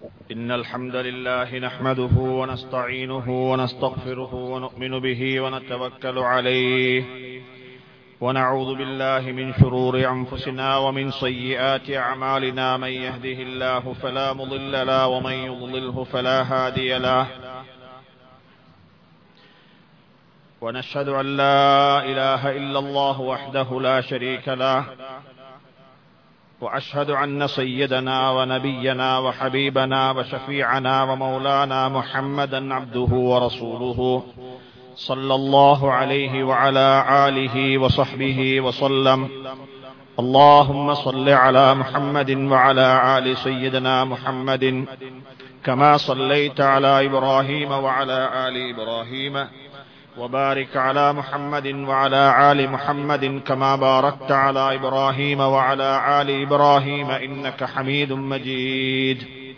إن الحمد لله نحمده ونستعينه ونستغفره ونؤمن به ونتوكل عليه ونعوذ بالله من شرور أنفسنا ومن سيئات أعمالنا من يهده الله فلا مضل له ومن يضلله فلا هادي له ونشهد أن لا إله إلا الله وحده لا شريك له وأشهد أن سيدنا ونبينا وحبيبنا وشفيعنا ومولانا محمدا عبده ورسوله صلى الله عليه وعلى آله وصحبه وسلم اللهم صل على محمد وعلى آل سيدنا محمد كما صليت على إبراهيم وعلى آل إبراهيم وبارك على محمد وعلى آل محمد كما باركت على إبراهيم وعلى آل إبراهيم إنك حميد مجيد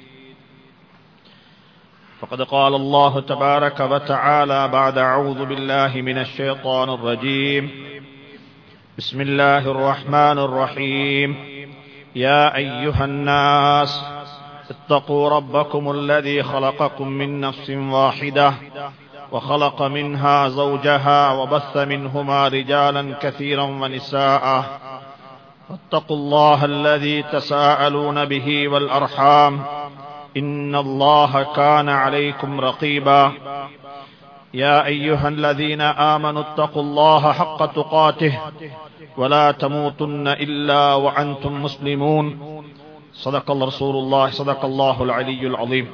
فقد قال الله تبارك وتعالى بعد أعوذ بالله من الشيطان الرجيم بسم الله الرحمن الرحيم يا أيها الناس اتقوا ربكم الذي خلقكم من نفس واحدة وخلق منها زوجها وبث منهما رجالا كثيرا ونساء واتقوا الله الذي تساءلون به والأرحام إن الله كان عليكم رقيبا يا أيها الذين آمنوا اتقوا الله حق تقاته ولا تموتن إلا وأنتم مسلمون صدق الله رسول الله صدق الله العلي العظيم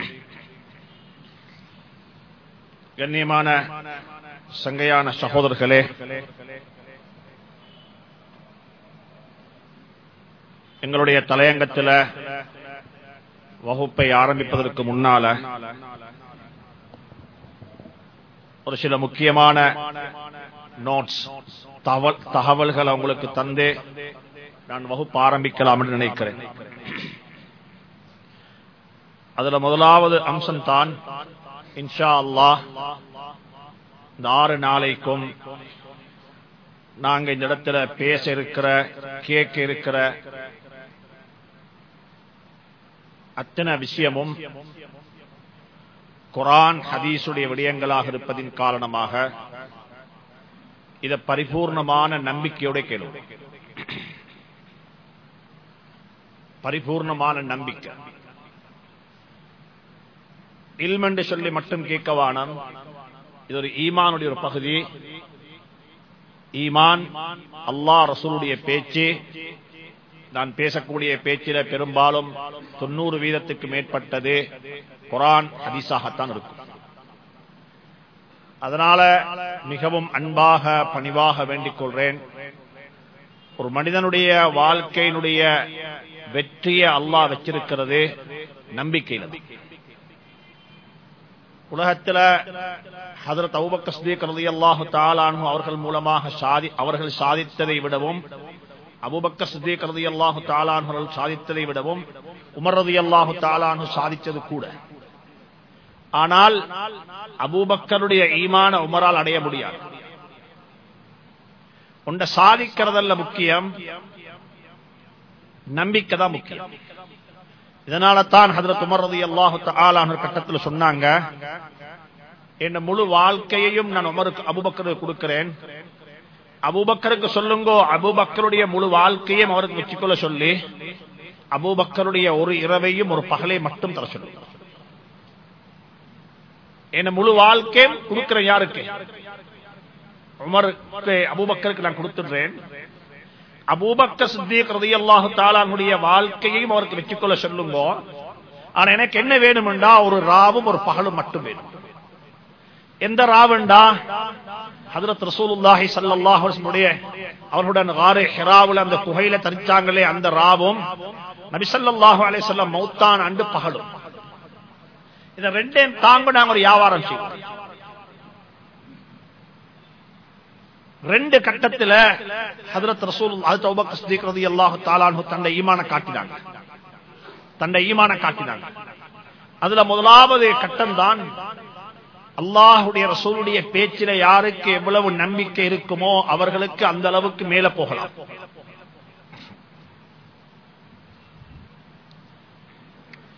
கண்ணியமான சங்கையான சகோதரர்களே எங்களுடைய தலையங்கத்தில் வகுப்பை ஆரம்பிப்பதற்கு முன்னால ஒரு சில முக்கியமான நோட்ஸ் தகவல்களை உங்களுக்கு தந்தே நான் வகுப்பு ஆரம்பிக்கலாம் என்று நினைக்கிறேன் அதுல முதலாவது அம்சம் தான் இன்ஷா அல்லாஹ் இந்த ஆறு நாளைக்கும் நாங்க இந்த இடத்துல பேச இருக்கிற கேட்க இருக்கிற அத்தனை விஷயமும் குரான் ஹதீசுடைய விடயங்களாக இருப்பதின் காரணமாக இத பரிபூர்ணமான நம்பிக்கையோட கேள்வி பரிபூர்ணமான நம்பிக்கை இல்மென்று சொல்லி மட்டும் கேட்கவானம் இது ஒரு ஈமானுடைய ஒரு பகுதி ஈமான் அல்லா ரசூலுடைய பேச்சு நான் பேசக்கூடிய பேச்சில பெரும்பாலும் தொண்ணூறு வீதத்துக்கு மேற்பட்டது குரான் ஹதீஸாகத்தான் இருக்கும் அதனால மிகவும் அன்பாக பணிவாக வேண்டிக் கொள்றேன் ஒரு மனிதனுடைய வாழ்க்கையினுடைய வெற்றியை அல்லாஹ் வச்சிருக்கிறது நம்பிக்கையில் உலகத்தில் ஹதரத் அவுபக்க ஸ்தீக் ரதி அல்லாஹு தாலானு அவர்கள் மூலமாக சாதி அவர்கள் சாதித்ததை விடவும் அபுபக்க சித்திக் ரதி அல்லாஹு தாலான்கள் சாதித்ததை விடவும் உமர் ரதி அல்லாஹு தாலானு சாதித்தது கூட ஆனால் அபூபக்கருடைய ஈமான உமரால் அடைய முடியாது உண்ட சாதிக்கிறதல்ல முக்கியம் நம்பிக்கை தான் முக்கியம் இதனால தான் ஹதரத் உமர் ரதி அல்லாஹு ஆலான கட்டத்தில் சொன்னாங்க என் முழு வாழ்க்கையையும் நான் உமருக்கு அபுபக்கருக்கு கொடுக்கிறேன் அபுபக்கருக்கு சொல்லுங்கோ அபுபக்கருடைய முழு வாழ்க்கையும் அவருக்கு வச்சுக்கொள்ள சொல்லி அபுபக்கருடைய ஒரு இரவையும் ஒரு பகலை மட்டும் தர சொல்லுங்க என்ன முழு வாழ்க்கையும் கொடுக்கிறேன் யாருக்கு உமருக்கு அபுபக்கருக்கு நான் கொடுத்துடுறேன் அபூபக்க சித்திக் ரதி அல்லாஹு தாலானுடைய வாழ்க்கையையும் அவருக்கு வச்சுக்கொள்ள சொல்லுங்க ஆனா எனக்கு என்ன வேணும்டா ஒரு ராவும் ஒரு பகலும் மட்டும் வேணும் எந்த ராவுண்டா ஹதரத் ரசூலுல்லாஹி ஸல்லல்லாஹு அலைஹி வஸல்லம் அவர்களுடன் காரே ஹிராவுல அந்த குகையில தரிச்சாங்களே அந்த ராவும் நபி ஸல்லல்லாஹு அலைஹி வஸல்லம் மௌத்தான் அண்டு பகலும் இத ரெண்டையும் தாங்க நாங்க ஒரு வியாபாரம் செய்வோம் ரெண்டு கட்டத்துல ஹதரத் ரசூல் அது அபூபக்கர் சித்திக் ரலியல்லாஹு தஆலா அன்ஹு தன்னை ஈமான காட்டினாங்க தன்னை ஈமான காட்டினாங்க அதுல முதலாவது கட்டம் தான் அல்லாஹுடைய ரசூலுடைய பேச்சில யாருக்கு எவ்வளவு நம்பிக்கை இருக்குமோ அவர்களுக்கு அந்த அளவுக்கு மேல போகலாம்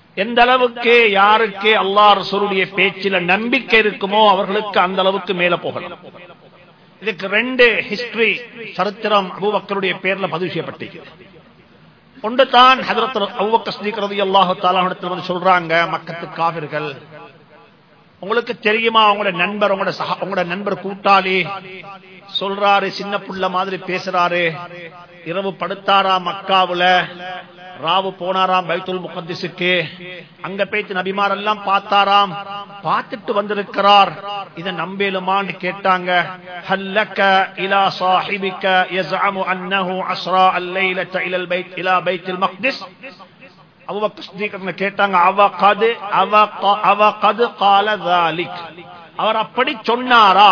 எந்த அளவுக்கு யாருக்கு அல்லாஹ் ரசூலுடைய பேச்சில நம்பிக்கை இருக்குமோ அவர்களுக்கு அந்த அளவுக்கு மேல போகலாம் இதுக்கு ரெண்டு ஹிஸ்டரி சரித்திரம் அபூபக்கருடைய பேர்ல பதிவு செய்யப்பட்டிருக்கிறது ஒன்று தான் ஹதரத் அபூபக்கர் சித்திக் ரலியல்லாஹு தஆலா இடத்துல வந்து சொல்றாங்க மக்கத்து காவிர்கள் உங்களுக்கு தெரியுமா உங்களோட நண்பர் உங்களோட சக உங்களோட நண்பர் கூட்டாளி சொல்றாரு சின்ன புள்ள மாதிரி பேசுறாரு இரவு படுத்தாரா மக்காவுல ராவு போனாராம் பைத்துல் முகத்திசுக்கு அங்க போயிட்டு நபிமார் எல்லாம் பார்த்தாராம் பார்த்துட்டு வந்திருக்கிறார் இத நம்பேலுமான்னு கேட்டாங்க ஹல்லக்க இலா சாஹிபிக்க யஸ்அமு அன்னஹு அஸ்ரா அல்லைலத இலல் பைத் இலா பைத்துல் மக்திஸ் அபூபக்கர் சித்திக் அவங்க கேட்டாங்க அவ கது அவ க- அவ கது கால ذلك அவர் அப்படி சொன்னாரா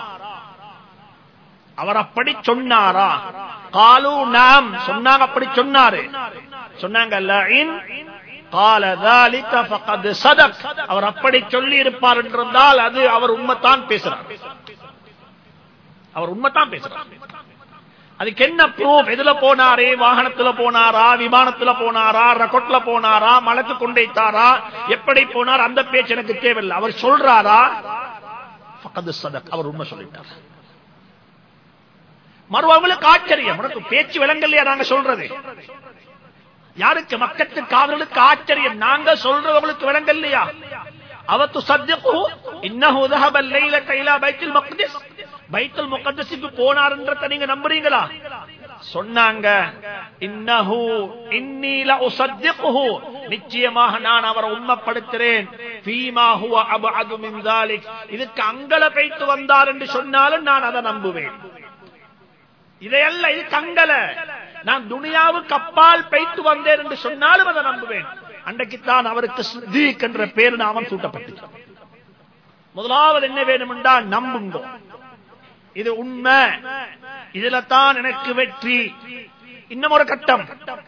அவர் அப்படி சொன்னாரா காலு நாம் சொன்னாங்க அப்படி சொன்னாரு சொன்னாங்க லஇன் قال ذلك فقد صدق அவர் அப்படி சொல்லி இருப்பார் என்றிருந்தால் அது அவர் உண்மைத்தான் பேசுறார் அவர் உண்மைத்தான் பேசுறார் அதுக்கு என்ன ப்ரூஃப் எதுல போனாரே வாகனத்துல போனாரா விமானத்துல போனாரா ரகொட்ல போனாரா மலக்கு கொண்டைத்தாரா எப்படி போனார் அந்த பேச்சு எனக்கு தேவையில்லை அவர் சொல்றாரா ஃபக்கது சதக் அவர் உண்மை சொல்லிட்டார் மறுவங்களுக்கு ஆச்சரியம் உனக்கு பேச்சு விளங்கலையா நாங்க சொல்றது யாருக்கு மக்கத்து காவலர்களுக்கு ஆச்சரியம் நாங்க சொல்றவங்களுக்கு விளங்கலையா அவத்து சத்தியகு இன்னஹு ذهب الليلة الى بيت المقدس பைத்துல் முகத்தஸுக்கு போனார்ன்றத நீங்க நம்புறீங்களா சொன்னாங்க இன்னஹு இன்னி லஉஸத்திகுஹு நிச்சயமாக நான் அவரை உண்மைப்படுத்துறேன் ஃபீமா ஹுவ அபஅது மின் ذلك இதுக்கு அங்கல பைத்து வந்தார் என்று சொன்னாலும் நான் அதை நம்புவேன் இதையல்ல இது தங்கல நான் துனியாவுக்கு அப்பால் பைத்து வந்தேன் என்று சொன்னாலும் அதை நம்புவேன் அன்றைக்குத்தான் அவருக்கு சித்தீக் என்ற பேர் நாமம் சூட்டப்பட்டது முதலாவது என்ன வேணும் என்றால் நம்புங்க இது உண்மை இதுல தான் எனக்கு வெற்றி இன்னும் ஒரு கட்டம்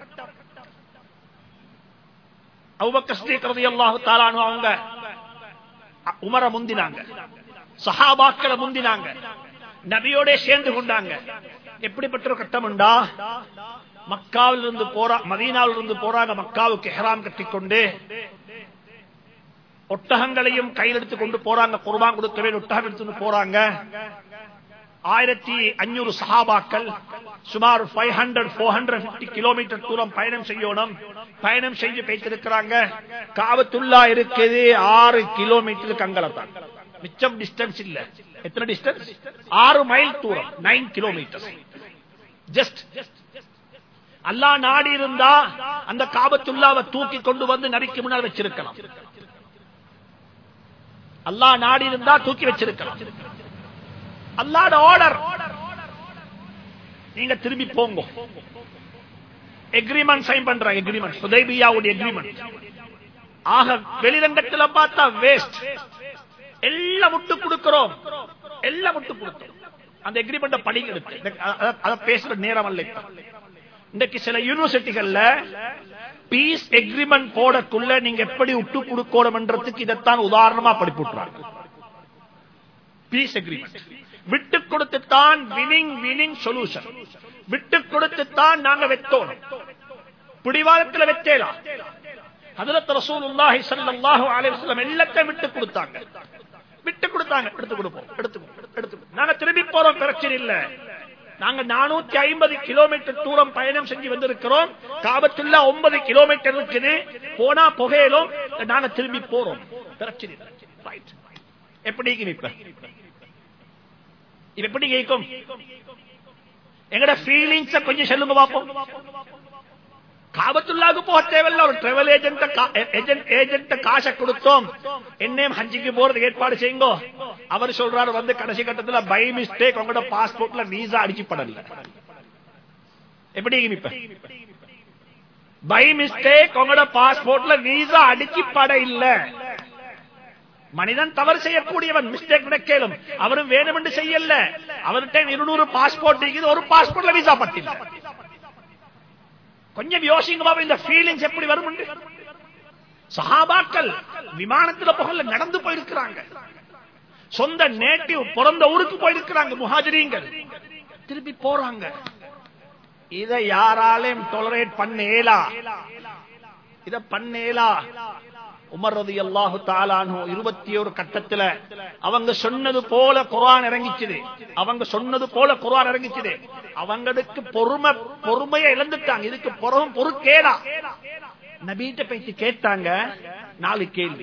அபூபக்கர் சித்திக் ரலியல்லாஹு தஆலா அன்ஹு அவங்க உமர முந்தினாங்க சஹாபாக்களை முந்தினாங்க நபியோட சேர்ந்து கொண்டாங்க எப்படிப்பட்ட ஒரு கட்டம் உண்டா மக்காவில் இருந்து போறா மதீனாவில் இருந்து போறாங்க மக்காவுக்கு ஹெராம் கட்டிக்கொண்டு ஒட்டகங்களையும் கையில் எடுத்து கொண்டு போறாங்க குர்பான் கொடுக்கவே ஒட்டகம் எடுத்து போறாங்க ஆயிரத்தி அஞ்சூறு சஹாபாக்கள் சுமார் five hundred four hundred fifty kilometre தூரம் பயணம் செய்யணும் பயணம் செய்து பேசிருக்கிறாங்க காவத்துள்ளா இருக்குது ஆறு கிலோமீட்டருக்கு அங்கலத்தான் மிச்சம் டிஸ்டன்ஸ் இல்ல எத்தனை டிஸ்டன்ஸ் ஆறு மைல் தூரம் நைன் கிலோமீட்டர் ஜஸ்ட் அல்லா நாடி இருந்தா அந்த காபத்துள்ளாவை தூக்கி கொண்டு வந்து நரிக்கு முன்னால் வச்சிருக்கலாம் அல்லா நாடி இருந்தா தூக்கி வச்சிருக்கலாம் அல்லாட ஆர்டர் நீங்க திரும்பி போங்க எக்ரிமெண்ட் சைன் பண்ற எக்ரிமெண்ட் சுதைபியாவுடைய எக்ரிமெண்ட் ஆக வெளிரங்கத்தில் பார்த்தா வேஸ்ட் எல்லாம் விட்டு கொடுக்கிறோம் எல்லாம் விட்டு கொடுக்கிறோம் அந்த எக்ரிமெண்ட் படிங்க எடுத்து அத பேசுற நேரம் அல்ல இப்ப இன்றைக்கு சில யூனிவர்சிட்டிகள்ல பீஸ் எக்ரிமெண்ட் போடக்குள்ள நீங்க எப்படி விட்டு கொடுக்கணும்ன்றதுக்கு இதைத்தான் உதாரணமா படிப்புறாங்க பீஸ் எக்ரிமெண்ட் விட்டு கொடுத்துத்தான் வினிங் வினிங் சொல்யூஷன் விட்டு கொடுத்துத்தான் நாங்க வெத்தோம் பிடிவாதத்தில் வெத்தேலாம் ஹதரத் ரசூலுல்லாஹி ஸல்லல்லாஹு அலைஹி வஸல்லம் எல்லாத்தையும் விட்டு கொடுத்தாங்க விட்டு கொடுத்தாங்க எடுத்து கொடுப்போம் எடுத்து எடுத்து நாங்க திரும்பி போறோம் பிரச்சனை இல்ல நாங்க நானூத்தி ஐம்பது கிலோமீட்டர் தூரம் பயணம் செஞ்சு வந்திருக்கிறோம் காபத்துள்ள ஒன்பது கிலோமீட்டர் இருக்குது போனா புகையிலும் நாங்க திரும்பி போறோம் பிரச்சனை இல்லை ரைட் எப்படி இப்ப இது எப்படி கேட்கும் எங்கட ஃபீலிங்ஸ் கொஞ்சம் சொல்லுங்க பாப்போம் காபத்துள்ளாக்கு போக தேவையில்ல ஒரு டிராவல் ஏஜென்ட் ஏஜென்ட் காசை கொடுத்தோம் என்னையும் ஹஜ்ஜிக்கு போறது ஏற்பாடு செய்யுங்க அவர் சொல்றாரு வந்து கடைசி கட்டத்துல பை மிஸ்டேக் உங்களோட பாஸ்போர்ட்ல வீசா அடிச்சு படல எப்படி இப்ப பை மிஸ்டேக் உங்களோட பாஸ்போர்ட்ல வீசா அடிச்சு பட இல்ல மனிதன் தவறு செய்யக்கூடியவன் மிஸ்டேக் நடக்கலும் அவரும் வேணும் என்று செய்யல அவர்கிட்ட இருநூறு பாஸ்போர்ட் இருக்குது ஒரு பாஸ்போர்ட்ல வீசா பட்டில்ல கொஞ்சம் யோசிங்க பாபா இந்த ஃபீலிங்ஸ் எப்படி வரும் சஹாபாக்கள் விமானத்துல புகழ்ல நடந்து போயிருக்கிறாங்க சொந்த நேட்டிவ் பிறந்த ஊருக்கு போயிருக்கிறாங்க முஹாஜிரீங்கள் திருப்பி போறாங்க இதை யாராலையும் டொலரேட் பண்ண இயலா இத பண்ணேலா உமர் ரதி அல்லாஹு தாலானோ இருபத்தி ஒரு கட்டத்துல அவங்க சொன்னது போல குரான் இறங்கிச்சுது அவங்க சொன்னது போல குரான் இறங்கிச்சுது அவங்களுக்கு பொறுமை பொறுமையை இழந்துட்டாங்க இதுக்கு பொறும் பொறுக்கேடா நபீட்ட பேச்சு கேட்டாங்க நாலு கேள்வி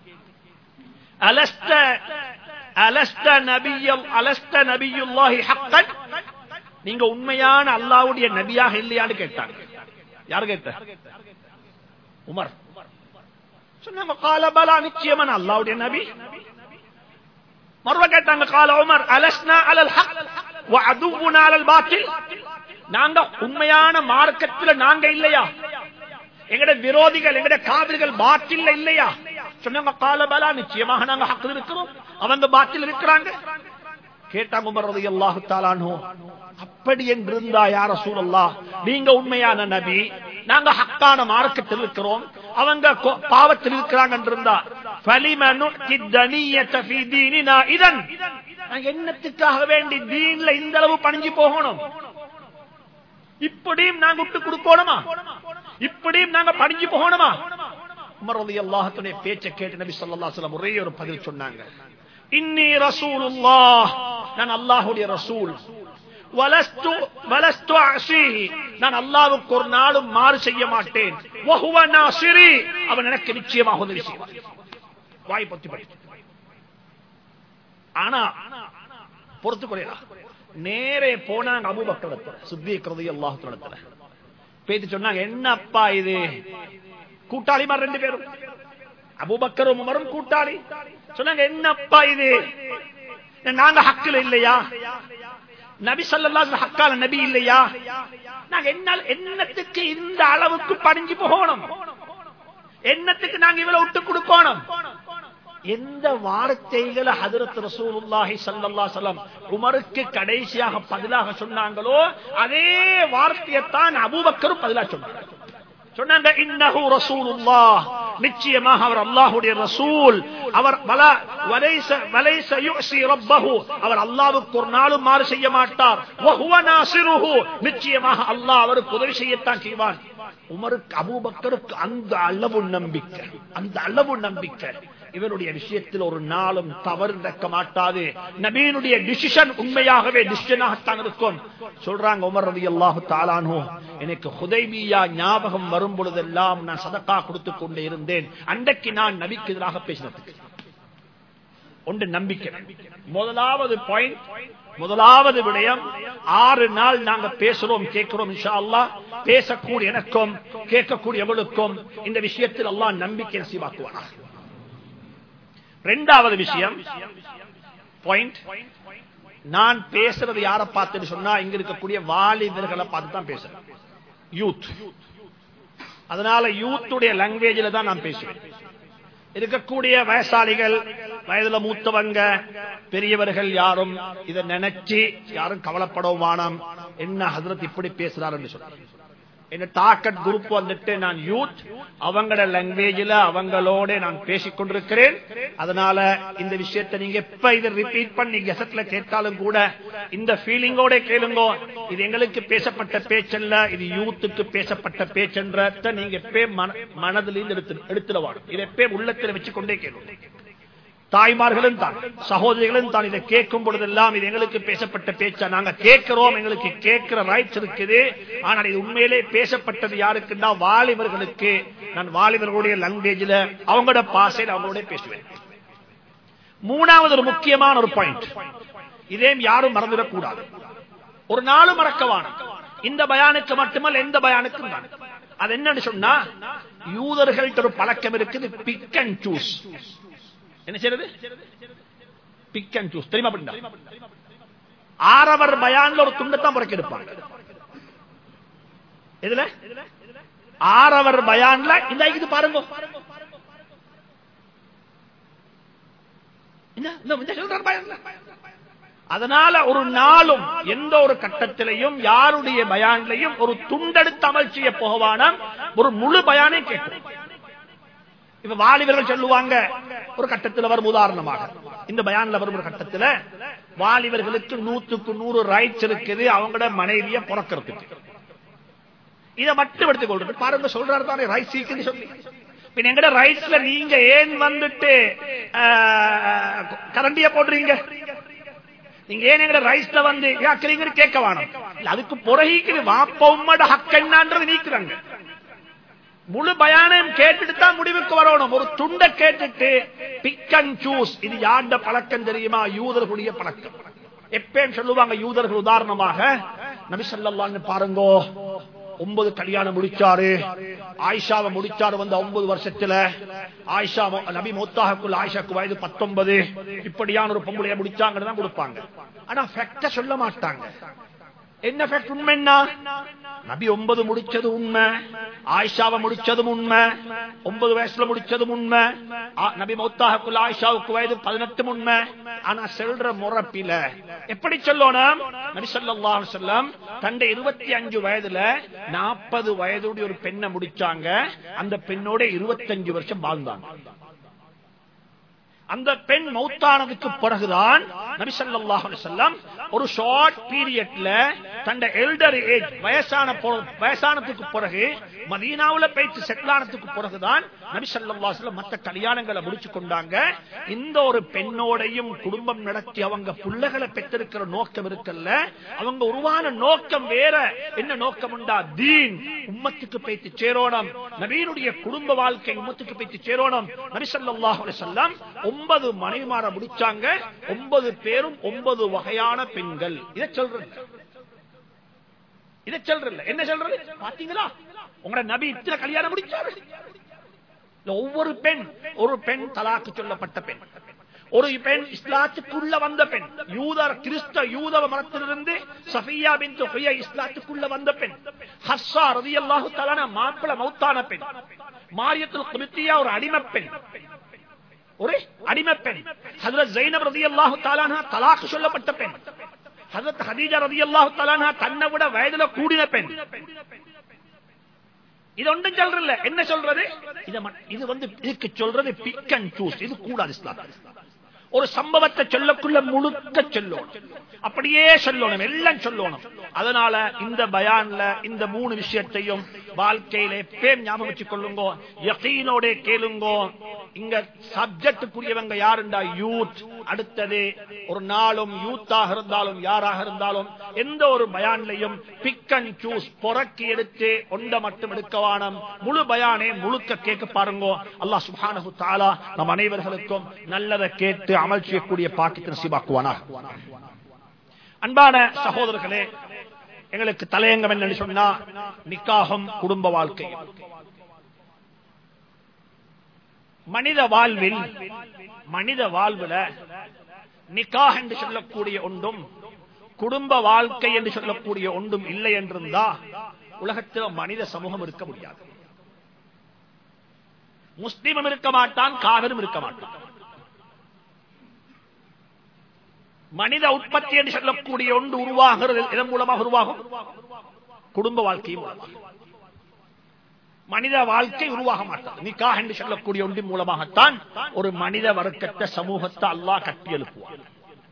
அலஸ்த அலஸ்த நபியம் அலஸ்த நபியுல்லாஹி ஹக்கன் நீங்க உண்மையான அல்லாவுடைய நபியாக இல்லையான்னு கேட்டாங்க யாரு கேட்ட உமர் சொன்னாங்க கால பலா நிச்சயமான அல்லாவுடைய நபி மறுவ கேட்டாங்க கால உமர் அலஸ்னா அலல் ஹக் வஅதுவுனா அலல் பாத்தில் நாங்க உண்மையான மார்க்கத்துல நாங்க இல்லையா எங்கட விரோதிகள் எங்கட காவிர்கள் பாட்டில் இல்லையா சொன்னாங்க கால பலா நிச்சயமாக நாங்க ஹக்கில் இருக்கிறோம் அவங்க பாட்டில் இருக்கிறாங்க கேட்டாங்க உமர் ரலியல்லாஹு தஆலாஹு அப்படி என்றிருந்தா யார சூழல்லா நீங்க உண்மையான நபி நாங்க ஹக்கான மார்க்கத்தில் இருக்கிறோம் அவங்க கொ- பாவத்தில் இருக்கிறாங்க என்றிருந்தா ஃபலிமனு கித்தனியத ஃபீ தீனினா இதன் நாங்க என்னத்துக்காக வேண்டி தீன்ல இந்த அளவு பணிஞ்சு போகணும் இப்படியும் நாங்க விட்டு கொடுக்கணுமா இப்படியும் நாங்க பணிஞ்சு போகணுமா உமர் ரலியல்லாஹுடைய பேச்சை கேட்டு நபி ஸல்லல்லாஹு அலைஹி வஸல்லம் ஒரே ஒரு பதில் சொன்னாங்க இன்னி ரசூலுல்லாஹ் நான் அல்லாஹ்வுடைய ரசூல் வலஸ்து வலஸ்து அஸீஹி நான் அல்லாஹ்வுக்கு ஒரு நாளும் மாறு செய்ய மாட்டேன் வஹுவ நாசிரி அவன் எனக்கு நிச்சயமாக உதவி செய்வான் வாய் பத்தி படி ஆனா பொறுத்து கொள்ளையா நேரே போனாங்க அபூபக்கர் இடத்துல சித்திக் ரலியல்லாஹு இடத்துல பேத்து சொன்னாங்க என்னப்பா இது கூட்டாளிமார் ரெண்டு பேரும் அபூபக்கரும் உமரும் கூட்டாளி சொன்னாங்க என்னப்பா இது நாங்க ஹக்கில் இல்லையா நபி ஸல்லல்லாஹு ஹக்கால நபி இல்லையா நாங்க என்ன என்னத்துக்கு இந்த அளவுக்கு பணிஞ்சு போகணும் என்னத்துக்கு நாங்க இவ்வளவு விட்டு கொடுக்கணும் எந்த வார்த்தைகளை ஹதரத் ரசூலுல்லாஹி ஸல்லல்லாஹு அலைஹி வஸல்லம் உமருக்கு கடைசியாக பதிலாக சொன்னாங்களோ அதே வார்த்தையைத்தான் அபூபக்கரும் பதிலாக சொன்னாங்க சொன்னாங்க இன்னஹு ரசூலுல்லாஹ் நிச்சயமாக அவர் அல்லாஹ்வுடைய ரசூல் அவர் வல வலைஸ வலைஸ யுஸி ரப்பஹு அவர் அல்லாஹ்வுக்கு ஒரு நாளும் மாறு செய்ய மாட்டார் வஹுவ நாசிருஹு நிச்சயமாக அல்லாஹ் அவருக்கு உதவி செய்யத்தான் செய்வான் உமருக்கு அபூபக்கருக்கு அந்த அளவு நம்பிக்கை அந்த அளவு நம்பிக்கை இவருடைய விஷயத்தில் ஒரு நாளும் தவறு நடக்க மாட்டாது நபீனுடைய டிசிஷன் உண்மையாகவே டிசிஷனாகத்தான் இருக்கும் சொல்றாங்க உமர் ரதி அல்லாஹு தாலானோ எனக்கு ஹுதைபியா ஞாபகம் வரும் பொழுதெல்லாம் நான் சதக்கா கொடுத்து கொண்டே இருந்தேன் அன்றைக்கு நான் நபிக்கு எதிராக பேசினதுக்கு ஒன்று நம்பிக்கை முதலாவது பாயிண்ட் முதலாவது விடயம் ஆறு நாள் நாங்க பேசுறோம் கேட்கிறோம் இன்ஷா அல்லாஹ் பேசக்கூடிய எனக்கும் கேட்கக்கூடிய எவளுக்கும் இந்த விஷயத்தில் அல்லாஹ் நம்பிக்கை நசீவாக்குவானா ரெண்டாவது விஷயம் பாயிண்ட் நான் பேசுறது யாரை பார்த்துன்னு சொன்னா இங்க இருக்கக்கூடிய வாலிபர்களை பார்த்து தான் பேசுறேன் யூத் அதனால யூத்துடைய லாங்குவேஜில் தான் நான் பேசுவேன் இருக்கக்கூடிய வயசாளிகள் வயதுல மூத்தவங்க பெரியவர்கள் யாரும் இதை நினைச்சு யாரும் கவலைப்படவும் வானம் என்ன ஹசரத் இப்படி பேசுறாருன்னு சொல்றாரு என்ன டாக்கட் குரூப் வந்துட்டு நான் யூத் அவங்களோட லாங்குவேஜில் அவங்களோட நான் பேசிக் கொண்டிருக்கிறேன் அதனால இந்த விஷயத்தை நீங்க எப்ப இதை ரிப்பீட் பண்ணி கெசட்ல கேட்டாலும் கூட இந்த ஃபீலிங்கோட கேளுங்க இது எங்களுக்கு பேசப்பட்ட பேச்சல்ல இது யூத்துக்கு பேசப்பட்ட பேச்சென்றத நீங்க எப்பே மனதிலிருந்து எடுத்து எடுத்துடுவாங்க இதை எப்பே உள்ளத்தில் வச்சு கொண்டே கேளுங்க தாய்மார்களும் தான் சகோதரிகளும் தான் இதை கேட்கும் பொழுதெல்லாம் இது எங்களுக்கு பேசப்பட்ட பேச்சா நாங்க கேட்கிறோம் எங்களுக்கு கேட்கிற ரைட்ஸ் இருக்குது ஆனால் இது உண்மையிலே பேசப்பட்டது யாருக்குன்னா வாலிபர்களுக்கு நான் வாலிபர்களுடைய லாங்குவேஜில் அவங்களோட பாசையில் அவங்களோட பேசுவேன் மூணாவது ஒரு முக்கியமான ஒரு பாயிண்ட் இதே யாரும் மறந்துடக்கூடாது ஒரு நாளும் மறக்கவான இந்த பயானுக்கு மட்டுமல்ல எந்த பயானுக்கும் தான் அது என்னன்னு சொன்னா யூதர்கள்ட்ட ஒரு பழக்கம் இருக்குது பிக் அண்ட் சூஸ் என்ன செய்யறது பிக் அண்ட் சூஸ் தெரியுமா அப்படின்னா ஆறவர் பயான்ல ஒரு துண்டத்தான் புறக்கி எடுப்பாங்க எதுல ஆறவர் பயான்ல இந்த இது பாருங்க அதனால ஒரு நாளும் எந்த ஒரு கட்டத்திலையும் யாருடைய பயான்லையும் ஒரு துண்டெடுத்து அமல் செய்ய போகவான ஒரு முழு பயானே கேட்கும் இப்ப வாலிபர்கள் சொல்லுவாங்க ஒரு கட்டத்தில் வரும் உதாரணமாக இந்த பயான்ல வரும் ஒரு கட்டத்தில் வாலிபர்களுக்கு நூத்துக்கு நூறு ரைட்ஸ் இருக்குது அவங்களோட மனைவிய பிறக்கிறதுக்கு இதை மட்டும் எடுத்துக் கொள்றது பாருங்க சொல்றாரு தானே ரைஸ் சீக்குன்னு சொல்லி பின் எங்கட ரைஸ்ல நீங்க ஏன் வந்துட்டு ஆஹ், கரண்டிய போடுறீங்க நீங்க ஏன் எங்கட ரைஸ்ல வந்து யாக்குறீங்கன்னு கேட்க வேணும் இல்ல அதுக்கு புறகிக்குது வாப்ப உம்மட ஹக் என்னன்றது நீக்குறாங்க முழு பயானம் கேட்டுட்டு தான் முடிவுக்கு வரணும் ஒரு துண்டை கேட்டுட்டு பிக் அண்ட் சூஸ் இது யாண்ட பழக்கம் தெரியுமா யூதர்களுடைய பழக்கம் எப்பயும் சொல்லுவாங்க யூதர்கள் உதாரணமாக நபி ஸல்லல்லாஹு பாருங்கோ ஒன்பது கல்யாணம் முடிச்சாரு ஆயிஷாவை முடிச்சாரு வந்த ஒன்பது வருஷத்துல ஆயிஷா மொ- நபி மௌத்தாகக்குள்ள ஆயிஷாக்கு வயது பத்தொன்பது இப்படியான ஒரு பொம்பளைய முடிச்சாங்கன்னு தான் கொடுப்பாங்க ஆனா ஃபேக்ட சொல்ல மாட்டாங்க என்ன ஃபேக்ட் உண்மை என்ன நபி ஒன்பது முடிச்சது உண்மை ஆயிஷாவை முடிச்சதும் உண்மை ஒன்பது வயசுல முடிச்சதும் உண்மை ஆ- நபி மௌத்தாஹுக்குள்ள ஆயிஷாவுக்கு வயது பதினெட்டு உண்மை ஆனா செல்ற முறப்பில எப்படி சொல்லணும் நபி ஸல்லல்லாஹு அலைஹி வஸல்லம் தண்ட இருபத்தி அஞ்சு வயதுல நாற்பது வயதுடைய ஒரு பெண்ணை முடிச்சாங்க அந்த பெண்ணோட இருபத்தஞ்சு வருஷம் வாழ்ந்தாங்க அந்த பெண் மௌத்தானதுக்கு பிறகுதான் நபி ஸல்லல்லாஹு அலைஹி வஸல்லம் ஒரு ஷார்ட் பீரியட்ல தந்த எல்டர் ஏஜ் வயசான பொ- வயசானதுக்கு பிறகு மதீனாவுல போயிட்டு செட்டில் ஆனதுக்கு பிறகுதான் நபி ஸல்லல்லாஹு அலைஹி வஸல்லம் மத்த கல்யாணங்களை முடிச்சு கொண்டாங்க இந்த ஒரு பெண்ணோடையும் குடும்பம் நடத்தி அவங்க பிள்ளைகளை பெற்றிருக்கிற நோக்கம் இருக்குல்ல அவங்க உருவான நோக்கம் வேற என்ன நோக்கம் உண்டா தீன் உம்மத்துக்கு போய்த்து சேரோணம் நபீனுடைய குடும்ப வாழ்க்கை உம்மத்துக்கு போய்த்து சேரோணம் நபி ஸல்லல்லாஹு அலைஹி வஸல்லம் ஒன்பது மனைவிமார முடிச்சாங்க ஒன்பது பேரும் ஒன்பது வகையான பெண்கள் இதை சொல்றது இதை சொல்றது என்ன சொல்றது பாத்தீங்களா உங்களோட நபி இத்தனை கல்யாணம் முடிச்சாரு இல்ல, ஒவ்வொரு பெண் ஒரு பெண் தலாக்கு சொல்லப்பட்ட பெண் ஒரு பெண் இஸ்லாத்துக்குள்ள வந்த பெண் யூதர் கிறிஸ்த யூதவ மரத்திலிருந்து சஃபியா பின் ஹுயா இஸ்லாத்துக்குள்ள வந்த பெண் ஹஸ்ஸா ரலியல்லாஹு தஆலா மாப்பிள மௌத்தான பெண் மாரியத்துல் குபித்தியா ஒரு அடிமை பெண் ஒரு அடிமை பெண் ஹஜரத் ஜைனப் ரலியல்லாஹு தஆலா தலாக் சொல்லப்பட்ட பெண் ஹஜரத் ஹதீஜா ரலியல்லாஹு தஆலா தன்னை விட வயதுல கூடின பெண் இது ஒன்றும் சொல்றல என்ன சொல்றது இத மட்- இது வந்து இதுக்கு சொல்றது பிக் அண்ட் சூஸ் இது கூடாது இஸ்லாம் ஒரு சம்பவத்தை சொல்லக்குள்ள முழுக்க சொல்லணும் அப்படியே சொல்லணும் எல்லாம் சொல்லணும் அதனால இந்த பயான்ல இந்த மூணு விஷயத்தையும் வாழ்க்கையில எப்பயும் ஞாபகம் வச்சுக் கொள்ளுங்க யகீனோட கேளுங்கோ இங்க சப்ஜெக்டுக்குரியவங்க யாருண்டா யூத் அடுத்தது ஒரு நாளும் யூத்தாக இருந்தாலும் யாராக இருந்தாலும் எந்த ஒரு பயான்லையும் பிக் அண்ட் சூஸ் பொறக்கி எடுத்து ஒண்ட மட்டும் எடுக்கவானம் முழு பயானே முழுக்க கேட்க பாருங்க அல்லாஹ் சுப்ஹானஹு தஆலா நம் அனைவர்களுக்கும் நல்லதை கேட்டு அமல் செய்யக்கூடிய பாக்கியத்தை நசீபாக்குவானா அன்பான சகோதரர்களே எங்களுக்கு தலையங்கம் என்னன்னு சொன்னா நிக்காகம் குடும்ப வாழ்க்கை மனித வாழ்வில் மனித வாழ்வுல நிக்காஹ் என்று சொல்லக்கூடிய ஒன்றும் குடும்ப வாழ்க்கை என்று சொல்லக்கூடிய ஒன்றும் இல்லை என்றிருந்தா உலகத்தில் மனித சமூகம் இருக்க முடியாது முஸ்லிமும் இருக்க மாட்டான் காவிரும் இருக்க மாட்டான் மனித உற்பத்தி என்று சொல்லக்கூடிய ஒன்று உருவாகிறது இதன் மூலமாக உருவாகும் குடும்ப வாழ்க்கையும் உருவாகும். மனித வாழ்க்கை உருவாக மாட்டார் நிக்கா என்று சொல்லக்கூடிய ஒன்றின் மூலமாகத்தான் ஒரு மனித வர்க்கத்தை சமூகத்தை அல்லாஹ் கட்டி எழுப்புவார்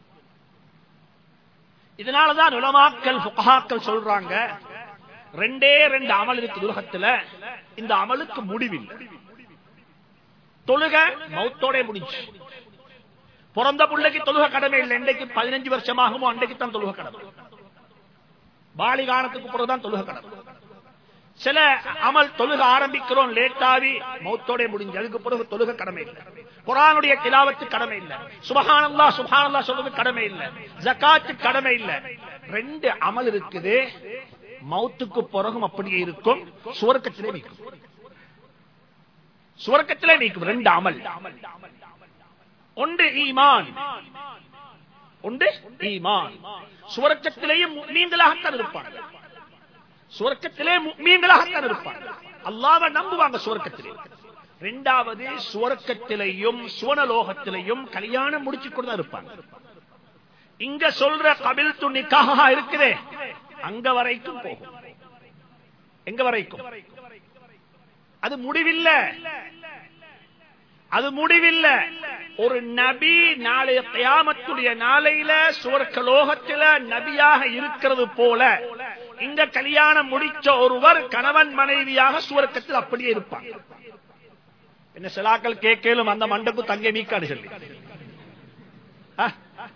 இதனாலதான் உலமாக்கள் புகாக்கள் சொல்றாங்க ரெண்டே ரெண்டு அமல் இருக்கு உலகத்துல இந்த அமலுக்கு முடிவில்லை தொழுக மௌத்தோட முடிஞ்சு பிறந்த பிள்ளைக்கு தொழுக கடமை இல்லை இன்றைக்கு பதினஞ்சு வருஷமாகுமோ அன்றைக்கு தான் தொழுக கடமை பாலிகானத்துக்கு பிறகுதான் தொழுக கடமை சில அமல் தொழுக ஆரம்பிக்கிறோம் லேட்டாவி மௌத்தோட முடிஞ்சு அதுக்கு பிறகு தொழுக கடமை இல்லை குரானுடைய திலாவத்து கடமை இல்லை சுபஹானல்லா சுபஹானல்லா சொல்றது கடமை இல்லை ஜகாத்து கடமை இல்லை ரெண்டு அமல் இருக்குது மௌத்துக்கு பிறகும் அப்படியே இருக்கும் சுவர்க்கத்திலே நிற்கும் சுவர்க்கத்திலே நீக்கும் ரெண்டு அமல் ஒன்று ஈமான் ஒன்று ஈமான் சுவர்க்கத்திலேயும் மீன்களாகத்தான் இருப்பாங்க சுவர்க்கத்திலே மீன்களாகத்தான் இருப்பாங்க அல்லாம நம்புவாங்க சுவர்க்கத்திலே ரெண்டாவது சுவர்க்கத்திலையும் சுவனலோகத்திலையும் கல்யாணம் முடிச்சு கொண்டு தான் இருப்பாங்க இங்க சொல்ற கபில் துணிக்காக இருக்குதே அங்க வரைக்கும் போகும் எங்க வரைக்கும் அது முடிவில்லை அது முடிவில்லை ஒரு நபி நாளைய கயாமத்துடைய நாளையில சுவர்க்க லோகத்தில நபியாக இருக்கிறது போல இங்க கல்யாணம் முடிச்ச ஒருவர் கணவன் மனைவியாக சுவர்க்கத்தில் அப்படியே இருப்பாங்க என்ன சிலாக்கள் கேட்கலும் அந்த மண்டப்பு தங்க மீக்காடு சொல்லி ஆ?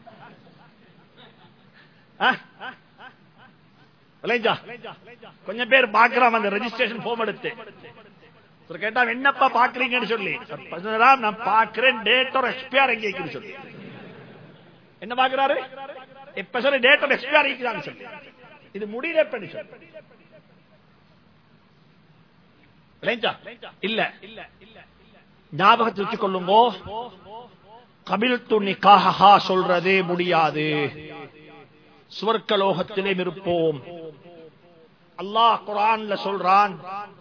ஆ? விளைஞ்சா? கொஞ்சம் பேர் பாக்குறான் அந்த ரெஜிஸ்ட்ரேஷன் ஃபார்ம் எடுத்து ஒருத்தர் கேட்டா என்னப்பா பாக்குறீங்கன்னு சொல்லி பதினேழாம் நான் பாக்குறேன் டேட் ஆர் எக்ஸ்பியர் எங்க இருக்குன்னு சொல்லி என்ன பாக்குறாரு எப்ப சொல்லி டேட் ஆர் எக்ஸ்பியர் இருக்குதான்னு சொல்லி இது முடியல எப்பன்னு சொல்லி விளைஞ்சா? இல்ல ஞாபகத்தில் வச்சுக் கொள்ளுங்கோ கபில் துணிக்காக சொல்றதே முடியாது சுவர்க்கலோகத்திலே இருப்போம் அல்லாஹ் குரான்ல சொல்றான்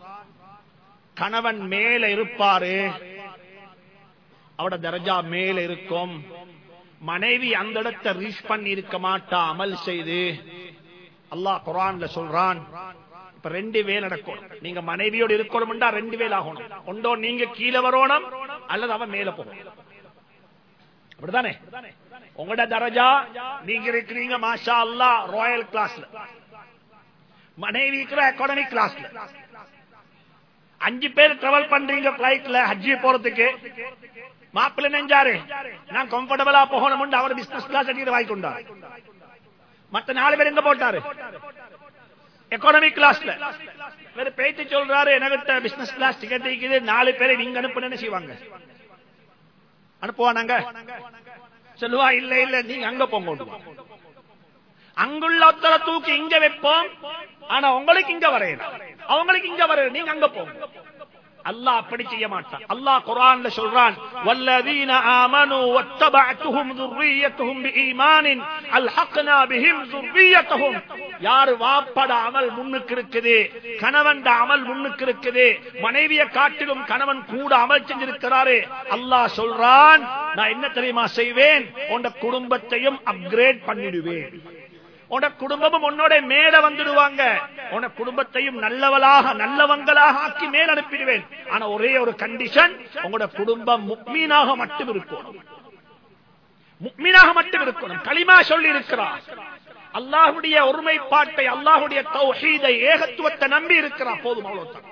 கணவன் மேல இருப்பாரு அவட தரஜா மேல இருக்கும் மனைவி அந்த இடத்தை ரீச் பண்ணி இருக்க மாட்டா அமல் செய்து அல்லாஹ் குரான்ல சொல்றான் இப்ப ரெண்டு வேல் நடக்கும் நீங்க மனைவியோடு இருக்கணும்டா ரெண்டு வேல் ஆகணும் ஒன்றோ நீங்க கீழே வரணும் அல்லது அவன் மேல போகணும் அப்படிதானே உங்களோட தரஜா நீங்க இருக்கிறீங்க மாஷா அல்லா ராயல் கிளாஸ்ல மனைவி இருக்கிற எக்கானமிக் கிளாஸ்ல அஞ்சு பேர் டிராவல் பண்றீங்க பிளைட்ல ஹஜ்ஜி போறதுக்கு மாப்பிள்ள நெஞ்சாரு நான் கம்ஃபர்டபுளா போகணும் அவர் பிசினஸ் கிளாஸ் டிக்கெட் வாங்கி கொண்டார் மத்த நாலு பேர் எங்க போட்டாரு எக்கானமிக் கிளாஸ்ல வேற பேச்சு சொல்றாரு என்கிட்ட பிசினஸ் கிளாஸ் டிக்கெட் இருக்குது நாலு பேரை நீங்க அனுப்புன்னு செய்வாங்க அனுப்புவானாங்க சொல்லுவா இல்ல இல்ல நீங்க அங்க போங்க அங்குள்ள ஒத்தரை தூக்கி இங்க வைப்போம் ஆனா உங்களுக்கு இங்க வரையணும் அவங்களுக்கு இங்க வரையணும் நீங்க அங்க போங்க அல்லாஹ் அப்படி செய்ய மாட்டான் அல்லாஹ் குர்ஆன்ல சொல்றான் வல்லதீன ஆமனு வத்தபஅத்துஹும் ذُرِّيَّتُهُم بِإِيمَانٍ அல்ஹக்னா பிஹிம் ذُرِّيَّتُهُم யார் வாப்பட அமல் முன்னுக்கு இருக்குது கணவன் அமல் முன்னுக்கு இருக்குது மனைவியை காட்டிலும் கணவன் கூட அமல் செஞ்சிருக்கிறாரு அல்லாஹ் சொல்றான் நான் என்ன தெரியுமா செய்வேன் உன் குடும்பத்தையும் அப்கிரேட் பண்ணிடுவேன் உன குடும்பமும் உன்னோட மேல வந்துடுவாங்க உன குடும்பத்தையும் நல்லவளாக நல்லவங்களாக ஆக்கி மேல் அனுப்பிடுவேன் ஆனா ஒரே ஒரு கண்டிஷன் உங்களோட குடும்பம் முக்மீனாக மட்டும் இருக்கணும் முக்மீனாக மட்டும் இருக்கணும் களிமா சொல்லி இருக்கிறார் அல்லாஹுடைய ஒருமைப்பாட்டை அல்லாஹுடைய தௌஹீதை ஏகத்துவத்தை நம்பி இருக்கிறார் போதும் அவ்வளவுதான்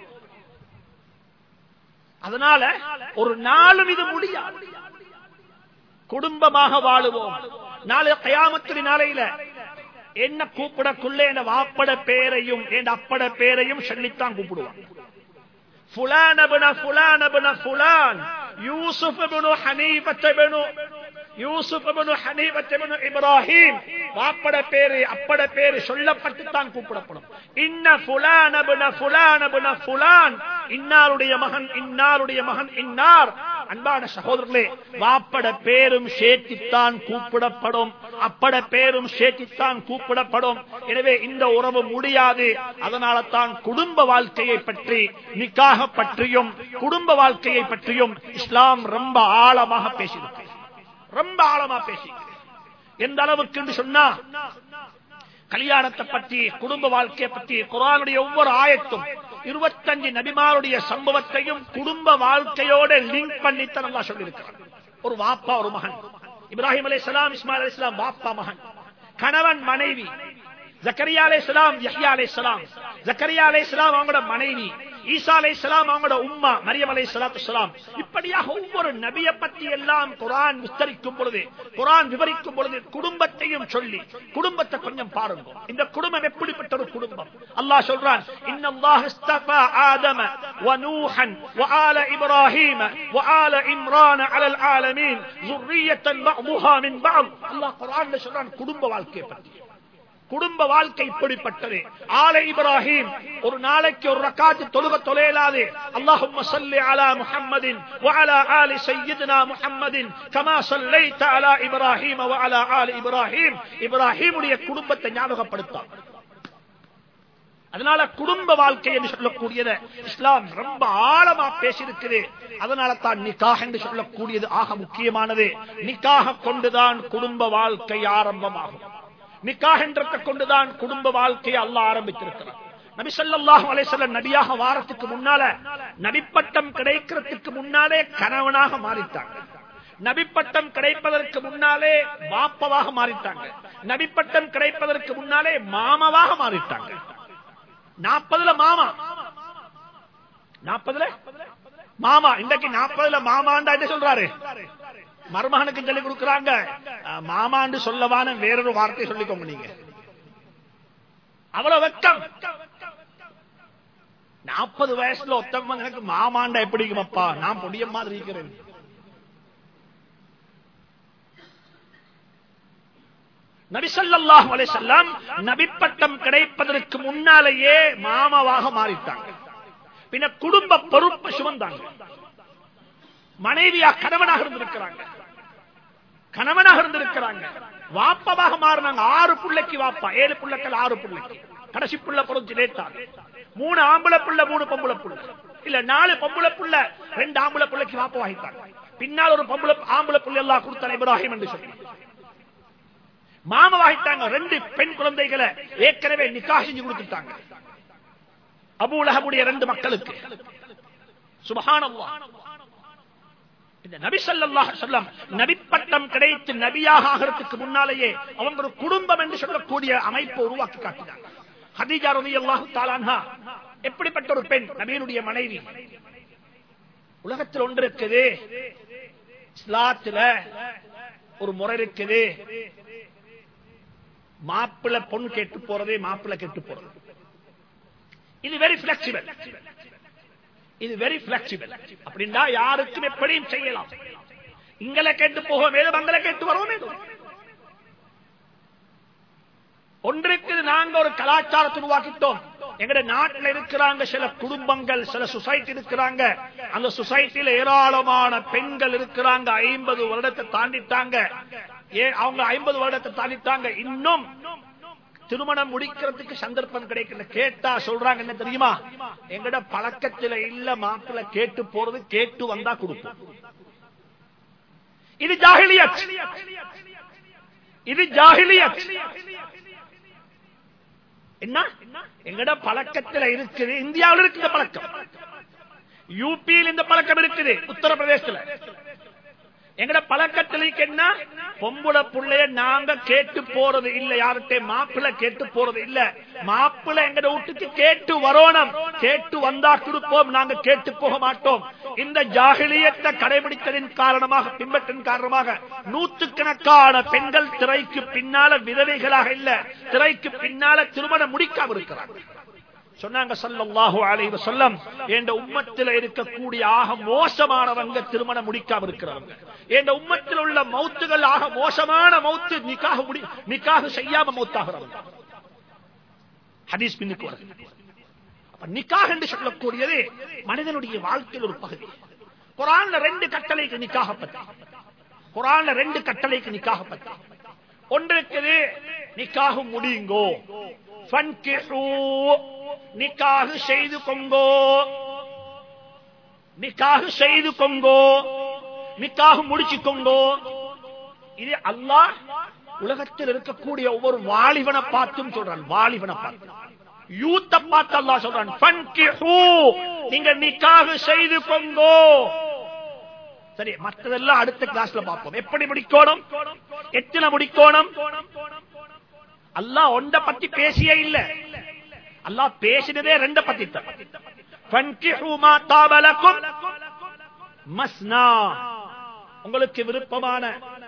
அதனால ஒரு நாளும் இது முடியாது குடும்பமாக வாழுவோம் நாளை கயாமத்திரி நாளையில என்ன கூப்பிடக்குள்ள என் வாப்பட பேரையும் என் அப்பட பேரையும் சொல்லித்தான் கூப்பிடுவான் ஃபுலான் அபுன ஃபுலான் அபுன ஃபுலான் யூசுப் இப்னு ஹனீஃபத் இப்னு யூசுப் இப்னு ஹனீஃபத் இப்னு இப்ராஹிம் வாப்பட பேரு அப்பட பேரு சொல்லப்பட்டு தான் கூப்பிடப்படும் இன்ன ஃபுலான் அபுன ஃபுலான் அபுன ஃபுலான் இன்னாருடைய மகன் இன்னாருடைய மகன் இன்னார் அன்பான சகோதரர்களே வாப்பட பேரும் சேர்த்தித்தான் கூப்பிடப்படும் அப்பட பேரும் சேர்த்தித்தான் கூப்பிடப்படும் எனவே இந்த உறவு முடியாது அதனால தான் குடும்ப வாழ்க்கையை பற்றி நிக்காக பற்றியும் குடும்ப வாழ்க்கையை பற்றியும் இஸ்லாம் ரொம்ப ஆழமாக பேசியிருக்கு ரொம்ப ஆழமா பேசி எந்த அளவுக்கு என்று சொன்னா கல்யாணத்தை பற்றி குடும்ப வாழ்க்கையை பற்றி குரானுடைய ஒவ்வொரு ஆயத்தும் இருபத்தஞ்சு நபிமாருடைய சம்பவத்தையும் குடும்ப வாழ்க்கையோட லிங்க் பண்ணித்தான் நல்லா சொல்லியிருக்கிறார் ஒரு வாப்பா ஒரு மகன் இப்ராஹிம் அலை சலாம் இஸ்மாயில் அலி இஸ்லாம் வாப்பா மகன் கணவன் மனைவி ஜக்கரியா அலை சலாம் யஹ்யா அலை சலாம் ஜக்கரியா அலை சலாம் அவங்களோட மனைவி ஈசா அலை சலாம் அவங்களோட உம்மா மரியம் அலை சலாத்து சலாம் இப்படியாக ஒவ்வொரு நபியை பற்றி எல்லாம் குரான் விஸ்தரிக்கும் பொழுது குரான் விவரிக்கும் பொழுது குடும்பத்தையும் சொல்லி குடும்பத்தை கொஞ்சம் பாருங்க இந்த குடும்பம் எப்படிப்பட்ட ஒரு குடும்பம் அல்லாஹ் சொல்றான் இன்னல்லாஹ் இஸ்தஃபா ஆதம ونوحا وآل إبراهيم وآل إمران على العالمين ذرية بعضها من بعض الله قرآن சொல்றான் குடும்ப வாழ்க்கையை பற்றி குடும்ப வாழ்க்கை இப்படிப்பட்டது ஆலை இப்ராஹிம் ஒரு நாளைக்கு ஒரு ரக்காத்து தொழுக தொலையலாது அல்லாஹும்ம ஸல்லி அலா முஹம்மதின் வஅலா ஆலி சய்யித்னா முஹம்மதின் கமா ஸல்லைத அலா இப்ராஹிம் வஅலா ஆலி இப்ராஹிம் இப்ராஹிமுடைய குடும்பத்தை ஞாபகப்படுத்தான் அதனால குடும்ப வாழ்க்கை என்று சொல்லக்கூடியது இஸ்லாம் ரொம்ப ஆழமா பேசியிருக்குது அதனால தான் நிக்காக என்று சொல்லக்கூடியது ஆக முக்கியமானது நிக்காக கொண்டுதான் குடும்ப வாழ்க்கை ஆரம்பமாகும் நிக்காக என்றத்தை கொண்டுதான் குடும்ப வாழ்க்கையை அல்ல ஆரம்பித்திருக்கிறார் நபி ஸல்லல்லாஹு அலைஹி வஸல்லம் நபியாக வாரத்துக்கு முன்னால நபிப்பட்டம் கிடைக்கிறதுக்கு முன்னாலே கணவனாக மாறிட்டாங்க நபிப்பட்டம் கிடைப்பதற்கு முன்னாலே பாப்பவாக மாறிட்டாங்க நபிப்பட்டம் கிடைப்பதற்கு முன்னாலே மாமாவாக மாறிட்டாங்க நாற்பதுல மாமா நாற்பதுல மாமா இன்றைக்கு நாற்பதுல மாமாண்டா என்ன சொல்றாரு மருமகனுக்கு சொல்லி கொடுக்கறாங்க அஹ், மாமான்னு சொல்லவான வேறொரு வார்த்தை சொல்லிக்கோங்க நீங்க அவ்வளவு வெக்கம் நாற்பது வயசுல ஒத்தவங்க எனக்கு மாமாண்டா எப்படிக்குமப்பா நான் பொடிய மாதிரி இருக்கிறேன் நபிசல்லாஹு அலைஹிஸ்ஸலாம் நபிப்பட்டம் கிடைப்பதற்கு முன்னாலேயே மாமாவாக மாறிட்டாங்க பின்ன குடும்ப பொறுப்பு சுமந்தாங்க மனைவியா கணவனாக இருந்திருக்கிறாங்க கணவனாக இருந்திருக்கிறாங்க வாப்பமாக மாறினாங்க ஆறு புள்ளைக்கு வாப்பா ஏழு புள்ளைக்கள் ஆறு புள்ளைக்கு கடைசி புள்ள பொறுத்து லேட்டாங்க மூணு ஆம்பளை புள்ள மூணு பொம்பளை புள்ள இல்ல நாலு பொம்பளை புள்ள ரெண்டு ஆம்பளை புள்ளைக்கு வாப்பா வாங்கிட்டாங்க பின்னால் ஒரு பொம்பளை ஆம்பளை புள்ள எல்லாம் கொடுத்தாங்க இப்ராஹிம் என்று சொல்லி மாமவாகிட்டாங்க ரெண்டு பெண் குழந்தைகளை ஏற்கனவே நிக்காஹ் செஞ்சு கொடுத்துட்டாங்க அபூலகமுடைய ரெண்டு மக்களுக்கு சுபஹானல்லாஹ் இந்த நபி ஸல்லல்லாஹு அலைஹி வஸல்லம் நபிப்பட்டம் கிடைத்து நபியாக ஆகிறதுக்கு முன்னாலேயே அவங்க ஒரு குடும்பம் என்று சொல்லக்கூடிய அமைப்பை உருவாக்கி காட்டினாங்க ஹதீஜா ரலியல்லாஹு தஆலா அன்ஹா எப்படிப்பட்ட ஒரு பெண் நபியினுடைய மனைவி உலகத்தில் ஒன்று இருக்குது இஸ்லாத்துல ஒரு முறை இருக்குது மாப்பிள்ளை பொண்ணு கேட்டு போறதே மாப்பிள்ளை கேட்டு போறது இது வெரி பிளெக்சிபிள் இது வெரி பிளெக்சிபிள் அப்படின்னா யாருக்கும் எப்படியும் செய்யலாம் இங்களை கேட்டு போக மேலும் அங்களை கேட்டு வரவும் வேண்டும் ஒன்றுக்கு நாங்க ஒரு கலாச்சாரத்தை உருவாக்கிட்டோம் எங்கட நாட்டில் இருக்கிறாங்க சில குடும்பங்கள் சில சொசைட்டி இருக்கிறாங்க அந்த சொசைட்டியில ஏராளமான பெண்கள் இருக்கிறாங்க ஐம்பது வருடத்தை தாண்டிட்டாங்க ஏன் அவங்க ஐம்பது வருடத்தை தாண்டிட்டாங்க இன்னும் திருமணம் முடிக்கிறதுக்கு சந்தர்ப்பம் கிடைக்கல கேட்டா சொல்றாங்க என்ன தெரியுமா எங்கட பழக்கத்துல இல்ல மாப்பிள்ள கேட்டு போறது கேட்டு வந்தா கொடுப்போம் இது ஜாகிலியத் இது ஜாகிலியத் என்ன எங்கட பழக்கத்துல இருக்குது இந்தியாவில் இருக்கு இந்த பழக்கம் யூபியில் இந்த பழக்கம் இருக்குது உத்தரப்பிரதேசத்துல எங்கட பழக்கத்திലേക്ക് என்ன பொம்புள புள்ளைய நாங்க கேட்டு போறது இல்ல யார்கிட்ட மாப்பிள்ள கேட்டு போறது இல்ல மாப்பிள்ள எங்கட வீட்டுக்கு கேட்டு வரணும் கேட்டு வந்தா கொடுப்போம் நாங்க கேட்டு போக மாட்டோம் இந்த ஜாகிலியத்தை கடைபிடித்ததின் காரணமாக பின்பற்றின் காரணமாக நூற்றுக்கணக்கான பெண்கள் திரைக்கு பின்னால விதவைகளாக இல்ல திரைக்கு பின்னால திருமணம் முடிக்காம இருக்கிறாங்க சொன்னாங்க சல்லல்லாஹு அலைஹி வஸல்லம் என்ற உம்மத்தில் இருக்கக்கூடிய ஆக மோசமானவங்க திருமணம் முடிக்காம இருக்கிறவங்க என்ற உம்மத்தில் உள்ள மௌத்துகள் ஆக மோசமான மௌத்து நிக்காக முடி நிக்காக செய்யாம மௌத்தாகிறவங்க ஹதீஸ் பின்னுக்கு வருது அப்ப நிக்காக என்று சொல்லக்கூடியது மனிதனுடைய வாழ்க்கையில் ஒரு பகுதி குரான்ல ரெண்டு கட்டளைக்கு நிக்காக பத்தி குரான்ல ரெண்டு கட்டளைக்கு நிக்காக பத்தி ஒன்று இருக்குது நிக்காக முடியுங்கோ ஃபன்கிஹூ நிக்காக செய்து கொங்கோ நிக்காக செய்து கொங்கோ நிக்காக முடிச்சு கொங்கோ இது அல்லாஹ் உலகத்தில் இருக்கக்கூடிய ஒவ்வொரு வாலிபனை பார்த்தும் சொல்றான் வாலிபனை பார்த்து யூத்த பார்த்து அல்லாஹ் சொல்றான் ஃபன்கிஹூ நீங்க நிக்காக செய்து கொங்கோ சரி மற்றதெல்லாம் அடுத்த கிளாஸ்ல பார்ப்போம் எப்படி முடிக்கணும் எத்தனை முடிக்கணும் அல்லாஹ் ஒண்ட பத்தி பேசியே இல்ல அல்லாஹ் பேசினதே ரெண்ட பத்தி தான் ஃபன்கிஹூ மா தாபலக்கும் மஸ்னா உங்களுக்கு விருப்பமான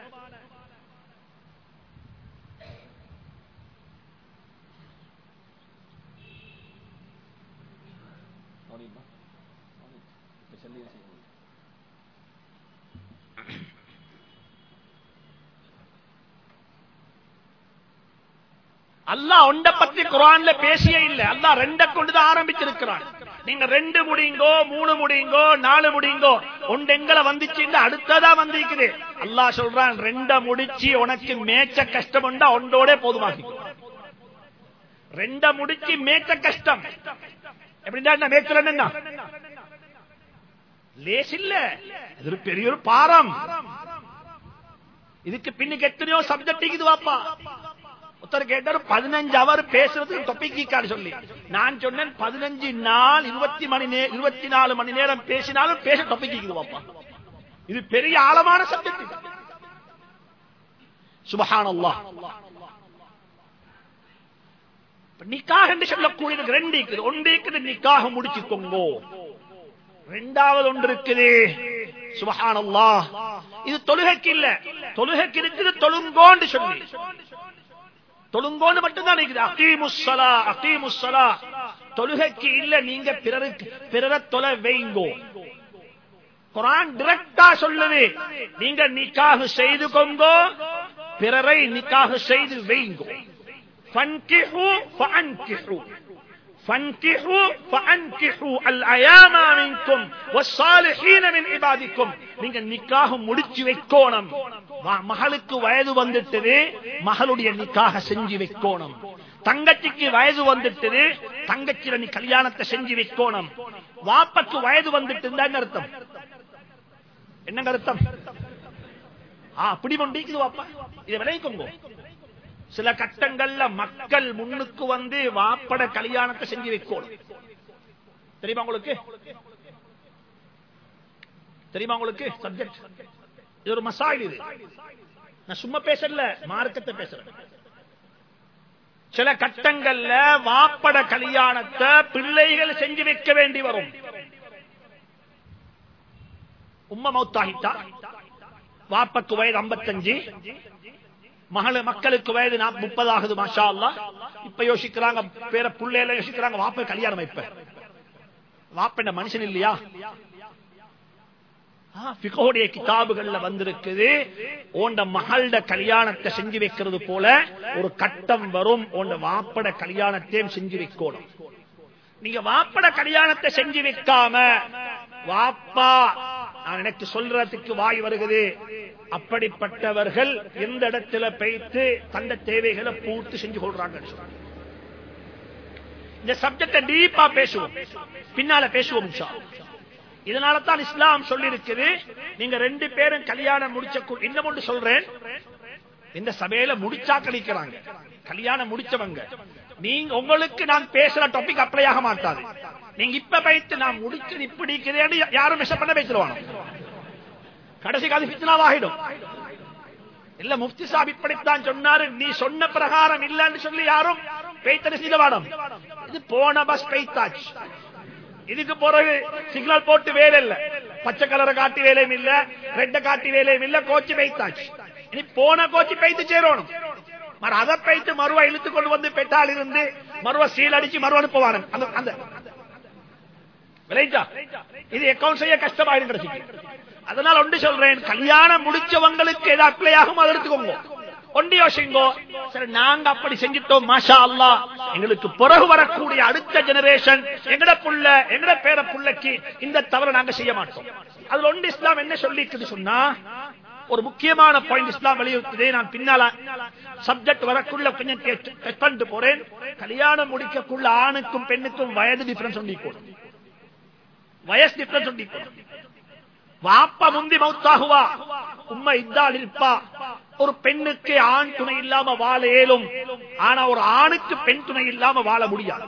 அல்லாஹ் ஒண்ட பத்தி குரான்ல பேசியே இல்ல அல்லாஹ் ரெண்ட கொண்டுதான் ஆரம்பிச்சிருக்கிறான் நீங்க ரெண்டு முடியுங்கோ மூணு முடியுங்கோ நாலு முடியுங்கோ ஒன்று எங்களை வந்துச்சு அடுத்ததா வந்திருக்குது அல்லாஹ் சொல்றான் ரெண்ட முடிச்சு உனக்கு மேய்ச்ச கஷ்டம் உண்டா ஒன்றோட போதுமாகி ரெண்ட முடிச்சு மேய்ச்ச கஷ்டம் எப்படின்னா என்ன மேய்ச்சல் என்ன லேஸ் இல்ல இது ஒரு பெரிய ஒரு பாரம் இதுக்கு பின்னுக்கு எத்தனையோ சப்ஜெக்ட் இருக்குது வாப்பா ஒருத்தர் கேட்டார் பதினஞ்சு அவர் பேசுறதுக்கு தொப்பிக்காரு சொல்லி நான் சொன்னேன் பதினஞ்சு நாள் இருபத்தி மணி நேரம் இருபத்தி நாலு மணி நேரம் பேசினாலும் பேச தொப்பிக்குது பாப்பா இது பெரிய ஆழமான சப்ஜெக்ட் சுபஹானல்லா நிக்காக என்று சொல்லக்கூடியது ரெண்டு இருக்குது ஒன்று இருக்குது நிக்காக முடிச்சுக்கோங்கோ ரெண்டாவது ஒன்று இருக்குது சுபஹானல்லா இது தொழுகைக்கு இல்ல தொழுகைக்கு இருக்குது தொழுங்கோன்னு சொல்லி தொழுங்கோன்னு மட்டும்தான் இருக்குது அகீமுஸ்ஸலா அகீமுஸ்ஸலா தொழுகைக்கு இல்ல நீங்க பிறருக்கு பிறர தொலை வைங்கோ குரான் டிரெக்டா சொல்லுது நீங்க நிக்காக செய்து கொங்கோ பிறரை நிக்காக செய்து வைங்கோ فانكحوا فانكحوا فانكحوا فانكحوا الايام منكم والصالحين من عبادكم நீங்க நிக்காக முடிச்சு வைக்கோணும் மகளுக்கு வயது வந்துட்டது மகளுடைய நிக்காக செஞ்சு வைக்கோணும் தங்கச்சிக்கு வயது வந்துட்டது தங்கச்சில நீ கல்யாணத்தை செஞ்சு வைக்கோணும் வாப்பக்கு வயது வந்துட்டு இருந்தா அர்த்தம் என்னங்க அர்த்தம் அப்படி கொண்டிருக்குது வாப்பா இதை விளைவிக்கோங்க சில கட்டங்கள்ல மக்கள் முன்னுக்கு வந்து வாப்பட கல்யாணத்தை செஞ்சு வைக்கணும் தெரியுமா உங்களுக்கு தெரியுமா உங்களுக்கு சப்ஜெக்ட் இது ஒரு மசாயில் இது நான் சும்மா பேசல மார்க்கத்தை பேசுறேன் சில கட்டங்கள்ல வாப்பட கல்யாணத்தை பிள்ளைகள் செஞ்சு வைக்க வேண்டி வரும் உம்ம மௌத்தாகிட்டா வாப்பக்கு வயது ஐம்பத்தஞ்சு மகள மக்களுக்கு வயது முப்பதாகுது மாஷா அல்லா இப்ப யோசிக்கிறாங்க பேர புள்ளையில யோசிக்கிறாங்க வாப்ப கல்யாணம் இப்ப வாப்ப மனுஷன் இல்லையா பிகோடைய கிதாபுகள்ல வந்திருக்குது ஓண்ட மகள கல்யாணத்தை செஞ்சு வைக்கிறது போல ஒரு கட்டம் வரும் ஓண்ட வாப்பட கல்யாணத்தையும் செஞ்சு வைக்கணும் நீங்க வாப்பட கல்யாணத்தை செஞ்சு வைக்காம வாப்பா நான் எனக்கு சொல்றதுக்கு வாய் வருகிறது அப்படிப்பட்டவர்கள் எந்த இடத்துல பெய்த்து தந்த தேவைகளை பூர்த்தி செஞ்சு கொள்றாங்க இந்த சப்ஜெக்ட டீப்பா பேசுவோம் பின்னால பேசுவோம் இதனால தான் இஸ்லாம் சொல்லி இருக்குது நீங்க ரெண்டு பேரும் கல்யாணம் முடிச்ச இன்னும் ஒன்று சொல்றேன் இந்த சபையில முடிச்சா கழிக்கிறாங்க கல்யாணம் முடிச்சவங்க நீங்க உங்களுக்கு நான் பேசுற டாபிக் அப்ளை ஆக மாட்டாது நீங்க இப்ப பைத்து நான் முடிச்சது இப்படி யாரும் மிஷ பண்ண பேசிடுவாங்க கடைசிக்கு அது பித்னாவாகிடும் இல்ல முப்தி சாப் இப்படித்தான் சொன்னாரு நீ சொன்ன பிரகாரம் இல்லன்னு சொல்லி யாரும் பெய்த்தன செய்தவாடம் இது போன பஸ் பெய்த்தாச்சு இதுக்கு பிறகு சிக்னல் போட்டு வேலை இல்ல பச்சை கலரை காட்டி வேலையும் இல்ல ரெட்ட காட்டி வேலையும் இல்ல கோச்சு பெய்த்தாச்சு இனி போன கோச்சு பெய்த்து சேரணும் மறு அதை பெய்த்து மறுவா இழுத்து கொண்டு வந்து பெட்டால் இருந்து மறுவா சீல் அடிச்சு மறு அனுப்புவாங்க அந்த அந்த விளைஞ்சா இது அக்கௌண்ட் செய்ய கஷ்டமாயிடும் கிடைச்சிட்டு அதனால ஒன்று சொல்றேன் கல்யாணம் முடிச்சவங்களுக்கு எது அப்ளை ஆகும் அதை எடுத்துக்கோங்க ஒன்று யோசிங்கோ சரி நாங்க அப்படி செஞ்சிட்டோம் மாஷா அல்லா எங்களுக்கு பிறகு வரக்கூடிய அடுத்த ஜெனரேஷன் எங்கட புள்ள எங்கட பேர புள்ளைக்கு இந்த தவறை நாங்க செய்ய மாட்டோம் அதுல ஒன்று இஸ்லாம் என்ன சொல்லிக்குது சொன்னா ஒரு முக்கியமான பாயிண்ட் இஸ்லாம் வலியுறுத்துதே நான் பின்னால சப்ஜெக்ட் வரக்குள்ள கொஞ்சம் டெஸ்ட் பண்ணிட்டு போறேன் கல்யாணம் முடிக்கக்குள்ள ஆணுக்கும் பெண்ணுக்கும் வயது டிஃபரன்ஸ் சொல்லிக்கணும் வயசு டிஃபரன்ஸ் சொல்லிக்கணும் வாப்பா முந்தி மௌத்தாகுவா உண்மை இದ್ದಾல் இருப்பா ஒரு பெண்ணுக்கு ஆண் துணை இல்லாம வாழ இயலும் ஆனா ஒரு ஆணுக்கு பெண் துணை இல்லாம வாழ முடியாது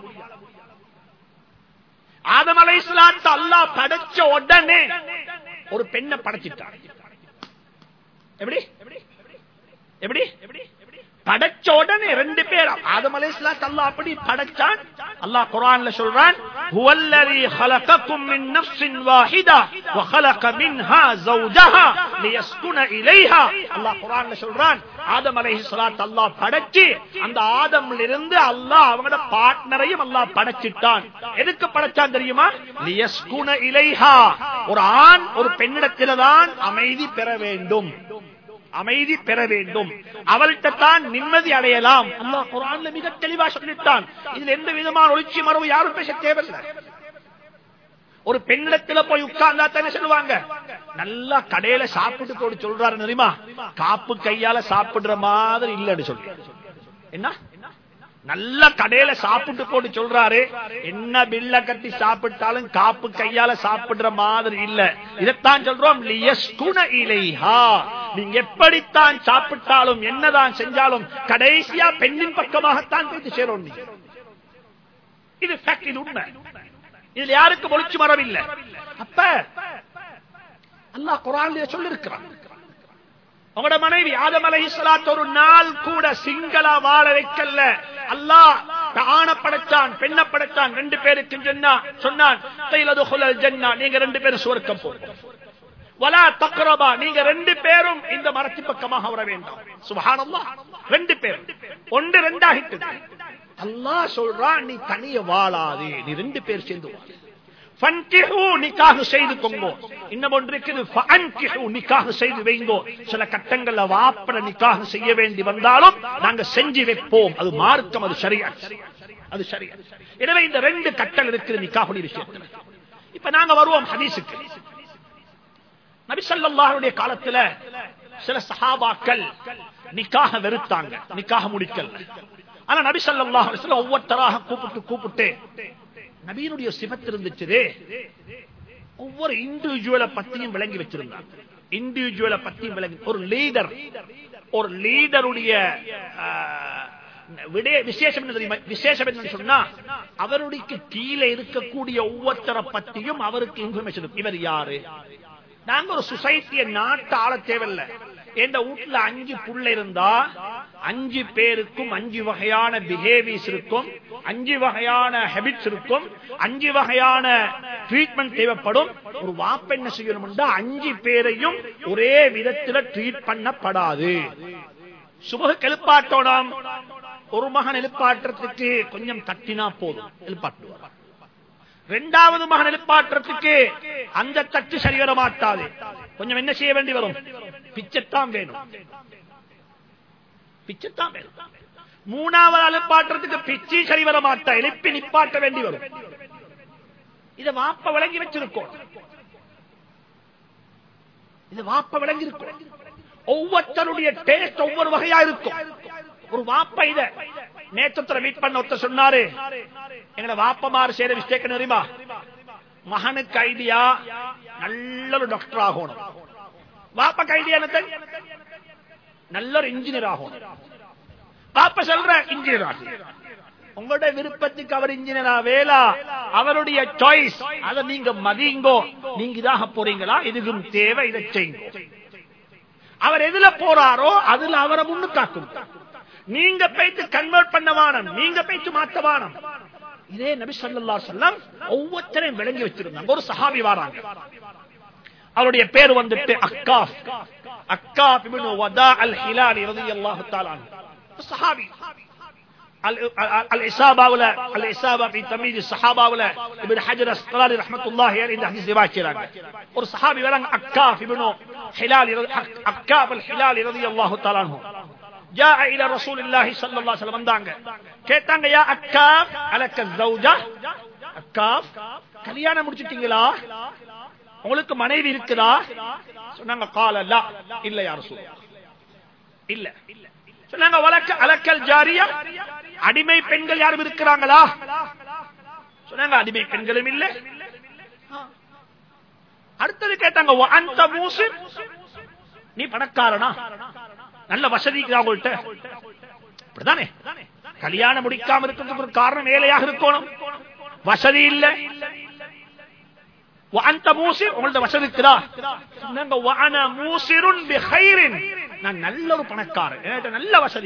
ஆதமலை இஸ்லாத்த அல்லா படைச்ச உடனே ஒரு பெண்ணை படைச்சிட்டான் எப்படி எப்படி படைச்ச உடனே ரெண்டு பேர் ஆதம் அலைஹிஸ்ஸலாத்து அல்லாஹ் அப்படி படைச்சான் அல்லாஹ் குர்ஆன்ல சொல்றான் ஹுவல்லதி خلقكم من نفس واحده وخلق منها زوجها ليسكن اليها அல்லாஹ் குர்ஆன்ல சொல்றான் ஆதம் அலைஹிஸ்ஸலாத்து அல்லாஹ் படைச்சி அந்த ஆதம்ல இருந்து அல்லாஹ் அவங்களோட பார்ட்னரையும் அல்லாஹ் படைச்சிட்டான் எதுக்கு படைச்சான் தெரியுமா லியஸ்குன இலைஹா ஒரு ஆண் ஒரு பெண்ணிடத்தில தான் அமைதி பெற வேண்டும் அமைதி பெற வேண்டும் அவள்கிட்ட தான் நிம்மதி அடையலாம் அல்லாஹ் குரான்ல மிக தெளிவா சொல்லிட்டான் இதுல எந்த விதமான ஒளிச்சி மரபு யாரும் பேச தேவையில்லை ஒரு பெண்ணிடத்துல போய் உட்கார்ந்தா தானே சொல்லுவாங்க நல்லா கடையில சாப்பிட்டு போட்டு சொல்றாரு தெரியுமா காப்பு கையால சாப்பிடுற மாதிரி இல்லன்னு சொல்லி என்ன நல்ல கடையில சாப்பிட்டு போட்டு சொல்றாரு என்ன பில்ல கட்டி சாப்பிட்டாலும் காப்பு கையால சாப்பிடுற மாதிரி இல்ல இதைத்தான் சொல்றோம் லியஸ்குன இலைஹா நீங்க எப்படித்தான் சாப்பிட்டாலும் என்னதான் செஞ்சாலும் கடைசியா பெண்ணின் பக்கமாகத்தான் போய் சேரும் நீ இது fact, இது உண்மை இதுல யாருக்கும் ஒளிச்சு மரம் இல்ல அப்ப அல்லாஹ் குரான் சொல்லி இருக்கிறான் உங்களோட மனைவி ஆதம் அலை ஒரு நாள் கூட சிங்களா வாழ வைக்கல அல்லாஹ் ஆணை படைச்சான் பெண்ணை படைச்சான் ரெண்டு பேருக்கு சொன்னா சொன்னான் தைலதுகுலல் ஜன்னா நீங்க ரெண்டு பேரும் சுவர்க்கம் போகும் வலா தக்ரபா நீங்க ரெண்டு பேரும் இந்த மரத்து பக்கமாக வர வேண்டாம் சுபஹானல்லாஹ் ரெண்டு பேரும் ஒன்று ரெண்டாகிட்டு அல்லாஹ் சொல்றான் நீ தனிய வாழாதே நீ ரெண்டு பேர் சேர்ந்து வா. ஃபன்கிஹு நிக்காஹ் செய்து கொங்கோ இன்னும் ஒன்று இருக்குது ஃபஅன்கிஹு நிக்காஹ் செய்து வைங்கோ சில கட்டங்கள்ல வாப்பட நிக்காஹ் செய்ய வேண்டி வந்தாலும் நாங்க செஞ்சு வைப்போம் அது மார்க்கம் அது சரியா அது சரியா எனவே இந்த ரெண்டு கட்டல் இருக்குது நிக்காஹுடைய விஷயத்துல இப்ப நாங்க வருவோம் ஹதீஸுக்கு நபி ஸல்லல்லாஹுடைய காலத்துல சில சஹாபாக்கள் நிக்காக வெறுத்தாங்க நிக்காக முடிக்கல ஆனா நபி ஸல்லல்லாஹு அலைஹி வஸல்லம் ஒவ்வொருத்தராக கூப்பிட்டு கூப்பிட்டு நபியினுடைய சிபத்து இருந்துச்சு ஒவ்வொரு இண்டிவிஜுவலை பத்தியும் விளங்கி வச்சிருந்தாங்க இண்டிவிஜுவலை பத்தியும் விளங்கி ஒரு லீடர் ஒரு லீடருடைய விசேஷம் என்ன தெரியுமா விசேஷம் என்னன்னு சொன்னா அவருடைய கீழே இருக்கக்கூடிய ஒவ்வொருத்தரை பத்தியும் அவருக்கு இன்ஃபர்மேஷன் இவர் யாரு நாங்க ஒரு சொசைட்டிய நாட்டு ஆள தேவையில்ல எந்த வீட்டுல அஞ்சு புள்ள இருந்தா அஞ்சு பேருக்கும் அஞ்சு வகையான பிஹேவியர்ஸ் இருக்கும் அஞ்சு வகையான ஹெபிட்ஸ் இருக்கும் அஞ்சு வகையான ட்ரீட்மெண்ட் தேவைப்படும் ஒரு வாப்ப என்ன செய்யணும்னா அஞ்சு பேரையும் ஒரே விதத்துல ட்ரீட் பண்ணப்படாது சுபக எழுப்பாட்டோம் ஒரு மகன் எழுப்பாட்டுறதுக்கு கொஞ்சம் தட்டினா போதும் எழுப்பாட்டுவார் ரெண்டாவது மகன் எழுப்பாட்டுறதுக்கு அந்த தட்டு சரி வர மாட்டாது கொஞ்சம் என்ன செய்ய வேண்டி வரும் பிச்சைத்தான் வேணும் பிச்சைத்தான் வேணும் மூணாவது எழுப்பாட்டுறதுக்கு பிச்சை சரி வர மாட்டா எழுப்பி நிப்பாட்ட வேண்டி வரும் இத வாப்ப விளங்கி வச்சிருக்கோம் இது வாப்ப விளங்கி இருக்கும் ஒவ்வொருத்தருடைய டேஸ்ட் ஒவ்வொரு வகையா இருக்கும் ஒரு வாப்ப இத நேற்றத்துல மீட் பண்ண ஒருத்தர் சொன்னாரு எங்கட வாப்பமாறு செய்யற மிஸ்டேக் தெரியுமா மகனுக்கு ஐடியா நல்ல ஒரு டாக்டர் ஆகணும் வாப்பக்கு ஐடியா நல்ல ஒரு இன்ஜினியர் ஆகணும் பாப்ப சொல்ற இன்ஜினியர் ஆகும் உங்களோட விருப்பத்துக்கு அவர் இன்ஜினியரா வேலா அவருடைய சாய்ஸ் அதை நீங்க மதிங்கோ நீங்க இதாக போறீங்களா இதுக்கும் தேவை இதை செய்யுங்க அவர் எதுல போறாரோ அதுல அவரை முன்னு காக்கும் நீங்க போயிட்டு கன்வெர்ட் பண்ண வானம் நீங்க போயிட்டு மாத்த வானம் இதே நபி சொல்லா சொல்லம் ஒவ்வொருத்தரையும் விளங்கி வச்சிருந்தாங்க ஒரு சஹாபி வராங்க அவருடைய பேர் வந்துட்டு அக்காஃப் அக்காஃப் இப்னு வதா அல் ஹிலாலி ரலியல்லாஹு தஆலா சஹாபி الإصابة الإصابة في تمييز الصحابة ولا ابن حجر الأسقلاني رحمة الله عليه இந்த ஹதீஸ் ரிவாயத் செய்றாங்க ஒரு சஹாபி வராங்க அக்காஃப் இப்னு ஹிலால் அக்காஃப் الحلال رضي الله تعالى عنه جاء الى رسول الله صلى الله عليه وسلم வந்தாங்க கேட்டாங்க யா அக்காஃப் அலக்க الزوجة அக்காஃப் கல்யாணம் முடிச்சிட்டீங்களா உங்களுக்கு மனைவி இருக்குதா சொன்னாங்க قال لا இல்ல யா ரசூல் இல்ல சொன்னாங்க வழக்க அலக்கல் ஜாரியா அடிமை பெண்கள் யாரும் இருக்கிறாங்களா சொன்னாங்க அடிமை பெண்களும் இல்ல அடுத்தது கேட்டாங்க அந்த மூசு நீ பணக்காரனா நல்ல வசதி உங்கள்கிட்ட அப்படிதானே கல்யாணம் முடிக்காம இருக்கிறதுக்கு ஒரு காரணம் ஏழையாக இருக்கணும் வசதி இல்ல அந்த மூசி உங்களோட வசதி இருக்குதா மூசிருன் நான் நல்ல ஒரு பணக்காரன் என்கிட்ட நல்ல வசதி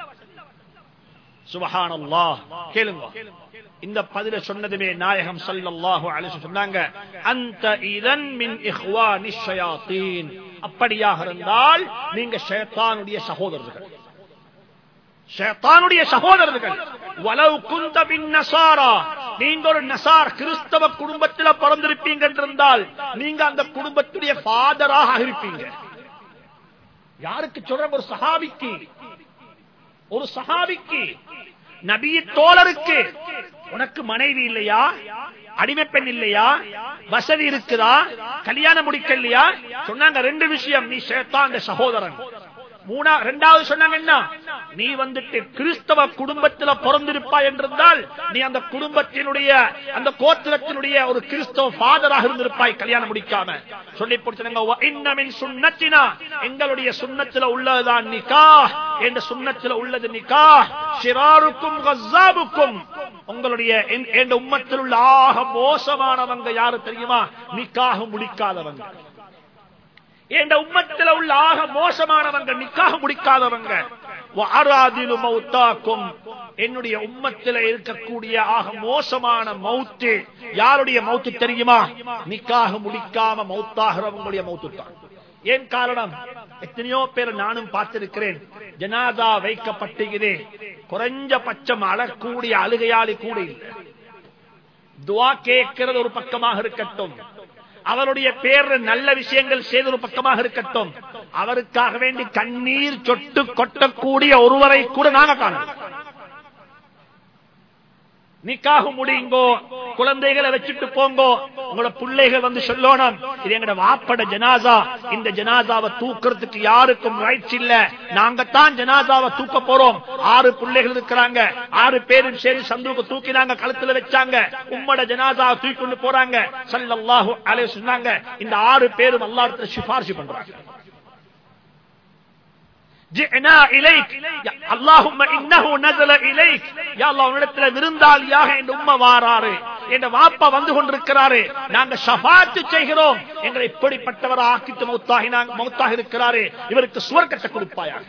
சுபஹானல்லா கேளுங்க இந்த பதில சொன்னதுமே நாயகம் சல்லல்லாஹு அலைஹி சொன்னாங்க அந்த இதன் மின் இஹ்வானி ஷயாத்தீன் அப்படியாக இருந்தால் நீங்க ஷைத்தானுடைய சகோதரர்கள் ஷைத்தானுடைய சகோதரர்கள் வலவு குந்த பின் நசாரா நீங்க ஒரு நசார் கிறிஸ்தவ குடும்பத்தில் பிறந்திருப்பீங்க என்றிருந்தால் நீங்க அந்த குடும்பத்துடைய ஃபாதராக இருப்பீங்க யாருக்கு சொல்ற ஒரு சஹாபிக்கு ஒரு சஹாபிக்கு நபிய தோழருக்கு உனக்கு மனைவி இல்லையா அடிமை பெண் இல்லையா வசதி இருக்குதா கல்யாணம் முடிக்க இல்லையா சொன்னாங்க ரெண்டு விஷயம் நீ சேர்த்தா அந்த சகோதரன் மூணா ரெண்டாவது சொன்னாங்க என்ன நீ வந்துட்டு கிறிஸ்தவ குடும்பத்தில் பிறந்திருப்பாய் என்றிருந்தால் நீ அந்த குடும்பத்தினுடைய அந்த கோத்திரத்தினுடைய ஒரு கிறிஸ்தவ ஃபாதராக இருந்திருப்பாய் கல்யாணம் முடிக்காம சொல்லி போட்டுனாங்க சுண்ணத்தினா எங்களுடைய சுண்ணத்துல உள்ளதுதான் நிக்கா என்ற சுண்ணத்துல உள்ளது நிக்கா ஷிராருக்கும் கசாபுக்கும் உங்களுடைய எந்த உம்மத்தில் உள்ள ஆக மோசமானவங்க யாரு தெரியுமா நிக்காக முடிக்காதவங்க என்ற உம்மத்தில் உள்ள ஆக மோசமானவங்க நிக்காக முடிக்காதவங்க வஅராதிலு மௌத்தாக்கும் என்னுடைய உம்மத்தில இருக்கக்கூடிய ஆக மோசமான மௌத்து யாருடைய மௌத்து தெரியுமா நிக்காக முடிக்காம மௌத்தாகிறவங்களுடைய மௌத்து தான் ஏன் காரணம் எத்தனையோ பேர் நானும் பார்த்திருக்கிறேன் ஜனாதா வைக்கப்பட்டுகிறே குறைஞ்சபட்சம் அழக்கூடிய அழுகையாளி கூட இல்லை துவா கேட்கிறது ஒரு பக்கமாக இருக்கட்டும் அவருடைய பேர் நல்ல விஷயங்கள் செய்த ஒரு பக்கமாக இருக்கட்டும் அவருக்காக வேண்டி கண்ணீர் சொட்டு கொட்டக்கூடிய ஒருவரை கூட நாங்க காணோம் நிக்காக முடியுங்கோ குழந்தைகளை வச்சுட்டு போங்கோ உங்களோட பிள்ளைகள் வந்து சொல்லணும் இது எங்கட வாப்பட ஜனாசா இந்த ஜனாசாவை தூக்குறதுக்கு யாருக்கும் ரைட்ஸ் இல்ல நாங்க தான் ஜனாசாவை தூக்க போறோம் ஆறு பிள்ளைகள் இருக்கிறாங்க ஆறு பேரும் சரி சந்தூக்க தூக்கினாங்க கழுத்துல வச்சாங்க உம்மட ஜனாசாவை தூக்கி கொண்டு போறாங்க சல்லல்லாஹு அலைஹி சொன்னாங்க இந்த ஆறு பேரும் அல்லாஹ் சிபாரிசு பண்றாங்க ஜிஅனா இலைக் அல்லாஹும்ம இன்னஹு நஸல இலைக் யா அல்லாஹ் உன்னிடத்துல விருந்தாளியாக என் உம்ம வாராரு என் வாப்பா வந்து கொண்டிருக்கிறாரு நாங்க ஷஃபாத்து செய்கிறோம் எங்களை இப்படிப்பட்டவர் ஆக்கிட்டு மௌத்தாகி நாங்க மௌத்தாக இருக்கிறாரு இவருக்கு சுவர்க்கத்தை கொடுப்பாயாக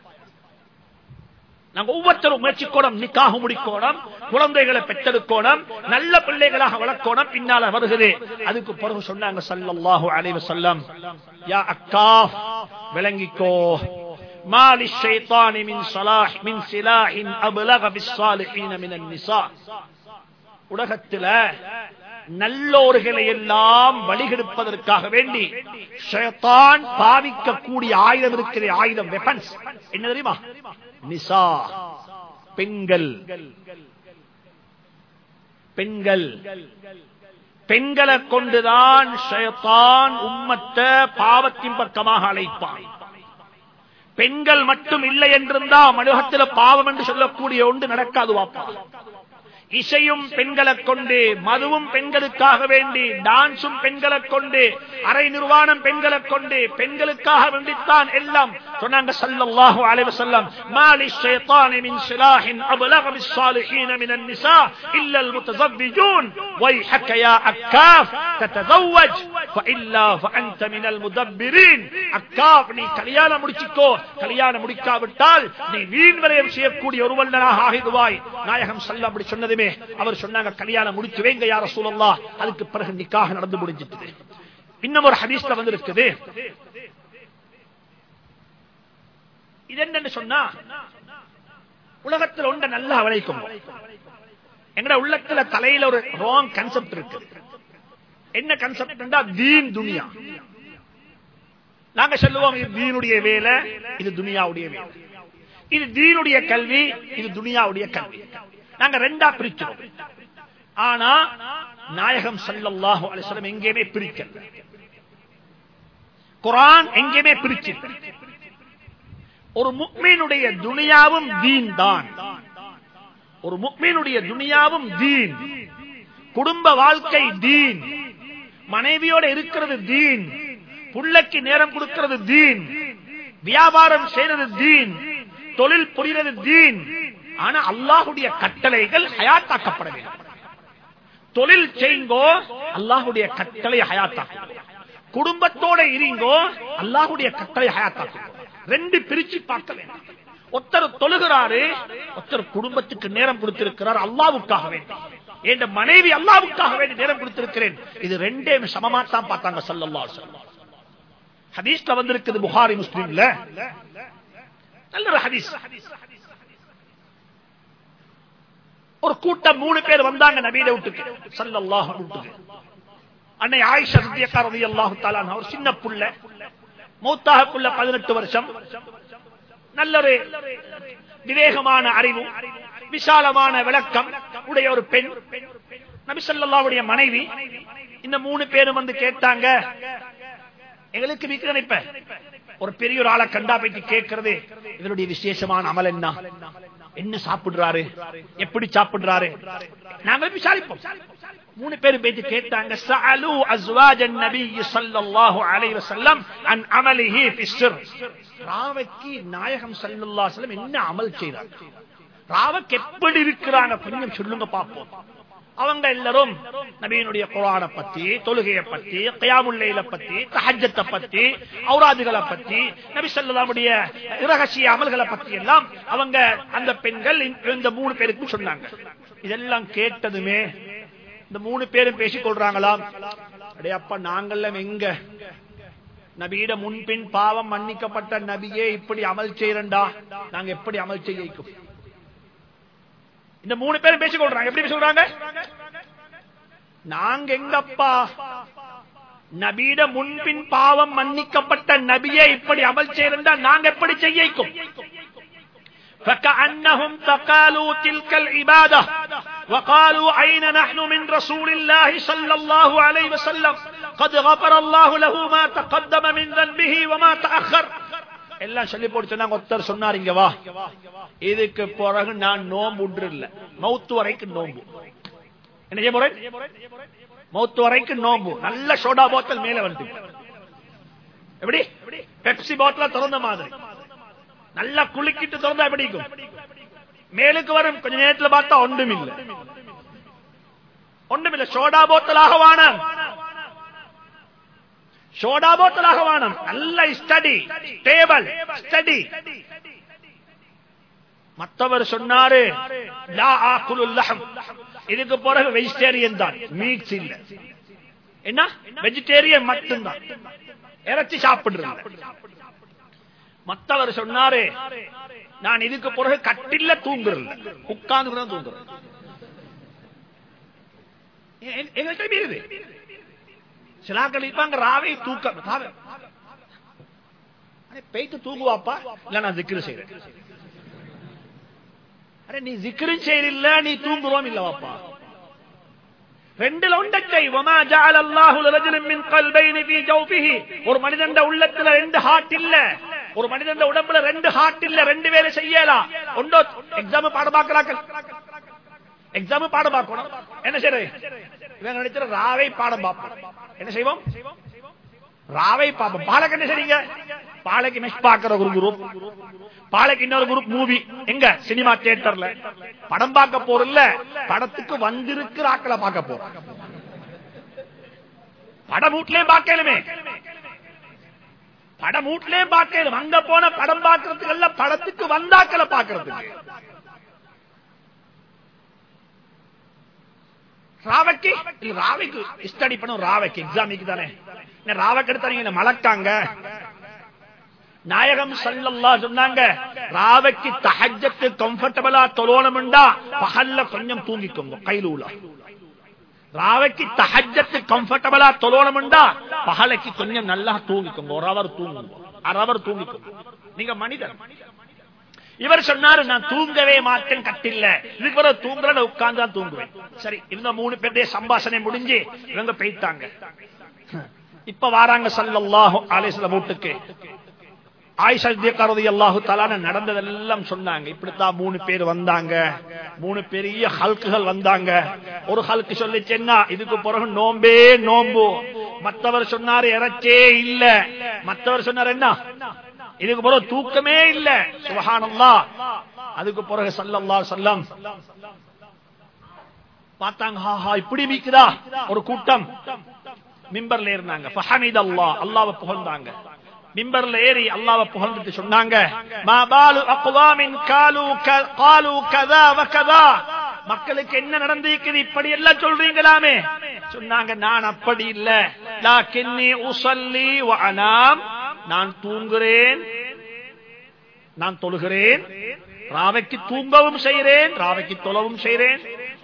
நாங்க ஒவ்வொருத்தரும் முயற்சிக்கோணம் நிக்காக முடிக்கோணம் குழந்தைகளை பெற்றெடுக்கோணம் நல்ல பிள்ளைகளாக வளர்க்கோணம் பின்னால வருகிறது அதுக்கு பிறகு சொன்னாங்க சல்லல்லாஹு அலைஹி வஸல்லம் யா அக்கா விளங்கிக்கோ ما للشيطان من صلاح من سلاح أبلغ بالصالحين من النساء உலகத்தில் நல்லோர்களை எல்லாம் வழிகெடுப்பதற்காக வேண்டி ஷைத்தான் பாவிக்கக்கூடிய ஆயுதம் இருக்கிற ஆயுதம் வெப்பன்ஸ் என்ன தெரியுமா நிசா பெண்கள் பெண்கள் பெண்களை கொண்டுதான் ஷைத்தான் உம்மத்த பாவத்தின் பக்கமாக அழைப்பான் பெண்கள் மட்டும் இல்லை என்றிருந்தா மனுகத்தில் பாவம் என்று சொல்லக்கூடிய ஒன்று நடக்காது வாப்பா இசையும் பெண்களை கொண்டு மதுவும் பெண்களுக்காக வேண்டி டான்ஸும் பெண்களை கொண்டு அரை நிர்வாணம் பெண்களை கொண்டு பெண்களுக்காக வேண்டித்தான் எல்லாம் சொன்னாங்க ஸல்லல்லாஹு அலைஹி வஸல்லம் மாலி ஷைத்தானி மின் சிலாஹின் அப்லக பிஸ்ஸாலிஹீன மின் النساء الا المتزوجون ويحك يا اكاف تتزوج فالا فانت من المدبرين அக்காப் நீ கல்யாணம் முடிச்சுக்கோ கல்யாணம் முடிக்காவிட்டால் நீ வீண் விரயம் செய்யக்கூடிய ஒரு வல்லனாக ஆகிடுவாய் நாயகம் சல்ல அப்படி சொன்னதுமே அவர் சொன்னாங்க கல்யாணம் முடிச்சு வைங்க யார சூழல்லா அதுக்கு பிறகு நிக்காக நடந்து முடிஞ்சிட்டது இன்னும் ஒரு ஹதீஸ்ல வந்து இருக்குது இது என்னன்னு சொன்னா உலகத்தில் ஒன்றை நல்லா அவளைக்கும் எங்கட உள்ளத்துல தலையில ஒரு ராங் கன்செப்ட் இருக்கு என்ன கன்செப்ட் தீன் துனியா நாங்க சொல்லுவோம் இது தீனுடைய வேலை இது துனியாவுடைய வேலை இது தீனுடைய கல்வி இது துனியாவுடைய கல்வி நாங்க ரெண்டா பிரிக்கிறோம் ஆனா நாயகம் சல்லல்லாஹு அலிஸ்லம் எங்கேயுமே பிரிக்கல குரான் எங்கேயுமே பிரிச்சு ஒரு முக்மீனுடைய துனியாவும் தீன் தான் ஒரு முக்மீனுடைய துனியாவும் தீன் குடும்ப வாழ்க்கை தீன் மனைவியோட இருக்கிறது தீன் புள்ளைக்கு நேரம் கொடுக்கிறது தீன் வியாபாரம் செய்யறது தீன் தொழில் புரிகிறது தீன் ஆனா அல்லாஹுடைய கட்டளைகள் ஹயாத்தாக்கப்பட வேண்டும் தொழில் செய்யுங்கோ அல்லாஹுடைய கட்டளை ஹயாத்தாக்கும் குடும்பத்தோட இருங்கோ அல்லாஹுடைய கட்டளை ஹயாத்தாக்கும் ரெண்டு பிரிச்சு பார்க்க வேண்டும் ஒருத்தர் தொழுகிறாரு ஒருத்தர் குடும்பத்துக்கு நேரம் கொடுத்திருக்கிறார் அல்லாவுக்காக வேண்டும் என் மனைவி அல்லாவுக்காக வேண்டி நேரம் கொடுத்திருக்கிறேன் இது ரெண்டே சமமா தான் பார்த்தாங்க சல்லல்லா ஹதீஸ்ல வந்திருக்குது புகாரி முஸ்லீம்ல நல்ல ஒரு ஹதீஸ் ஒரு கூட்டம் மூணு பேர் வந்தாங்க நபீட விட்டுக்கு சல்லல்லாஹு விட்டுக்கு அன்னை ஆயிஷா சித்தியக்கா ரவி அல்லாஹு தாலான் ஒரு சின்ன புள்ள மூத்தாக புள்ள பதினெட்டு வருஷம் நல்ல ஒரு விவேகமான அறிவு விசாலமான விளக்கம் உடைய ஒரு பெண் நபிசல்லாவுடைய மனைவி இந்த மூணு பேரும் வந்து கேட்டாங்க எங்களுக்கு விற்க நினைப்ப ஒரு பெரிய ஒரு ஆளை கண்டா போயிட்டு கேட்கறது இதனுடைய விசேஷமான அமல் என்ன என்ன சாப்பிடுறாரு எப்படி சாப்பிடுறாரு நாங்க விசாரிப்போம் மூணு பேரும் பேச்சு கேட்டாங்க சஅலு அஸ்வாஜன் நபி ஸல்லல்லாஹு அலைஹி வஸல்லம் அன் அமலிஹி ஃபி ஸிர் ராவைக்கு நாயகம் ஸல்லல்லாஹு அலைஹி வஸல்லம் என்ன அமல் செய்றார் ராவக்கு எப்படி இருக்கிறாங்க கொஞ்சம் சொல்லுங்க பாப்போம் அவங்க எல்லாரும் நபியினுடைய குரானை பத்தி தொழுகையை பத்தி கயாமுல்லையில பத்தி தஹஜத்தை பத்தி ஔராதுகளை பத்தி நபி சொல்லாமுடைய இரகசிய அமல்களை பத்தி எல்லாம் அவங்க அந்த பெண்கள் இந்த மூணு பேருக்கு சொன்னாங்க இதெல்லாம் கேட்டதுமே இந்த மூணு பேரும் பேசிக் கொள்றாங்களாம் அடே அப்பா நாங்கெல்லாம் எங்க நபியிட முன்பின் பாவம் மன்னிக்கப்பட்ட நபியே இப்படி அமல் செய்யறண்டா நாங்க எப்படி அமல் செய்யும் இந்த மூணு பேரும் பேசிக் கொள்றாங்க எப்படி பேசுறாங்க நாங்க எங்கப்பா நபீட முன்பின் பாவம் மன்னிக்கப்பட்ட நபியே இப்படி அமல் செய்யறண்டா நாங்க எப்படி செய்யும் فكأنهم تقالوا تلك العبادة وقالوا أين نحن من رسول الله صلى الله عليه وسلم قد غفر الله له ما تقدم من ذنبه وما تأخر எல்லாம் சொல்லி போட்டு சொன்னாங்க ஒருத்தர் சொன்னார் இங்க வா இதுக்கு பிறகு நான் நோம்பு உண்டு இல்ல மௌத்து வரைக்கும் நோம்பு என்ன செய்ய போறேன் மௌத்து வரைக்கும் நோம்பு நல்ல சோடா போத்தல் மேல வந்து எப்படி பெப்சி போத்தல திறந்த மாதிரி நல்லா குளிக்கிட்டு திறந்தா எப்படி இருக்கும் மேலுக்கு வரும் கொஞ்ச நேரத்தில் பார்த்தா ஒன்றும் இல்லை ஒன்றும் இல்லை சோடா போத்தலாக வானம் சோடா போத்தலாக வானம் நல்ல ஸ்டடி டேபிள் ஸ்டடி மற்றவர் சொன்னாரு இதுக்கு பிறகு வெஜிடேரியன் தான் மீட்ஸ் இல்ல என்ன வெஜிடேரியன் மட்டும்தான் இறைச்சி சாப்பிடுறது மற்றவர் சொன்னாரு நான் இதுக்கு பிறகு கட்டில தூங்குறது உட்கார்ந்து தூங்குறேன் எங்கள்கிட்ட இருக்குது சிலாக்கள் இருப்பாங்க ராவை தூக்க பெய்த்து தூங்குவாப்பா இல்ல நான் திக்ரு செய்யறேன் அரே நீ ஜிக்ரு செய்யல நீ தூங்குறோம் இல்லவாப்பா ரெண்டுல ஒன்றத்தை வமா ஜஅல அல்லாஹு லரஜுலின் மின் கல்பைனி ஃபீ ஜௌஃபிஹி ஒரு மனிதன் உள்ளத்துல ரெண்டு ஹார்ட் இல்ல ஒரு மனிதன் உடம்புல ரெண்டு ஹார்ட் இல்ல ரெண்டு வேலை செய்யலாம் ஒன்றோ எக்ஸாம் பாட பாக்குறாக்கள் எக்ஸாம் பாட பார்க்கணும் என்ன செய்யறது இவங்க நினைச்ச ராவை பாடம் பார்ப்போம் என்ன செய்வோம் ராவை பார்ப்போம் பாலக்கு என்ன செய்றீங்க பாலைக்கு மெஷ் பாக்குற ஒரு குரூப் பாலைக்கு இன்னொரு குரூப் மூவி எங்க சினிமா தியேட்டர்ல படம் பார்க்க போறல படத்துக்கு வந்திருக்கிற ஆக்களை பார்க்க போறோம் படம் வீட்லயே பார்க்கலுமே படம் வீட்லயே பார்க்கலும் அங்க போன படம் பார்க்கறதுக்கு எல்லாம் படத்துக்கு வந்தாக்களை பார்க்கறதுக்கு ராவைக்கு இல்ல ராவைக்கு ஸ்டடி பண்ணும் ராவைக்கு எக்ஸாமிக்கு தானே ராவைக்கு எடுத்தாங்க மலக்காங்க நாயகம் சல்லல்லா சொன்னாங்க ராவைக்கு தஹஜத்து கம்ஃபர்டபுளா தொழணும்டா பகல்ல கொஞ்சம் தூங்கிக்கோங்க கைலூல ராவைக்கு தஹஜத்து கம்ஃபர்டபுளா தொழணும்டா பகலைக்கு கொஞ்சம் நல்லா தூங்கிக்கோங்க ஒரு அவர் தூங்குங்க அரை அவர் தூங்கிக்கோங்க நீங்க மனிதர் இவர் சொன்னாரு நான் தூங்கவே மாட்டேன் கட்டில்ல இதுக்கு பிறகு தூங்குறத உட்கார்ந்து தான் தூங்குவேன் சரி இந்த மூணு பேருடைய சம்பாஷணை முடிஞ்சு இவங்க போயிட்டாங்க இப்ப வாராங்க சல்லல்லாஹு அலிஸ்ல வீட்டுக்கு ஆயிஷி அல்லாஹு தலான நடந்ததெல்லாம் சொன்னாங்க இப்படித்தான் மூணு பேர் வந்தாங்க மூணு பெரிய ஹல்குகள் வந்தாங்க ஒரு ஹல்கு சொல்லிச்சேன்னா இதுக்கு பிறகு நோம்பே நோம்பு மற்றவர் சொன்னாரு இறச்சே இல்ல மற்றவர் சொன்னார் என்ன இதுக்கு பிறகு தூக்கமே இல்ல சுபஹானல்லா அதுக்கு பிறகு சல்லல்லா சொல்லம் பார்த்தாங்க ஹாஹா இப்படி மீக்குதா ஒரு கூட்டம் மிம்பர்ல இருந்தாங்க ஃபஹமித் அல்லாஹ் அல்லாஹ்வை புகழ்ந்தாங்க மிம்பர்ல ஏறி அல்லாஹ்வை புகழ்ந்துட்டு சொன்னாங்க மா பாலு அக்வாமின் காலு காலு கதா வ கதா மக்களுக்கு என்ன நடந்திருக்குது இப்படி எல்லாம் சொல்றீங்களாமே சொன்னாங்க நான் அப்படி இல்ல லாக்கின்னி உசல்லி வ அனாம் நான் தூங்குறேன் நான் தொழுகிறேன் ராவைக்கு தூங்கவும் செய்கிறேன் ராவைக்கு தொழவும் செய்கிறேன்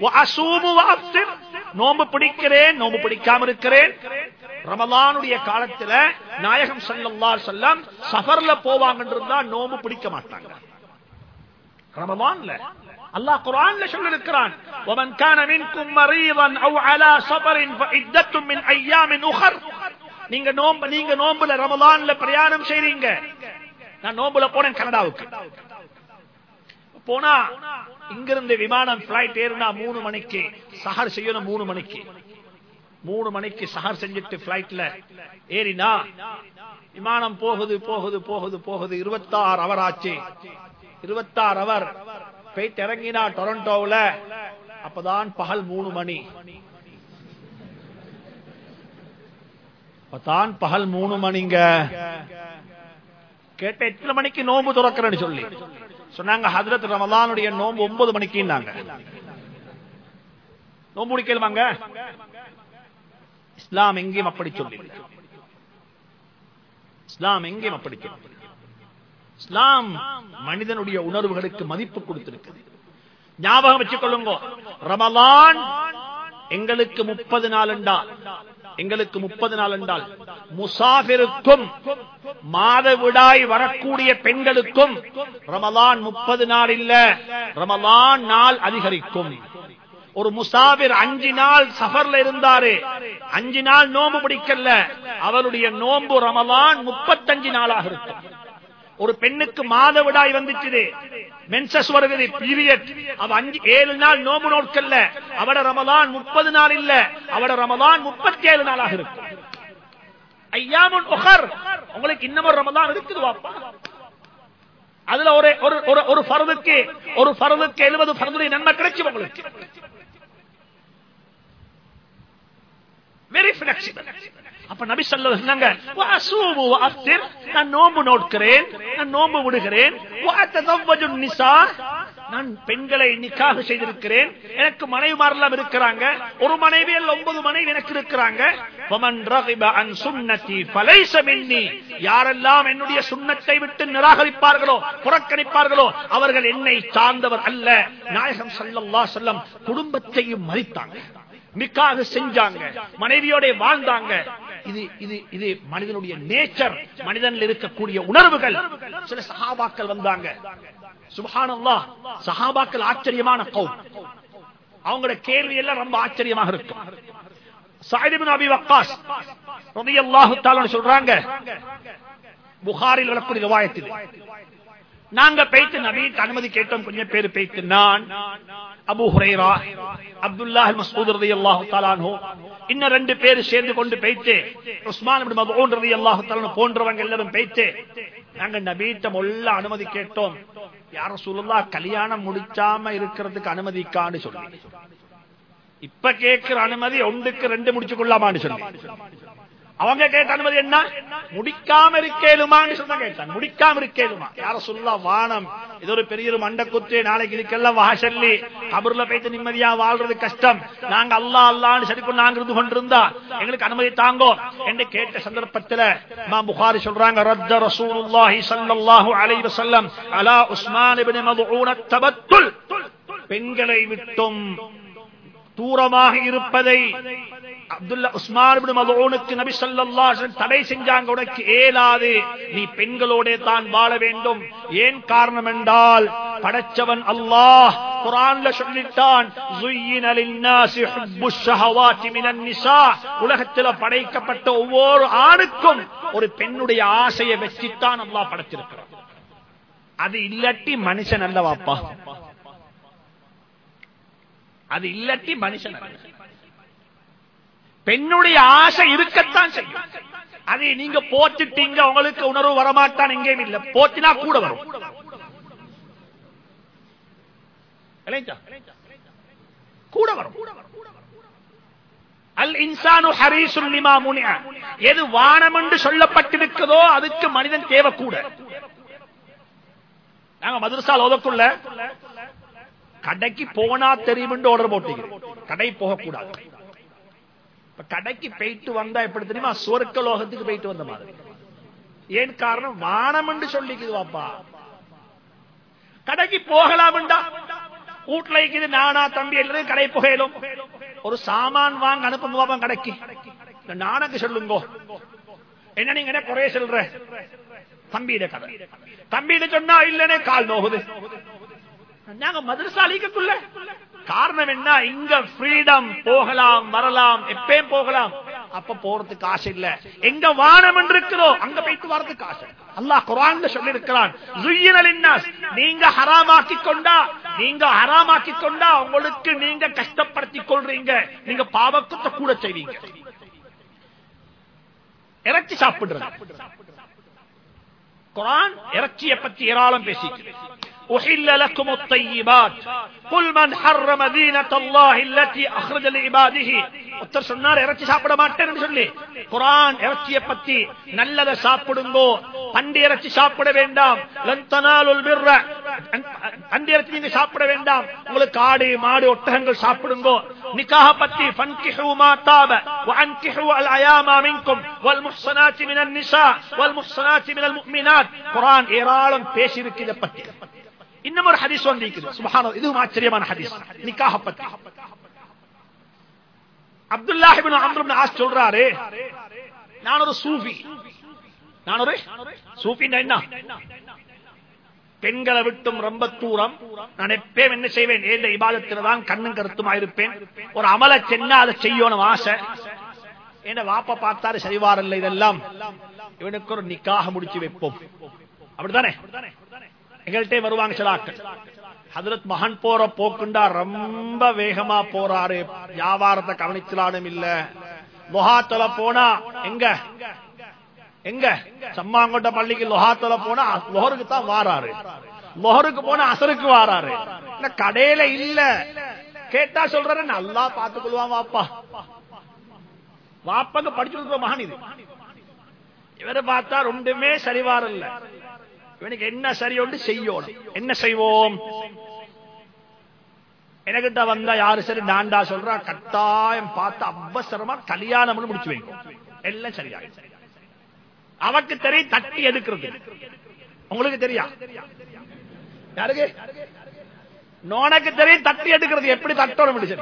நோம்பு பிடிக்கிறேன் நோம்பு பிடிக்காம இருக்கிறேன் ரமலானுடைய காலத்துல நாயகம் சல்லல்லா செல்லம் சஃபர்ல போவாங்க இருந்தா நோம்பு பிடிக்க மாட்டாங்க ரமலான்ல அல்லாஹ் குர்ஆன்ல சொல்லிருக்கிறான் ومن كان منكم مريضا او على سفر فعده من ايام اخر நீங்க நோம்பு நீங்க நோம்புல ரமலான்ல பிரயாணம் செய்றீங்க நான் நோம்புல போனேன் கனடாவுக்கு போனா இங்கிருந்து விமானம் பிளைட் ஏறினா மூணு மணிக்கு சஹர் செய்யணும் மூணு மணிக்கு மூணு மணிக்கு சஹர் செஞ்சுட்டு பிளைட்ல ஏறினா விமானம் போகுது போகுது போகுது போகுது இருபத்தாறு அவர் ஆச்சு இருபத்தாறு அவர் போயிட்டு இறங்கினா டொரண்டோவில் அப்பதான் பகல் மூணு மணி அப்பதான் பகல் மூணு மணிங்க கேட்ட எத்தனை மணிக்கு நோன்பு துறக்கிறேன்னு சொல்லி சொன்னாங்க ஹதரத் ரமலானுடைய நோன்பு ஒன்பது மணிக்குன்னாங்க நோன்பு முடிக்கலுமாங்க இஸ்லாம் எங்கேயும் அப்படி சொல்லி இஸ்லாம் எங்கேயும் அப்படி சொல்லி இஸ்லாம் மனிதனுடைய உணர்வுகளுக்கு மதிப்பு கொடுத்திருக்கு ஞாபகம் வச்சுக் கொள்ளுங்க ரமலான் எங்களுக்கு முப்பது நாள் என்றால் எங்களுக்கு முப்பது நாள் என்றால் முசாபிருக்கும் மாதவிடாய் வரக்கூடிய பெண்களுக்கும் ரமலான் முப்பது நாள் இல்ல ரமலான் நாள் அதிகரிக்கும் ஒரு முசாபிர் அஞ்சு நாள் சஃபர்ல இருந்தாரு அஞ்சு நாள் நோம்பு பிடிக்கல அவருடைய நோம்பு ரமலான் முப்பத்தஞ்சு நாளாக இருக்கும் ஒரு பெண்ணுக்கு மாதவிடாய் வந்துச்சு மென்சஸ் வருகிறது பீரியட் அவ அஞ்சு ஏழு நாள் நோம்பு நோட்கல்ல அவட ரமலான் முப்பது நாள் இல்ல அவட ரமலான் முப்பத்தி ஏழு நாளாக இருக்கும் ஐயாமுன் உகர் உங்களுக்கு இன்னும் ஒரு ரமலான் இருக்குது வாப்பா அதுல ஒரு ஒரு ஒரு- ஒரு பருவுக்கு ஒரு பருவுக்கு எழுபது பருவடைய நன்மை கிடைக்கும் உங்களுக்கு வெரி பிளெக்சிபிள் அப்ப நபி சொல்ல சொன்னாங்க "வஅசூமு வஅஃப்திர்." நான் நோன்பு நோட்கிறேன் நான் நோன்பு விடுகிறேன் வஅத்தஸவ்வஜு நிசா. நான் பெண்களை நிக்காக செய்திருக்கிறேன் எனக்கு மனைவிமாரெல்லாம் இருக்கிறாங்க ஒரு மனைவி அல்ல ஒன்பது மனைவி எனக்கு இருக்கிறாங்க ஃபமன் ரகிப அன் சுன்னதி ஃபலைஸ மின்னி. யாரெல்லாம் என்னுடைய சுண்ணத்தை விட்டு நிராகரிப்பார்களோ புறக்கணிப்பார்களோ அவர்கள் என்னை சார்ந்தவர் அல்ல நாயகம் ஸல்லல்லாஹு அலைஹி வஸல்லம் குடும்பத்தையும் மதித்தாங்க நிக்காக செஞ்சாங்க மனைவியோட வாழ்ந்தாங்க இது இது இது மனிதனுடைய நேச்சர் மனிதனில் இருக்கக்கூடிய உணர்வுகள் சில சஹாபாக்கள் வந்தாங்க சுபஹானல்லாஹ் சஹாபாக்கள் ஆச்சரியமான கௌம் அவங்களோட கேள்வி எல்லாம் ரொம்ப ஆச்சரியமாக இருக்கும் சயீத் இப்னு அபி வக்காஸ் ரலியல்லாஹு தஆலா சொல்றாங்க புகாரில் வரக்கூடிய ரிவாயத்தில் நாங்க பேய்த்து நபிக்கு அனுமதி கேட்டோம் கொஞ்சம் பேர் பேய்த்து நான் அபு ஹுரைரா அப்துல்லாஹ் மஸ்ஊத் ரலியல்லாஹு தஆலா அன்ஹு இன்னும் ரெண்டு பேர் சேர்ந்து கொண்டு பேய்த்து உஸ்மான் இப்னு மத்ஊன் ரலியல்லாஹு தஆலா அன்ஹு போன்றவங்க எல்லாரும் பேய்த்து நாங்க நபியிட்ட மொல்ல அனுமதி கேட்டோம் யார ரசூலுல்லாஹ் கல்யாணம் முடிச்சாம இருக்கிறதுக்கு அனுமதிக்கான்னு சொல்லி இப்ப கேட்கிற அனுமதி ஒன்றுக்கு ரெண்டு முடிச்சு கொள்ளாமான்னு சொல்லி அவங்க கேட்ட அனுமதி என்ன முடிக்காம இருக்கேலுமான்னு சொன்னா கேட்டாங்க முடிக்காம இருக்கேலுமா யார சொல்லலாம் வானம் இது ஒரு பெரிய ஒரு மண்ட குத்து நாளைக்கு இதுக்கெல்லாம் வா சொல்லி கபர்ல போயிட்டு நிம்மதியா வாழ்றது கஷ்டம் நாங்க அல்லா அல்லான்னு சரி கொண்டு நாங்க இருந்து கொண்டிருந்தா எங்களுக்கு அனுமதி தாங்கோ என்று கேட்ட சந்தர்ப்பத்துல இமாம் புகாரி சொல்றாங்க ரத்த ரசூலுல்லாஹி ஸல்லல்லாஹு அலைஹி வஸல்லம் அலா உஸ்மான் இப்னு மதுஊன் தபத்துல் பெண்களை விட்டும் தூரமாக இருப்பதை அப்துல்லா உஸ்மான் இப்னு மதுஊனுக்கு நபி ஸல்லல்லாஹு அலைஹி வஸல்லம் தடை செஞ்சாங்க உனக்கு ஏலாது நீ பெண்களோட தான் வாழ வேண்டும் ஏன் காரணம் என்றால் படைச்சவன் அல்லாஹ் குர்ஆன்ல சொல்லிட்டான் زُيِّنَ لِلنَّاسِ حُبُّ الشَّهَوَاتِ مِنَ النِّسَاءِ உலகத்தில் படைக்கப்பட்ட ஒவ்வொரு ஆணுக்கும் ஒரு பெண்ணுடைய ஆசையை வச்சுத்தான் அல்லாஹ் படைச்சிருக்கிறான் அது இல்லாட்டி மனுஷன் அல்லவாப்பா அது இல்லாட்டி மனுஷன் அல்ல. பெண்ணுடைய ஆசை இருக்கத்தான் செய்யும் அதை நீங்க போட்டுட்டீங்க உங்களுக்கு உணர்வு வரமாட்டான் எங்கேயும் இல்ல போத்தினா கூட வரும் இல்லைங்களா? கூட வரும் அல் இன்சானு ஹரீசுல் லிமா முனிஅ எது வானம் என்று சொல்லப்பட்டிருக்கிறதோ அதுக்கு மனிதன் தேவை கூட நாங்க மதுரசால் ஓதக்குள்ள கடைக்கு போனா தெரியும் ஆர்டர் போட்டீங்க கடை போகக்கூடாது இப்ப கடைக்கு போயிட்டு வந்தா எப்படி தெரியுமா சுவர்க்க லோகத்துக்கு போயிட்டு வந்த மாதிரி ஏன் காரணம் வானம் என்று சொல்லிக்குது வாப்பா கடைக்கு போகலாம்டா வீட்டுல இருக்குது நானா தம்பி எல்லாரும் கடை புகையிலும் ஒரு சாமான் வாங்க அனுப்புங்க பாப்பா கடைக்கு இந்த நானக்கு சொல்லுங்க என்ன நீங்க என்ன குறைய சொல்ற தம்பியிட கதை தம்பியிட சொன்னா இல்லனே கால் நோகுது நாங்க மதரசா அழிக்கக்குள்ள காரணம் என்ன இங்க ஃப்ரீடம் போகலாம் வரலாம் எப்பயும் போகலாம் அப்ப போறதுக்கு ஆசை இல்ல எங்க வானம் என்று இருக்கிறோ அங்க போயிட்டு வரதுக்கு ஆசை அல்லாஹ் குரான்ல சொல்லி இருக்கிறான் நீங்க ஹராமாக்கி கொண்டா நீங்க ஹராமாக்கி கொண்டா உங்களுக்கு நீங்க கஷ்டப்படுத்தி கொள்றீங்க நீங்க பாவக்கத்தை கூட செய்வீங்க இறைச்சி சாப்பிடுறது குரான் இறைச்சியை பற்றி ஏராளம் பேசிக்கிறது أحل لكم الطيبات قل من حرم دينة الله التي أخرج لعباده ஒருத்தர் சொன்னார் இறைச்சி சாப்பிட மாட்டேன்னு சொல்லி குரான் இறைச்சியை பத்தி நல்லதை சாப்பிடுங்கோ பண்டி இறைச்சி சாப்பிட வேண்டாம் லந்தனாலுல் பிர்ர பண்டி இறைச்சி நீங்க சாப்பிட வேண்டாம் உங்களுக்கு ஆடு மாடு ஒட்டகங்கள் சாப்பிடுங்கோ நிக்காக பத்தி ஃபன்கிஹு மா தாப وانكحوا الايام منكم والمحصنات من النساء والمحصنات من المؤمنات குரான் ஏராளம் பேசி இருக்கு இதை பத்தி இன்னும் ஒரு ஹதீஸ் வந்திருக்குது சுபஹானல்லாஹ் இதுவும் ஆச்சரியமான ஹதீஸ் நிக்காக பத்தி அப்துல்லாஹிபின் அம்ருபின் ஆஸ் சொல்றாரு நான் ஒரு சூஃபி நான் ஒரு சூஃபி என்ன பெண்களை விட்டும் ரொம்ப தூரம் நான் எப்பயும் என்ன செய்வேன் ஏந்த இபாதத்தில் தான் கண்ணும் கருத்துமா இருப்பேன் ஒரு அமல சென்னா அதை செய்யணும் ஆசை என்ன வாப்ப பார்த்தாரு சரிவாரல்ல இதெல்லாம் இவனுக்கு ஒரு நிக்காக முடிச்சு வைப்போம் அப்படித்தானே எங்கள்கிட்ட வருவாங்க சில ஆட்கள் ஹதரத் மகன் போற போக்குண்டா ரொம்ப வேகமா போறாரு வியாபாரத்தை கவனிச்சலானும் இல்ல லொஹாத்தல போனா எங்க எங்க சம்மாங்கொட்ட பள்ளிக்கு லொஹாத்தல போனா லொஹருக்கு தான் வாராரு லொஹருக்கு போனா அசருக்கு வாராரு இல்ல கடையில இல்ல கேட்டா சொல்றாரு நல்லா பாத்துக்கொள்வான் வாப்பா வாப்பாங்க படிச்சு கொடுக்குற மகன் இது இவரை பார்த்தா ரெண்டுமே சரிவாரல்ல இவனுக்கு என்ன சரியொண்டு செய்யணும் என்ன செய்வோம் எனக்கிட்ட வந்தா யாரு சரி நான்டா சொல்றா கட்டாயம் பார்த்து அவசரமா கல்யாணம் முடிச்சு வைக்கும் எல்லாம் சரியா அவக்கு தெரியும் தட்டி எடுக்கிறது உங்களுக்கு தெரியா யாருக்கு நோனக்கு தெரியும் தட்டி எடுக்கிறது எப்படி தட்டணும் முடிச்சு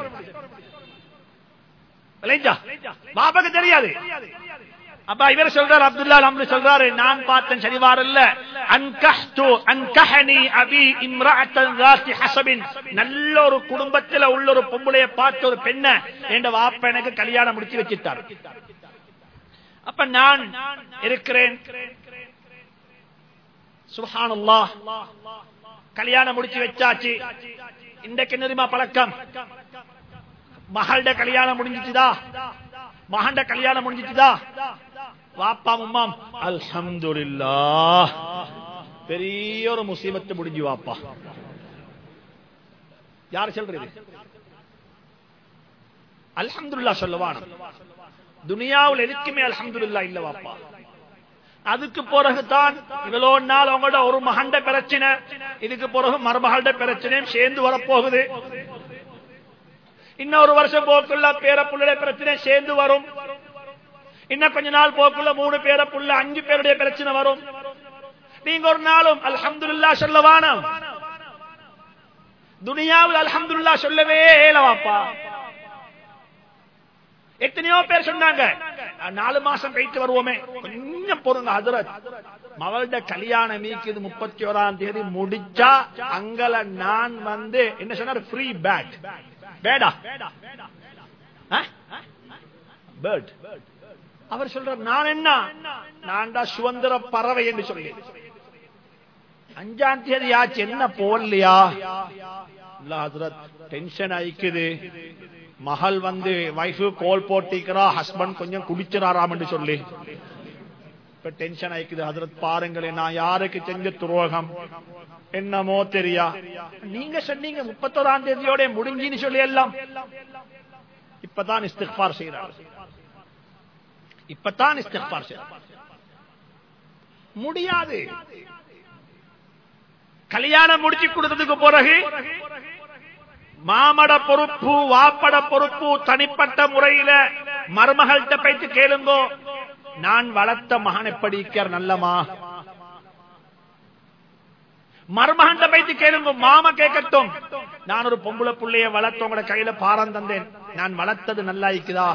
பாப்பாக்கு தெரியாது அப்ப இவர் சொல்றார் அப்துல்லா அம்ரு சொல்றாரு நான் பார்த்தேன் சரிவாரல்ல அன்கஹ்து அன்கஹனி அபி இம்ரஅத்தன் ذات حسب நல்ல ஒரு குடும்பத்துல உள்ள ஒரு பொம்பளைய பார்த்த ஒரு பெண்ண என்ற வாப்ப எனக்கு கல்யாணம் முடிச்சு வச்சிட்டார் அப்ப நான் இருக்கிறேன் சுப்ஹானல்லாஹ் கல்யாணம் முடிச்சு வச்சாச்சு இன்றைக்கு தெரியுமா பழக்கம் மகள்ட கல்யாணம் முடிஞ்சிச்சுதா மகண்ட கல்யாணம் முடிஞ்சிச்சுதா வாப்பா உம்மாம் அல்ஹம்துலில்லா பெரிய ஒரு முசீபத்து முடிஞ்சு வாப்பா யார் சொல்றது அல்ஹம்துல்லா சொல்லுவான் துனியாவில் எதுக்குமே அல்ஹம்துல்லா இல்ல வாப்பா அதுக்கு பிறகுதான் இவ்வளோ நாள் அவங்களோட ஒரு மகண்ட பிரச்சனை இதுக்கு பிறகு மருமகள்ட பிரச்சனையும் சேர்ந்து வரப்போகுது இன்னொரு வருஷம் போக்குள்ள பேர புள்ள பிரச்சனை சேர்ந்து வரும் இன்னும் கொஞ்ச நாள் போக்குள்ள மூணு பேர புள்ள அஞ்சு பேருடைய பிரச்சனை வரும் நீங்க ஒரு நாளும் அல்ஹம்துல்லா சொல்லவானம் துனியாவில் அல்ஹம்துல்லா சொல்லவே ஏலவாப்பா எத்தனையோ பேர் சொன்னாங்க நாலு மாசம் கழித்து வருவோமே கொஞ்சம் பொருங்க ஹசரத் மவள்ட கல்யாணம் மீக்குது முப்பத்தி ஓராம் தேதி முடிச்சா அங்கல நான் வந்து என்ன சொன்னார் ஃப்ரீ பேட் பேடா பேர்ட் அவர் சொல்றார் நான் என்ன நான் தான் சுதந்திர பறவை என்று சொல்லி அஞ்சாம் தேதி ஆச்சு என்ன போடலையா டென்ஷன் ஆயிக்குது மகள் வந்து வைஃபு கோல் போட்டிக்கிறா ஹஸ்பண்ட் கொஞ்சம் குடிச்சிடாராம் என்று சொல்லி இப்ப டென்ஷன் ஆயிக்குது ஹசரத் பாருங்களேன் நான் யாருக்கு செஞ்ச துரோகம் என்னமோ தெரியா நீங்க சொன்னீங்க முப்பத்தோராம் தேதியோட முடிஞ்சின்னு சொல்லி எல்லாம் இப்பதான் இஸ்திஃபார் செய்யறார் இப்பதான் இஸ்திஃபார் செய்யறார் முடியாது கல்யாணம் முடிச்சு கொடுத்ததுக்கு பிறகு மாமட பொறுப்பு வாப்பட பொறுப்பு தனிப்பட்ட முறையில மருமகள்கிட்ட போயிட்டு கேளுங்கோ நான் வளர்த்த மகன் எப்படி இருக்கார் நல்லமா மருமகண்ட பைத்து கேளுங்க மாமா கேட்கட்டும் நான் ஒரு பொம்பளை புள்ளைய வளர்த்த உங்களோட கையில பாரம் தந்தேன் நான் வளர்த்தது நல்லா இருக்குதா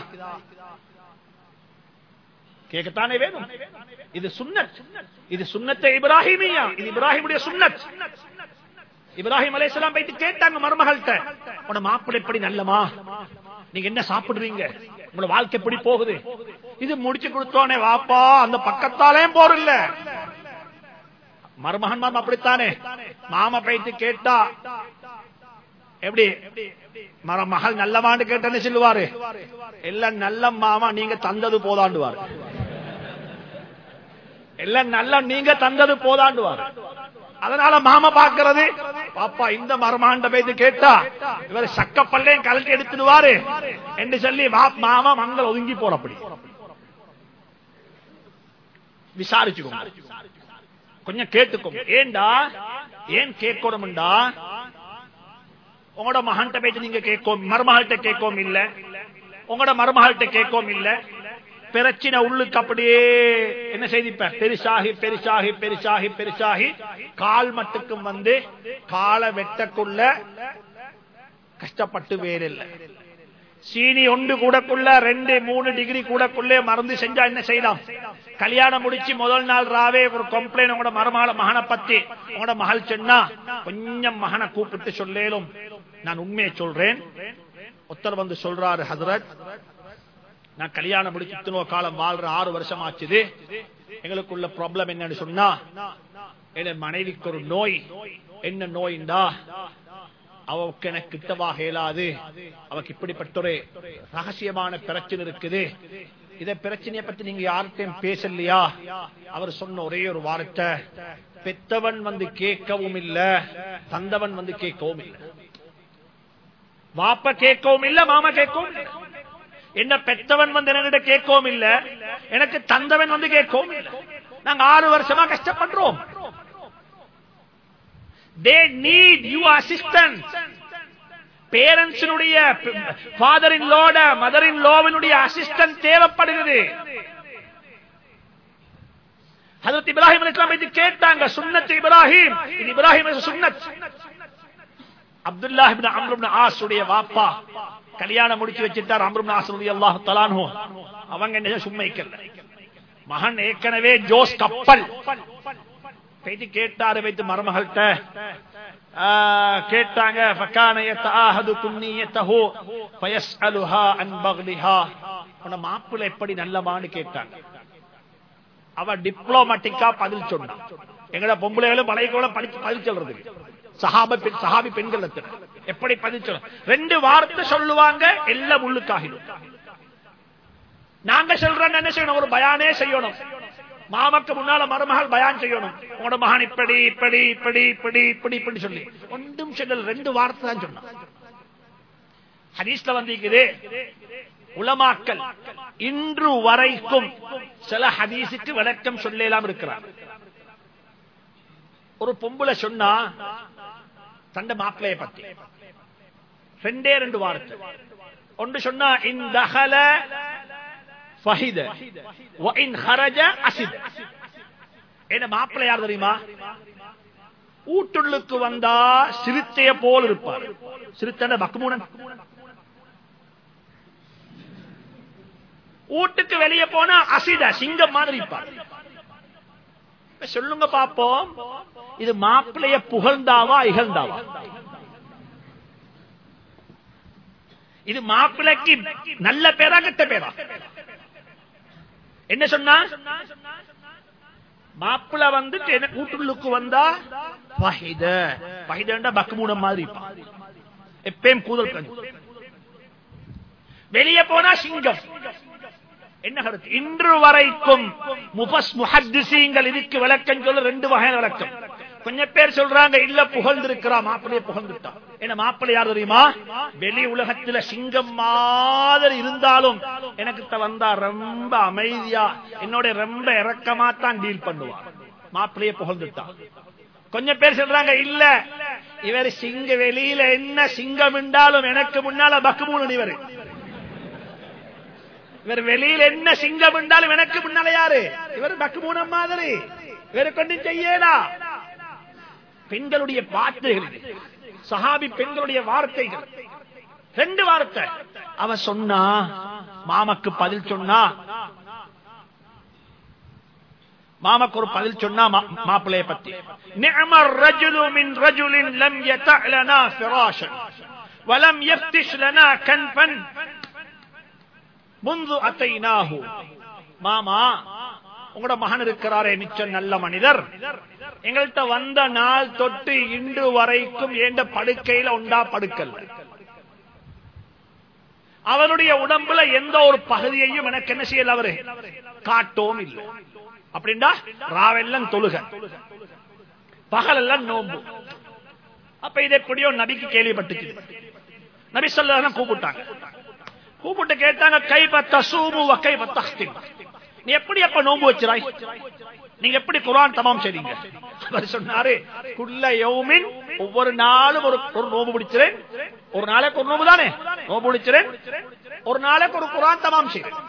கேட்கத்தானே வேணும் இது சுன்னத் இது சுன்னத்தை இப்ராஹிமியா இது இப்ராஹிமுடைய சுன்னத் இப்ராஹிம் அலைசலாம் போயிட்டு கேட்டாங்க மருமகள்கிட்ட உன மாப்பிள்ளை எப்படி நல்லமா நீங்க என்ன சாப்பிடுறீங்க உங்களோட வாழ்க்கை எப்படி போகுது இது முடிச்சு கொடுத்தோனே வாப்பா அந்த பக்கத்தாலே போறில்ல மருமகன் மாமா அப்படித்தானே மாமா போயிட்டு கேட்டா எப்படி மகள் நல்லவான்னு கேட்டேன்னு சொல்லுவாரு எல்லாம் நல்ல மாமா நீங்க தந்தது போதாண்டுவாரு எல்லாம் நல்ல நீங்க தந்தது போதாண்டுவாரு அதனால மாமா பாக்குறது பாப்பா இந்த மரமாண்ட பேத்து கேட்டா இவர் சக்கப்பல்லையும் கலட்டி எடுத்துடுவாரு என்று சொல்லி வா- மாமா மங்கள் ஒதுங்கி போறப்படி விசாரிச்சுக்கோங்க கொஞ்சம் கேட்டுக்கோங்க ஏண்டா ஏன் கேட்கணும்டா உங்களோட மகன்கிட்ட பேச்சு நீங்க கேட்கும் மருமகள்கிட்ட கேட்கவும் இல்ல உங்களோட மருமகள்கிட்ட கேட்கவும் இல்ல பிரச்சனை உள்ளுக்கு அப்படியே என்ன செய்திப்ப பெருசாகி பெருசாகி பெருசாகி பெருசாகி கால் மட்டுக்கும் வந்து காலை வெட்டக்குள்ள கஷ்டப்பட்டு வேறில்லை சீனி ஒன்று கூடக்குள்ள ரெண்டு மூணு டிகிரி கூடக்குள்ளே மருந்து செஞ்சா என்ன செய்யலாம் கல்யாணம் முடிச்சு முதல் நாள் ராவே ஒரு கம்ப்ளைண்ட் உங்களோட மருமகள மகனை பத்தி உங்களோட மகள் சொன்னா கொஞ்சம் மகனை கூப்பிட்டு சொல்லேலும் நான் உண்மையை சொல்றேன் ஒருத்தர் வந்து சொல்றாரு ஹசரத் நான் கல்யாணம் முடிச்சு இத்தனோ காலம் வாழ்ற ஆறு வருஷம் ஆச்சுது எங்களுக்குள்ள ப்ராப்ளம் என்னன்னு சொன்னா என் மனைவிக்கு ஒரு நோய் என்ன நோயிண்டா அவக்கு எனக்கு கிட்டவாக இயலாது அவக்கு இப்படிப்பட்ட ஒரு ரகசியமான பிரச்சனை இருக்குது இத பிரச்சனையை பத்தி நீங்க யார்கிட்டயும் பேசலையா அவர் சொன்ன ஒரே ஒரு வார்த்தை பெத்தவன் வந்து கேட்கவும் இல்ல தந்தவன் வந்து கேட்கவும் இல்ல வாப்ப கேட்கவும் இல்ல மாமா கேட்கவும் இல்ல என்ன பெத்தவன் வந்து என்கிட்ட கேட்கவும் இல்ல எனக்கு தந்தவன் வந்து கேட்கவும் இல்ல நாங்க ஆறு வருஷமா கஷ்டப்படுறோம் they need your assistance பேரண்ட்ஸினுடைய ஃபாதர் இன் லோட மதர் இன் லோவினுடைய அசிஸ்டன்ட் தேவைப்படுகிறது ஹதரத் இப்ராஹிம் அலைஹிஸ்ஸலாம் இது கேட்டாங்க சுன்னத் இப்ராஹிம் இது இப்ராஹிம் சுன்னத் Abdullah ibn Amr ibn As உடைய வாப்பா கல்யாணம் முடிச்சு வச்சிட்டார் அம்ர் இப்னு ஆஸ் ரலியல்லாஹு தஆலா அன்ஹு அவங்க என்ன சும்மா வைக்கல மகன் ஏற்கனவே ஜோஸ் கப்பல் பேச்சு கேட்டாரு வைத்து மருமகள்கிட்ட கேட்டாங்க ஃபகான யதஆஹது குன்னியத்தஹு ஃபயஸ்அலுஹா அன் பக்லிஹா உன மாப்பிள்ளை எப்படி நல்லமான்னு கேட்டாங்க அவ டிப்ளோமேட்டிக்கா பதில் சொன்னான் எங்கட பொம்பளைகளும் பழைய படிச்சு பதில் சொல்றது சஹாப பெண் சஹாபி பெண்கள் எத்தனை எப்படி பதில் சொல்ல ரெண்டு வார்த்தை சொல்லுவாங்க எல்லாம் உள்ளுக்காகிடும் நாங்க சொல்றோம் என்ன செய்யணும் ஒரு பயானே செய்யணும் மாமக்கு முன்னால மருமகள் பயான் செய்யணும் உங்களோட மகன் இப்படி இப்படி இப்படி இப்படி இப்படி இப்படி சொல்லி ஒன்றும் சொல்லல ரெண்டு வார்த்தை தான் சொன்னான் ஹதீஸ்ல வந்திருக்குது உலமாக்கல் இன்று வரைக்கும் சில ஹதீஸுக்கு விளக்கம் சொல்லலாம் இருக்கிறார் ஒரு பொம்புல சொன்னா தண்ட மாப்பிளைய பத்தி ரெண்டே ரெண்டு வார்த்தை ஒன்று சொன்னா இந்த ஃபஹித வஇன் ஹரஜ அசித என்ன மாப்பிள்ளை யார் தெரியுமா ஊட்டுள்ளுக்கு வந்தா சிறுத்தைய போல் இருப்பார் சிறுத்தன பக்மூனன் ஊட்டுக்கு வெளியே போனா அசித சிங்கம் மாதிரி இருப்பார் சொல்லுங்க பாப்போம் இது மாப்பிளைய புகழ்ந்தாவா இகழ்ந்தாவா இது மாப்பிளைக்கு நல்ல பேரா கெட்ட பேரா என்ன சொன்னா மாப்பிள்ள வந்து கூட்டுள்ளுக்கு வந்தா பஹித பஹிதண்டா பக்குமூனம் மாதிரி எப்பயும் கூதல் கண்டு வெளியே போனா சிங்கம் என்ன கருத்து இன்று வரைக்கும் முபஸ் முஹத்திசீங்கள் இதுக்கு விளக்கம் சொல்ல ரெண்டு வகையான விளக்கம் கொஞ்சம் பேர் சொல்றாங்க இல்ல புகழ்ந்திருக்கிறா மாப்பிள்ளைய புகழ்ந்துட்டா என்ன மாப்பிள்ளை யார் தெரியுமா வெளி உலகத்துல சிங்கம் மாதிரி இருந்தாலும் எனக்கு வந்தா ரொம்ப அமைதியா என்னோட ரொம்ப இறக்கமா தான் டீல் பண்ணுவான் மாப்பிள்ளைய புகழ்ந்துட்டான் கொஞ்சம் பேர் சொல்றாங்க இல்ல இவர் சிங்க வெளியில என்ன சிங்கம் என்றாலும் எனக்கு முன்னால பக்குமூன் இவர் இவர் வெளியில என்ன சிங்கம் என்றாலும் எனக்கு முன்னால யாரு இவர் பக்குமூனம் மாதிரி இவரை கொண்டு செய்யலா பெண்களுடைய வார்த்தைகள் சஹாபி பெண்களுடைய வார்த்தைகள் ரெண்டு வார்த்தை அவ சொன்னா மாமக்கு பதில் சொன்னா மாமக்கு ஒரு பதில் சொன்னா மாப்பிளைய பத்தி நிஅமர் ரஜுலு மின் ரஜுலின் லம் யதஅலனா ஃபிராஷன் வலம் யஃப்திஷ் லனா கன்ஃபன் முந்து அத்தைனாஹு மாமா உங்களோட மகன் இருக்கிறாரே மிச்சம் நல்ல மனிதர் எங்கள்கிட்ட வந்த நாள் தொட்டு இன்று வரைக்கும் ஏண்ட படுக்கையில உண்டா படுக்கல் அவருடைய உடம்புல எந்த ஒரு பகுதியையும் எனக்கு என்ன செய்யல அவரு காட்டவும் இல்லை அப்படின்னா ராவெல்லாம் தொழுக பகலெல்லாம் நோம்பு அப்ப இதை எப்படியோ நபிக்கு கேள்விப்பட்டுச்சு நபி சொல்ல கூப்பிட்டாங்க கூப்பிட்டு கேட்டாங்க கை பத்த சூமு கை பத்த நீ எப்படி அப்ப நோம்பு வச்சிராய் நீங்க எப்படி குரான் தமாம் செய்றீங்க அவர் சொன்னாரு குள்ள யௌமின் ஒவ்வொரு நாளும் ஒரு ஒரு நோம்பு பிடிச்சிறேன் ஒரு நாளைக்கு ஒரு நோம்பு தானே நோம்பு பிடிச்சிறேன் ஒரு நாளைக்கு ஒரு குரான் தமாம் செய்றேன்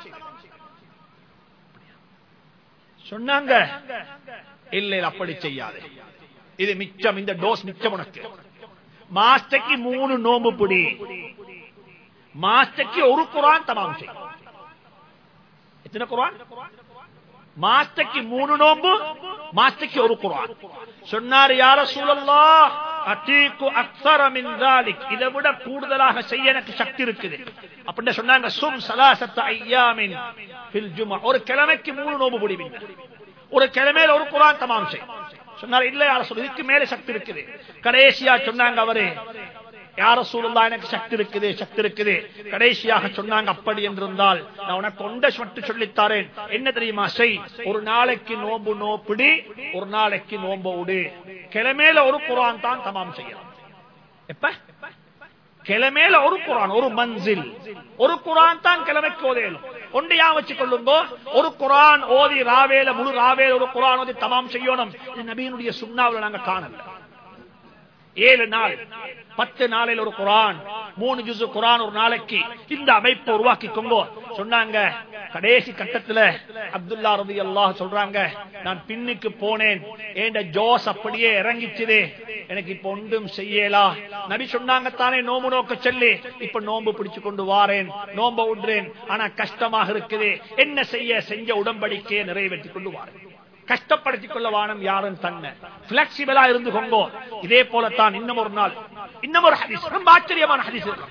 சொன்னாங்க இல்ல இல்ல, அப்படி செய்யாதே இது மிச்சம் இந்த டோஸ் மிச்சம் உனக்கு மாஸ்டக்கு மூணு நோம்பு பிடி மாஸ்டக்கு ஒரு குரான் தமாம் செய் எத்தனை குரான் மாஸ்டக்கு மூணு நோம்பு மாஸ்டக்கு ஒரு குரான் சொன்னார் யார சூழல்லா அத்தீக்கு அக்ஸர மின் ذلك இதை விட கூடுதலாக செய்ய எனக்கு சக்தி இருக்குது அப்படின்னு சொன்னாங்க சும் சலாசத்த ஐயாமின் ஃபில் ஜுமா ஒரு கிழமைக்கு மூணு நோம்பு பிடிவீங்க ஒரு கிழமையில ஒரு குரான் தமாம் செய் சொன்னார் இல்ல யார சொல்லு இதுக்கு மேல சக்தி இருக்குது கடைசியா சொன்னாங்க அவரு யார சூழல்லா எனக்கு சக்தி இருக்குது சக்தி இருக்குது கடைசியாக சொன்னாங்க அப்படி என்றிருந்தால் நான் உனக்கு ஒன்றை மட்டும் சொல்லித்தாரேன் என்ன தெரியுமா செய் ஒரு நாளைக்கு நோம்பு நோப்பிடி ஒரு நாளைக்கு நோம்பு விடு கிழமையில ஒரு குரான் தான் தமாம் செய்யலாம் எப்ப கிழமையில ஒரு குரான் ஒரு மன்சில் ஒரு குரான் தான் கிழமைக்கு ஓதையலும் ஒன்றையா வச்சு கொள்ளுங்கோ ஒரு குரான் ஓதி ராவேல முழு ராவேல ஒரு குரான் ஓதி தமாம் செய்யணும் இது நபியினுடைய சுண்ணாவில் நாங்க காணல ஏழு நாள் பத்து நாளில் ஒரு குரான் மூணு ஜுசு குரான் ஒரு நாளைக்கு இந்த அமைப்பை உருவாக்கி கொங்கோ சொன்னாங்க கடைசி கட்டத்துல அப்துல்லா ரவி அல்லாஹ் சொல்றாங்க நான் பின்னுக்கு போனேன் ஏண்ட ஜோஸ் அப்படியே இறங்கிச்சுதே எனக்கு இப்ப ஒன்றும் செய்யலா நபி சொன்னாங்க தானே நோம்பு நோக்க சொல்லி இப்ப நோம்பு பிடிச்சு கொண்டு வாரேன் நோம்ப விடுறேன் ஆனா கஷ்டமாக இருக்குது என்ன செய்ய செஞ்ச உடம்படிக்கையை நிறைவேற்றி கொண்டு வாரேன் கஷ்டப்படுத்திக் கொள்ள வானம் யாரும் தன்னை பிளெக்சிபிளா இருந்து கொங்கோ இதே போலத்தான் இன்னும் ஒரு நாள் இன்னும் ஒரு ஹதீஸ் ரொம்ப ஆச்சரியமான ஹதீஸ் இருக்கு.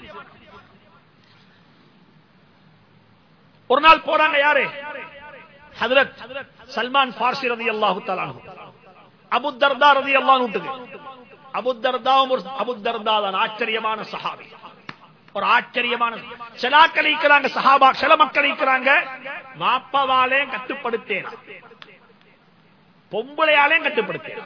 ஒரு நாள் போறாங்க யாரு ஹதரத் சல்மான் பார்சி ரதி அல்லாஹு தலானு அபு தர்தா ரதி அல்லாஹ் விட்டுது அபு தர்தாவும் ஒரு அபு தர்தா தான் ஆச்சரியமான சஹாபி ஒரு ஆச்சரியமான சிலாக்கள் இருக்கிறாங்க சஹாபா சில மக்கள் இருக்கிறாங்க மாப்பவாலே கட்டுப்படுத்தேன் பொம்பளையாலையும் கட்டுப்படுத்தேன்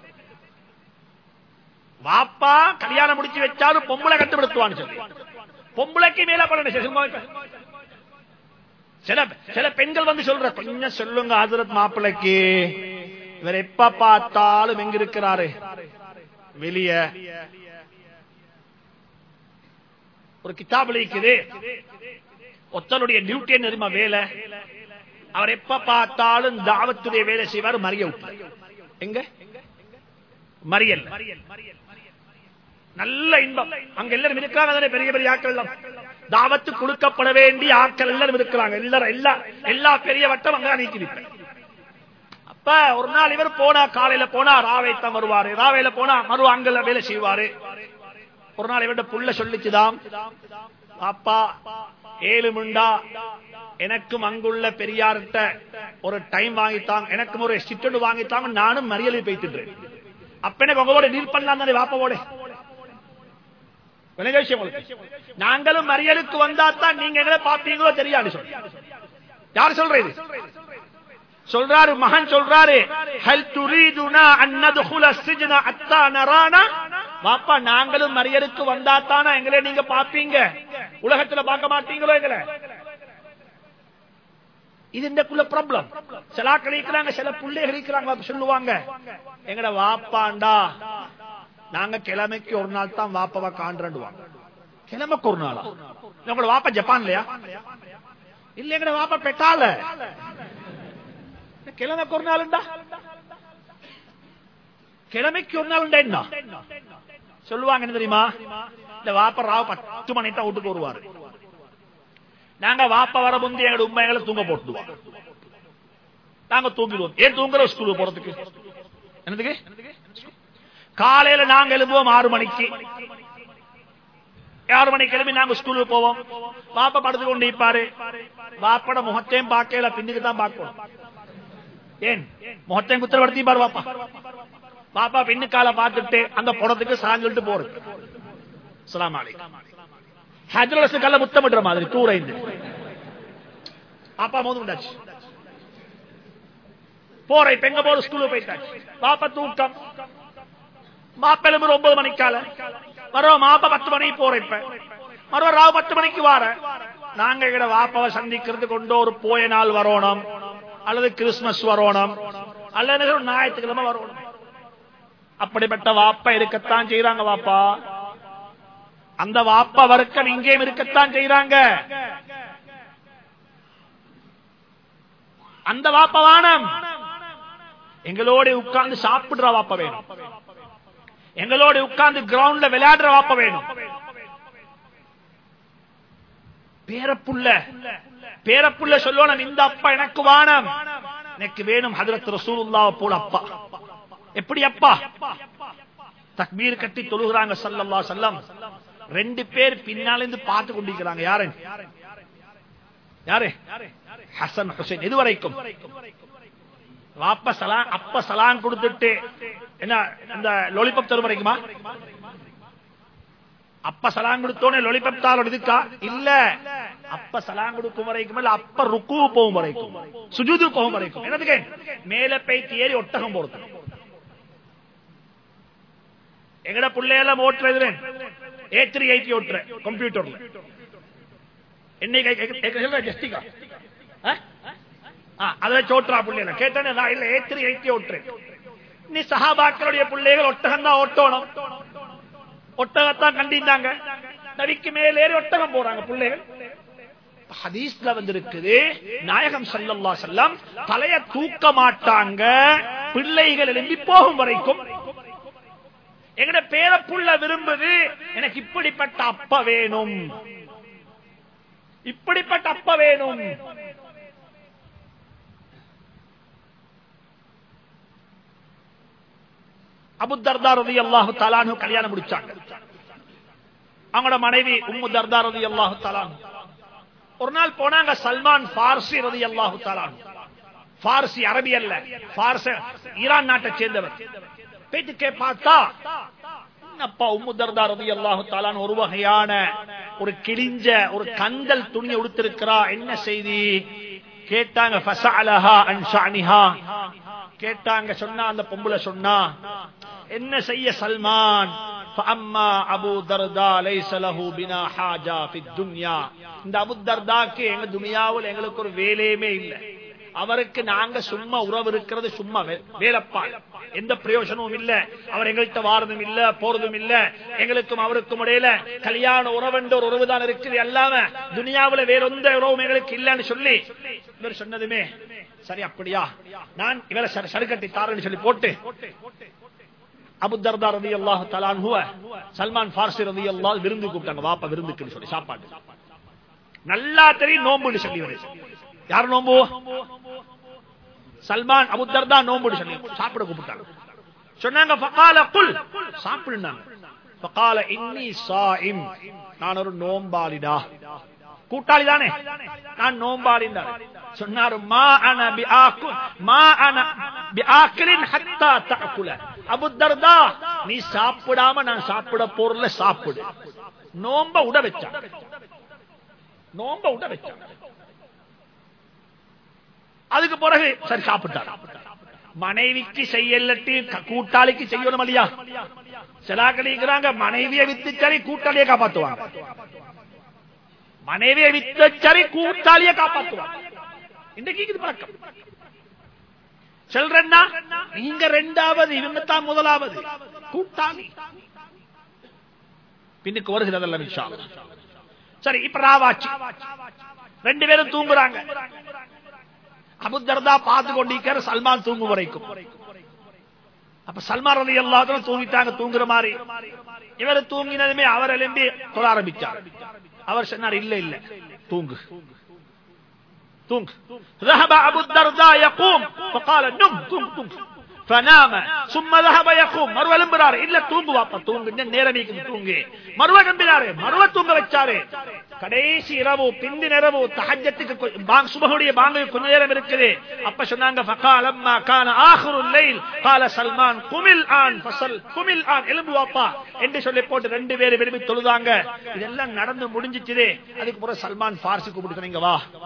வாப்பா கல்யாணம் முடிச்சு வச்சாலும் பொம்பளை கட்டுப்படுத்துவான்னு சொல்லி பொம்பளைக்கு மேல பண்ணணும் சும்மா இப்ப. சில சில பெண்கள் வந்து சொல்ற கொஞ்சம் சொல்லுங்க ஹசரத் மாப்பிள்ளைக்கு இவர் எப்ப பார்த்தாலும் எங்க இருக்கிறாரு வெளிய ஒரு கிதாபுல இருக்குது ஒத்தனுடைய டியூட்டி என்ன தெரியுமா வேலை அவர் எப்ப பார்த்தாலும் தாவத்துடைய வேலை செய்வார் மறிய விட்டு எங்க மறியல் நல்ல இன்பம் அங்க எல்லாரும் இருக்கிறாங்க தானே பெரிய பெரிய ஆட்கள் எல்லாம் தாவத்து கொடுக்கப்பட வேண்டிய ஆட்கள் எல்லாரும் இருக்கிறாங்க எல்லாரும் எல்லா எல்லா பெரிய வட்டம் அங்க நீக்கி அப்ப ஒரு நாள் இவர் போனா காலையில போனா ராவைத்தான் வருவாரு ராவையில போனா மறு அங்கல வேலை செய்வாரு ஒரு நாள் இவர்கிட்ட புள்ள சொல்லிச்சுதாம் அப்பா ஏழு முண்டா எனக்கும் அங்குள்ள பெரியார்கிட்ட ஒரு டைம் வாங்கித்தாங்க எனக்கும் ஒரு சிட்டடு வாங்கித்தாங்க நானும் மறியலில் போய்த்துன்றேன் அப்ப எனக்கு உங்களோட டீல் பண்ணலாம் தானே வாப்பாவோட விளங்க விஷயம் உங்களுக்கு. நாங்களும் மறியலுக்கு வந்தா தான் நீங்க எங்களை பாப்பீங்களோ தெரியாது சொல்லி யார் சொல்றது சொல்றாரு மகன் சொல்றாரு ஹல் துரீதுனா அன் நத்குல சிஜ்ன அத்தா நரானா வாப்பா நாங்களும் மறியலுக்கு வந்தா தானா எங்களை நீங்க பாப்பீங்க உலகத்துல பார்க்க மாட்டீங்களோ எங்களை இது இந்தக்குள்ள ப்ராப்ளம் சில ஆட்கள் இருக்கிறாங்க சில பிள்ளைகள் இருக்கிறாங்க சொல்லுவாங்க எங்கட வாப்பாண்டா நாங்க கிழமைக்கு ஒரு நாள் தான் வாப்பாவை காண்றண்டுவாங்க கிழமைக்கு ஒரு நாளா உங்களோட வாப்பா ஜப்பான்லயா இல்ல எங்கட வாப்பா பெட்டால கிழமைக்கு ஒரு நாளுண்டா கிழமைக்கு ஒரு நாள் என்ன சொல்லுவாங்க என்ன தெரியுமா இந்த வாப்பா ராவ பத்து மணி தான் வீட்டுக்கு வருவாரு நாங்க வாப்ப வர முந்தி எங்க உண்மைகளை தூங்க போட்டுடுவோம் நாங்க தூங்கிடுவோம் ஏன் தூங்குறோம் ஸ்கூலுக்கு போறதுக்கு என்னதுக்கு காலையில நாங்க எழுப்புவோம் ஆறு மணிக்கு ஆறு மணிக்கு கிளம்பி நாங்க ஸ்கூலுக்கு போவோம் வாப்பா படுத்து கொண்டு இருப்பாரு வாப்பட முகத்தையும் பார்க்கல பின்னுக்கு தான் பார்க்கணும் ஏன் முகத்தையும் குத்திரப்படுத்தி பாரு வாப்பா பாப்பா பின்னுக்கால பார்த்துட்டு அந்த புறத்துக்கு சாஞ்சிட்டு போறது அஸ்ஸலாமு அலைக்கும் ஹஜ்ரஸ் கல்ல முத்தமிடுற மாதிரி தூரைந்து பாப்பா மோது உண்டாச்சு போற இப்ப எங்க போற ஸ்கூலுக்கு போயிட்டாச்சு பாப்பா தூக்கம் மாப்பிளம்பு ஒன்பது மணிக்கால மறுவ மாப்ப பத்து மணிக்கு போற இப்ப மறுவ ராவு பத்து மணிக்கு வார நாங்க எங்கட வாப்பாவை சந்திக்கிறது கொண்டு ஒரு போய நாள் வரணும் அல்லது கிறிஸ்துமஸ் வரணும் அல்லது ஒரு ஞாயிற்றுக்கிழமை வரணும் அப்படிப்பட்ட வாப்பா இருக்கத்தான் செய்யறாங்க வாப்பா அந்த வாப்பா வர்க்கம் இங்கேயும் இருக்கத்தான் செய்யறாங்க அந்த வாப்ப வானம் எங்களோட உட்கார்ந்து சாப்பிடுற வாப்ப வேணும் எங்களோட உட்கார்ந்து கிரவுண்ட்ல விளையாடுற வாப்ப வேணும் பேரப்புள்ள பேரப்புள்ள சொல்லணும் இந்த அப்பா எனக்கு வானம் எனக்கு வேணும் ஹதரத் ரசூலுல்லாஹ் போல அப்பா எப்படி அப்பா தக்பீர் கட்டி தொழுகிறாங்க சல்லல்லா சல்லம் ரெண்டு பேர் பின்னால இருந்து பார்த்து கொண்டிருக்கிறாங்க யாரு யாரு ஹசன் ஹுசைன் இது வரைக்கும் வாப்ப சலான் அப்ப சலான் கொடுத்துட்டு என்ன இந்த லொலிபப் தரும் வரைக்குமா அப்ப சலான் கொடுத்தோனே லொலிபப் தாளோட இதுக்கா இல்ல அப்ப சலான் கொடுக்கும் வரைக்கும் இல்ல அப்ப ருக்கு போகும் வரைக்கும் சுஜூது போகும் வரைக்கும் என்னதுக்கு மேல பேய்த்து ஏறி ஒட்டகம் போறது எங்கட பிள்ளையெல்லாம் ஓட்டுறது ஏ த்ரீ எயிட்டி ஓட்டுற கம்ப்யூட்டர்ல என்னைக்கு ஜஸ்டிகா அதை வச்சு ஓட்டுறா பிள்ளைல கேட்டேன் நான் இல்ல ஏ த்ரீ எயிட்டி ஓட்டுறேன் நீ சஹாபாக்களுடைய பிள்ளைகள் ஒட்டகம் தான் ஓட்டணும் ஒட்டகத்தான் கண்டிந்தாங்க நபிக்கு மேலேறி ஒட்டகம் போறாங்க பிள்ளைகள் ஹதீஸ்ல வந்திருக்குது நாயகம் சல்லல்லா செல்லம் தலைய தூக்க மாட்டாங்க பிள்ளைகள் எழும்பி போகும் வரைக்கும் எங்கட பேரப்புள்ள விரும்புது எனக்கு இப்படிப்பட்ட அப்ப வேணும் இப்படிப்பட்ட அப்ப வேணும் அபுத்தர்தா ரதி அல்லாஹு தலானு கல்யாணம் முடிச்சாங்க அவங்களோட மனைவி உம்மு தர்தா ரதி அல்லாஹு தலானு ஒரு நாள் போனாங்க சல்மான் பார்சி ரதி அல்லாஹு தலானு பார்சி அரபி அல்ல பார்ச ஈரான் நாட்டை சேர்ந்தவர் பேச்சுக்கே பார்த்தா அப்பா உம்மு தர்தா ரதி அல்லாஹு தாலான் ஒரு வகையான ஒரு கிழிஞ்ச ஒரு கந்தல் துணியை உடுத்திருக்கிறா என்ன செய்தி கேட்டாங்க ஃபசஅலஹா அன் ஷஅனிஹா கேட்டாங்க சொன்னா அந்த பொம்பளை சொன்னா என்ன செய்ய சல்மான் فأما أبو درداء ليس له بنا حاجة في الدنيا இந்த அபு தர்தாக்கு எங்க துனியாவில் எங்களுக்கு ஒரு வேலையுமே இல்லை அவருக்கு நாங்க சும்மா உறவு இருக்கிறது சும்மா வேலப்பால் எந்த பிரயோஜனமும் இல்ல அவர் எங்கள்கிட்ட வாரதும் இல்ல போறதும் இல்ல எங்களுக்கும் அவருக்கும் இடையில கல்யாண உறவுன்ற ஒரு உறவு தான் இருக்குது அல்லாம துனியாவுல வேற எந்த உறவும் எங்களுக்கு இல்லன்னு சொல்லி இவர் சொன்னதுமே சரி அப்படியா நான் இவரை சருக்கட்டி தாரன்னு சொல்லி போட்டு அபு தர்தா ரதி அல்லாஹ் தலான் சல்மான் பார்சி ரதி அல்லாஹ் விருந்து கூப்பிட்டாங்க வாப்பா விருந்துக்குன்னு சொல்லி சாப்பாடு நல்லா தெரியும் நோம்புன்னு சொல்லி வருது யார் நோம்பு சல்மான் அபுத்தர்தா நோம்பு சொல்லி சாப்பிட கூப்பிட்டாங்க சொன்னாங்க ஃபகால குல் சாப்பிடுனாங்க ஃபகால இன்னி சாயிம் நான் ஒரு நோம்பாளிடா கூட்டாளி தானே நான் நோம்பாளி சொன்னாரு மா அன பி ஆக்கு மா அன பி ஆக்கலின் ஹத்தா தஅக்குல அபு தர்தா நீ சாப்பிடாம நான் சாப்பிட போறல சாப்பிடு நோம்ப உட வச்சான் நோம்ப உட வச்சான் அதுக்கு பிறகு சரி சாப்பிட்டார் மனைவிக்கு செய்யலட்டி கூட்டாளிக்கு செய்யணும் இல்லையா சிலாக்கிறாங்க மனைவியை வித்து சரி கூட்டாளியை காப்பாத்துவாங்க மனைவியை வித்து சரி கூட்டாளியை காப்பாத்துவாங்க இன்றைக்கு இது பழக்கம் செல்றா நீங்க ரெண்டாவது இவங்க தான் முதலாவது கூட்டாளி பின்னுக்கு வருகிறதெல்லாம் விஷயம் சரி இப்ப ராவாச்சு ரெண்டு பேரும் தூங்குறாங்க அபுத்தர்தா பார்த்து கொண்டிருக்கிற சல்மான் தூங்கும் வரைக்கும் அப்ப சல்மான் ரதி எல்லாத்தையும் தூங்கிட்டாங்க தூங்குற மாதிரி இவர் தூங்கினதுமே அவர் எழும்பி தொழ ஆரம்பிச்சார் அவர் சொன்னார் இல்ல இல்ல தூங்கு தூங்கு ذهب ابو الدرداء يقوم فقال نم تم تم فنام ثم ذهب يقوم மறுவ எழும்புறாரு இல்ல தூங்கு வாப்பா தூங்கு நேரம் தூங்கு மறுவ எழும்பினாரு மறுவ தூங்க வச்சாரு கடைசி இரவு பிந்தி இரவு தஹஜத்துக்கு சுபகுடைய பாங்கு கொஞ்ச நேரம் இருக்குது அப்ப சொன்னாங்க ஃபகால் அம்மா கான ஆஹிருல் லைல் قال சல்மான் குமில் ஆன் ஃபசல் குமில் ஆன் எலும்பு வாப்பா என்று சொல்லி போட்டு ரெண்டு பேரும் விரும்பி தொழுதாங்க இதெல்லாம் நடந்து முடிஞ்சிச்சுதே அதுக்கு பிறகு சல்மான் ஃபார்சி கூப்பிட்டு நீங்க வா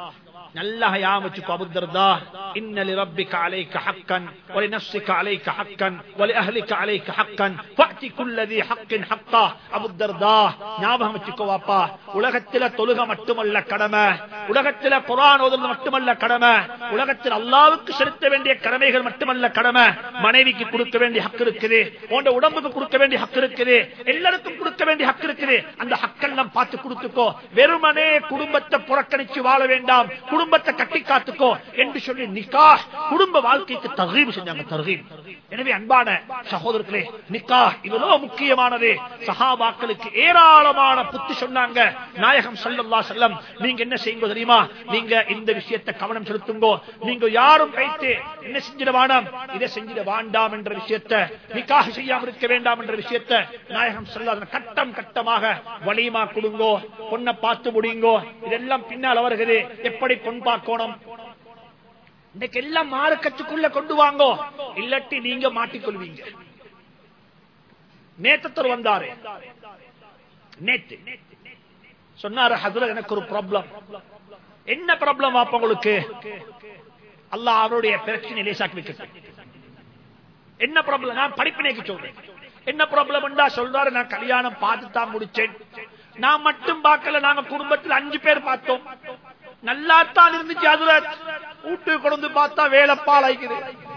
நல்லா யாமிச்சுக்கோ அபுத்தர்தா இன்னலி ரப்பிக அலைக்க ஹக்கன் ஒலி நஃப்ஸிக அலைக்க ஹக்கன் ஒலி அஹ்லிக அலைக்க ஹக்கன் ஃபஅதி குல்லதி ஹக்கின் ஹக்கா அபுத்தர்தா ஞாபகம் வச்சுக்கோ வாப்பா உலகத்தில தொழுக மட்டுமல்ல கடமை உலகத்தில குர்ஆன் ஓதுறது மட்டுமல்ல கடமை உலகத்தில் அல்லாஹ்வுக்கு செலுத்த வேண்டிய கடமைகள் மட்டுமல்ல கடமை மனைவிக்கு கொடுக்க வேண்டிய ஹக்கு இருக்குது உன் உடம்புக்கு கொடுக்க வேண்டிய ஹக்கு இருக்குது எல்லாருக்கும் கொடுக்க வேண்டிய ஹக்கு இருக்குது அந்த ஹக்கெல்லாம் பார்த்து கொடுத்துக்கோ வெறுமனே குடும்பத்தை புறக்கணிச்சு வாழ வேண்டாம் குடும்பத்தை கட்டி காத்துக்கோ என்று சொல்லி நிக்கா குடும்ப வாழ்க்கைக்கு தகீம் செஞ்சாங்க தகீம் எனவே அன்பான சகோதரர்களே நிக்கா இவ்வளவு முக்கியமானது சஹாபாக்களுக்கு ஏராளமான புத்தி சொன்னாங்க நாயகம் சல்லல்லா செல்லம் நீங்க என்ன செய்யுங்க தெரியுமா நீங்க இந்த விஷயத்தை கவனம் செலுத்துங்கோ நீங்க யாரும் வைத்து என்ன செஞ்சிட வேண்டாம் இதை செஞ்சிட வேண்டாம் என்ற விஷயத்தை நிக்காக செய்யாமல் இருக்க வேண்டாம் என்ற விஷயத்தை நாயகம் சொல்லாத கட்டம் கட்டமாக வலிமா கொடுங்கோ பொண்ணை பார்த்து முடியுங்கோ இதெல்லாம் பின்னால் வருகிறது எப்படி பொன் பார்க்கணும் இன்னைக்கு எல்லாம் மார்க்கத்துக்குள்ள கொண்டு வாங்கோ இல்லாட்டி நீங்க மாட்டிக்கொள்வீங்க நேத்தத்தர் வந்தாரு நேத்து சொன்னாரு ஹசரத் எனக்கு ஒரு ப்ராப்ளம் என்ன ப்ராப்ளம் அப்ப உங்களுக்கு அல்லாஹ் அவருடைய பிரச்சனை லேசாக்கி வைக்க என்ன ப்ராப்ளம் நான் படிப்பினைக்கு சொல்றேன் என்ன ப்ராப்ளம் சொல்றாரு நான் கல்யாணம் பார்த்து தான் முடிச்சேன் நான் மட்டும் பார்க்கல நாங்க குடும்பத்தில் அஞ்சு பேர் பார்த்தோம் நல்லா தான் இருந்துச்சு அதுல வீட்டு கொண்டு பார்த்தா வேலைப்பால் ஆயிக்குது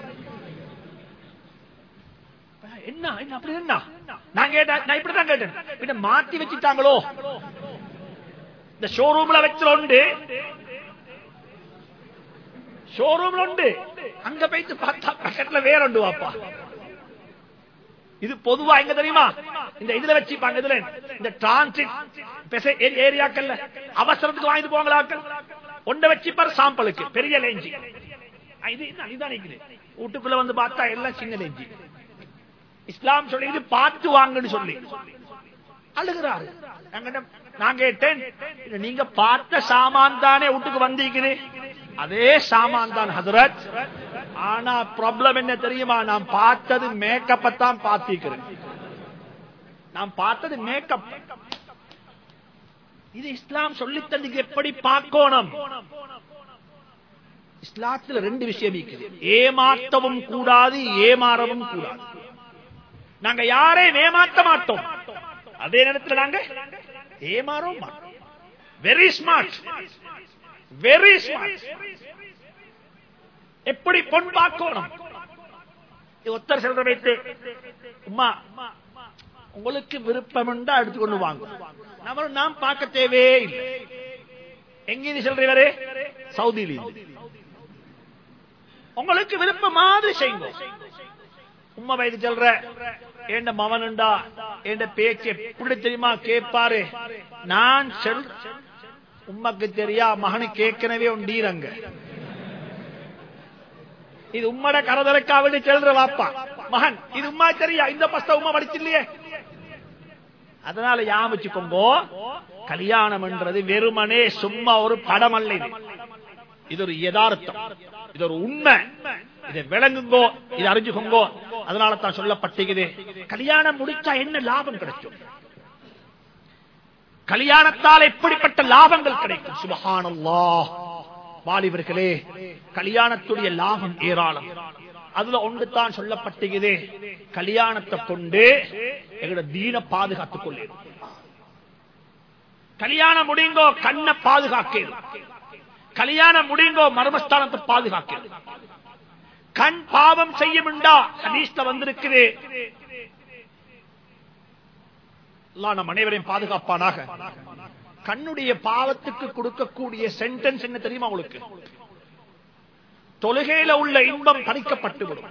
என்ன என்ன அப்படி என்ன நான் கேட்டேன் நான் இப்படிதான் கேட்டேன் பின்ன மாத்தி வச்சுட்டாங்களோ இந்த ஷோரூம்ல வச்சு உண்டு ஷோரூம்ல உண்டு அங்க போயிட்டு பார்த்தா பக்கத்துல வேற உண்டு வாப்பா இது பொதுவா எங்க தெரியுமா இந்த இதுல வச்சுப்பாங்க இதுல இந்த டிரான்சிட் ஏரியாக்கள்ல அவசரத்துக்கு வாங்கிட்டு போங்களாக்கள் ஒன்றை வச்சுப்பார் சாம்பலுக்கு பெரிய லேஞ்சி இது இதுதான் நிக்குது வீட்டுக்குள்ள வந்து பார்த்தா எல்லாம் சின்ன லேஞ்சி இஸ்லாம் சொல்லி இது பார்த்து வாங்கன்னு சொல்லி அழுகிறாரு நான் கேட்டேன் நீங்க பார்த்த சாமான் தானே வீட்டுக்கு வந்தீங்கன்னு அதே சாமான் தான் ஹசரத் ஆனா ப்ராப்ளம் என்ன தெரியுமா நான் பார்த்தது மேக்கப்பை தான் பார்த்திருக்கிறேன் நான் பார்த்தது மேக்கப் இது இஸ்லாம் சொல்லி தந்தது எப்படி பார்க்கணும் இஸ்லாத்துல ரெண்டு விஷயம் இருக்குது ஏமாற்றவும் கூடாது ஏமாறவும் கூடாது நாங்க யாரையும் ஏமாற்ற மாட்டோம் அதே நேரத்தில் நாங்க ஏமாறவும் மாட்டோம் வெரி ஸ்மார்ட் வெரி ஸ்மார்ட் எப்படி பொன் பார்க்கணும் ஒத்தர் செல்ற வைத்து உமா உங்களுக்கு விருப்பம் உண்டா எடுத்துக்கொண்டு வாங்க நம்ம நாம் பார்க்க தேவையே இல்லை எங்க சொல்றீங்களே சவுதியில உங்களுக்கு விருப்பம் மாதிரி செய்யுங்க உம்மா வயது சொல்ற என் மவனுண்டா என் பேச்சு எப்படி தெரியுமா கேட்பாரு நான் செல் உம்மக்கு தெரியா மகனுக்கு ஏற்கனவே உண்டீரங்க இது உம்மட கரதலுக்காவிட்டு செல்ற வாப்பா மகன் இது உமா தெரியா இந்த பஸ்த உமா படிச்சில்லையே அதனால யாமிச்சுக்கோங்கோ கல்யாணம் என்றது வெறுமனே சும்மா ஒரு படம் அல்ல இது இது ஒரு யதார்த்தம் இது ஒரு உண்மை இதை விளங்குங்கோ இதை அறிஞ்சுக்கோங்கோ அதனால தான் சொல்லப்பட்டிருக்குது கல்யாணம் முடிச்சா என்ன லாபம் கிடைக்கும் கல்யாணத்தால் எப்படிப்பட்ட லாபங்கள் கிடைக்கும் சுபஹானல்லா வாலிபர்களே கல்யாணத்துடைய லாபம் ஏராளம் அதுல ஒன்று தான் சொல்லப்பட்டது கல்யாணத்தை கொண்டு எங்களோட தீன பாதுகாத்துக் கொள்ள கல்யாணம் முடிங்கோ கண்ணை பாதுகாக்க கல்யாணம் முடிங்கோ மர்மஸ்தானத்தை பாதுகாக்க கண் பாவம் செய்யும்டா ஹதீஸ்ல வந்திருக்குது நம் அனைவரையும் பாதுகாப்பானாக கண்ணுடைய பாவத்துக்கு கொடுக்கக்கூடிய சென்டென்ஸ் என்ன தெரியுமா உங்களுக்கு தொழுகையில உள்ள இன்பம் பறிக்கப்பட்டு விடும்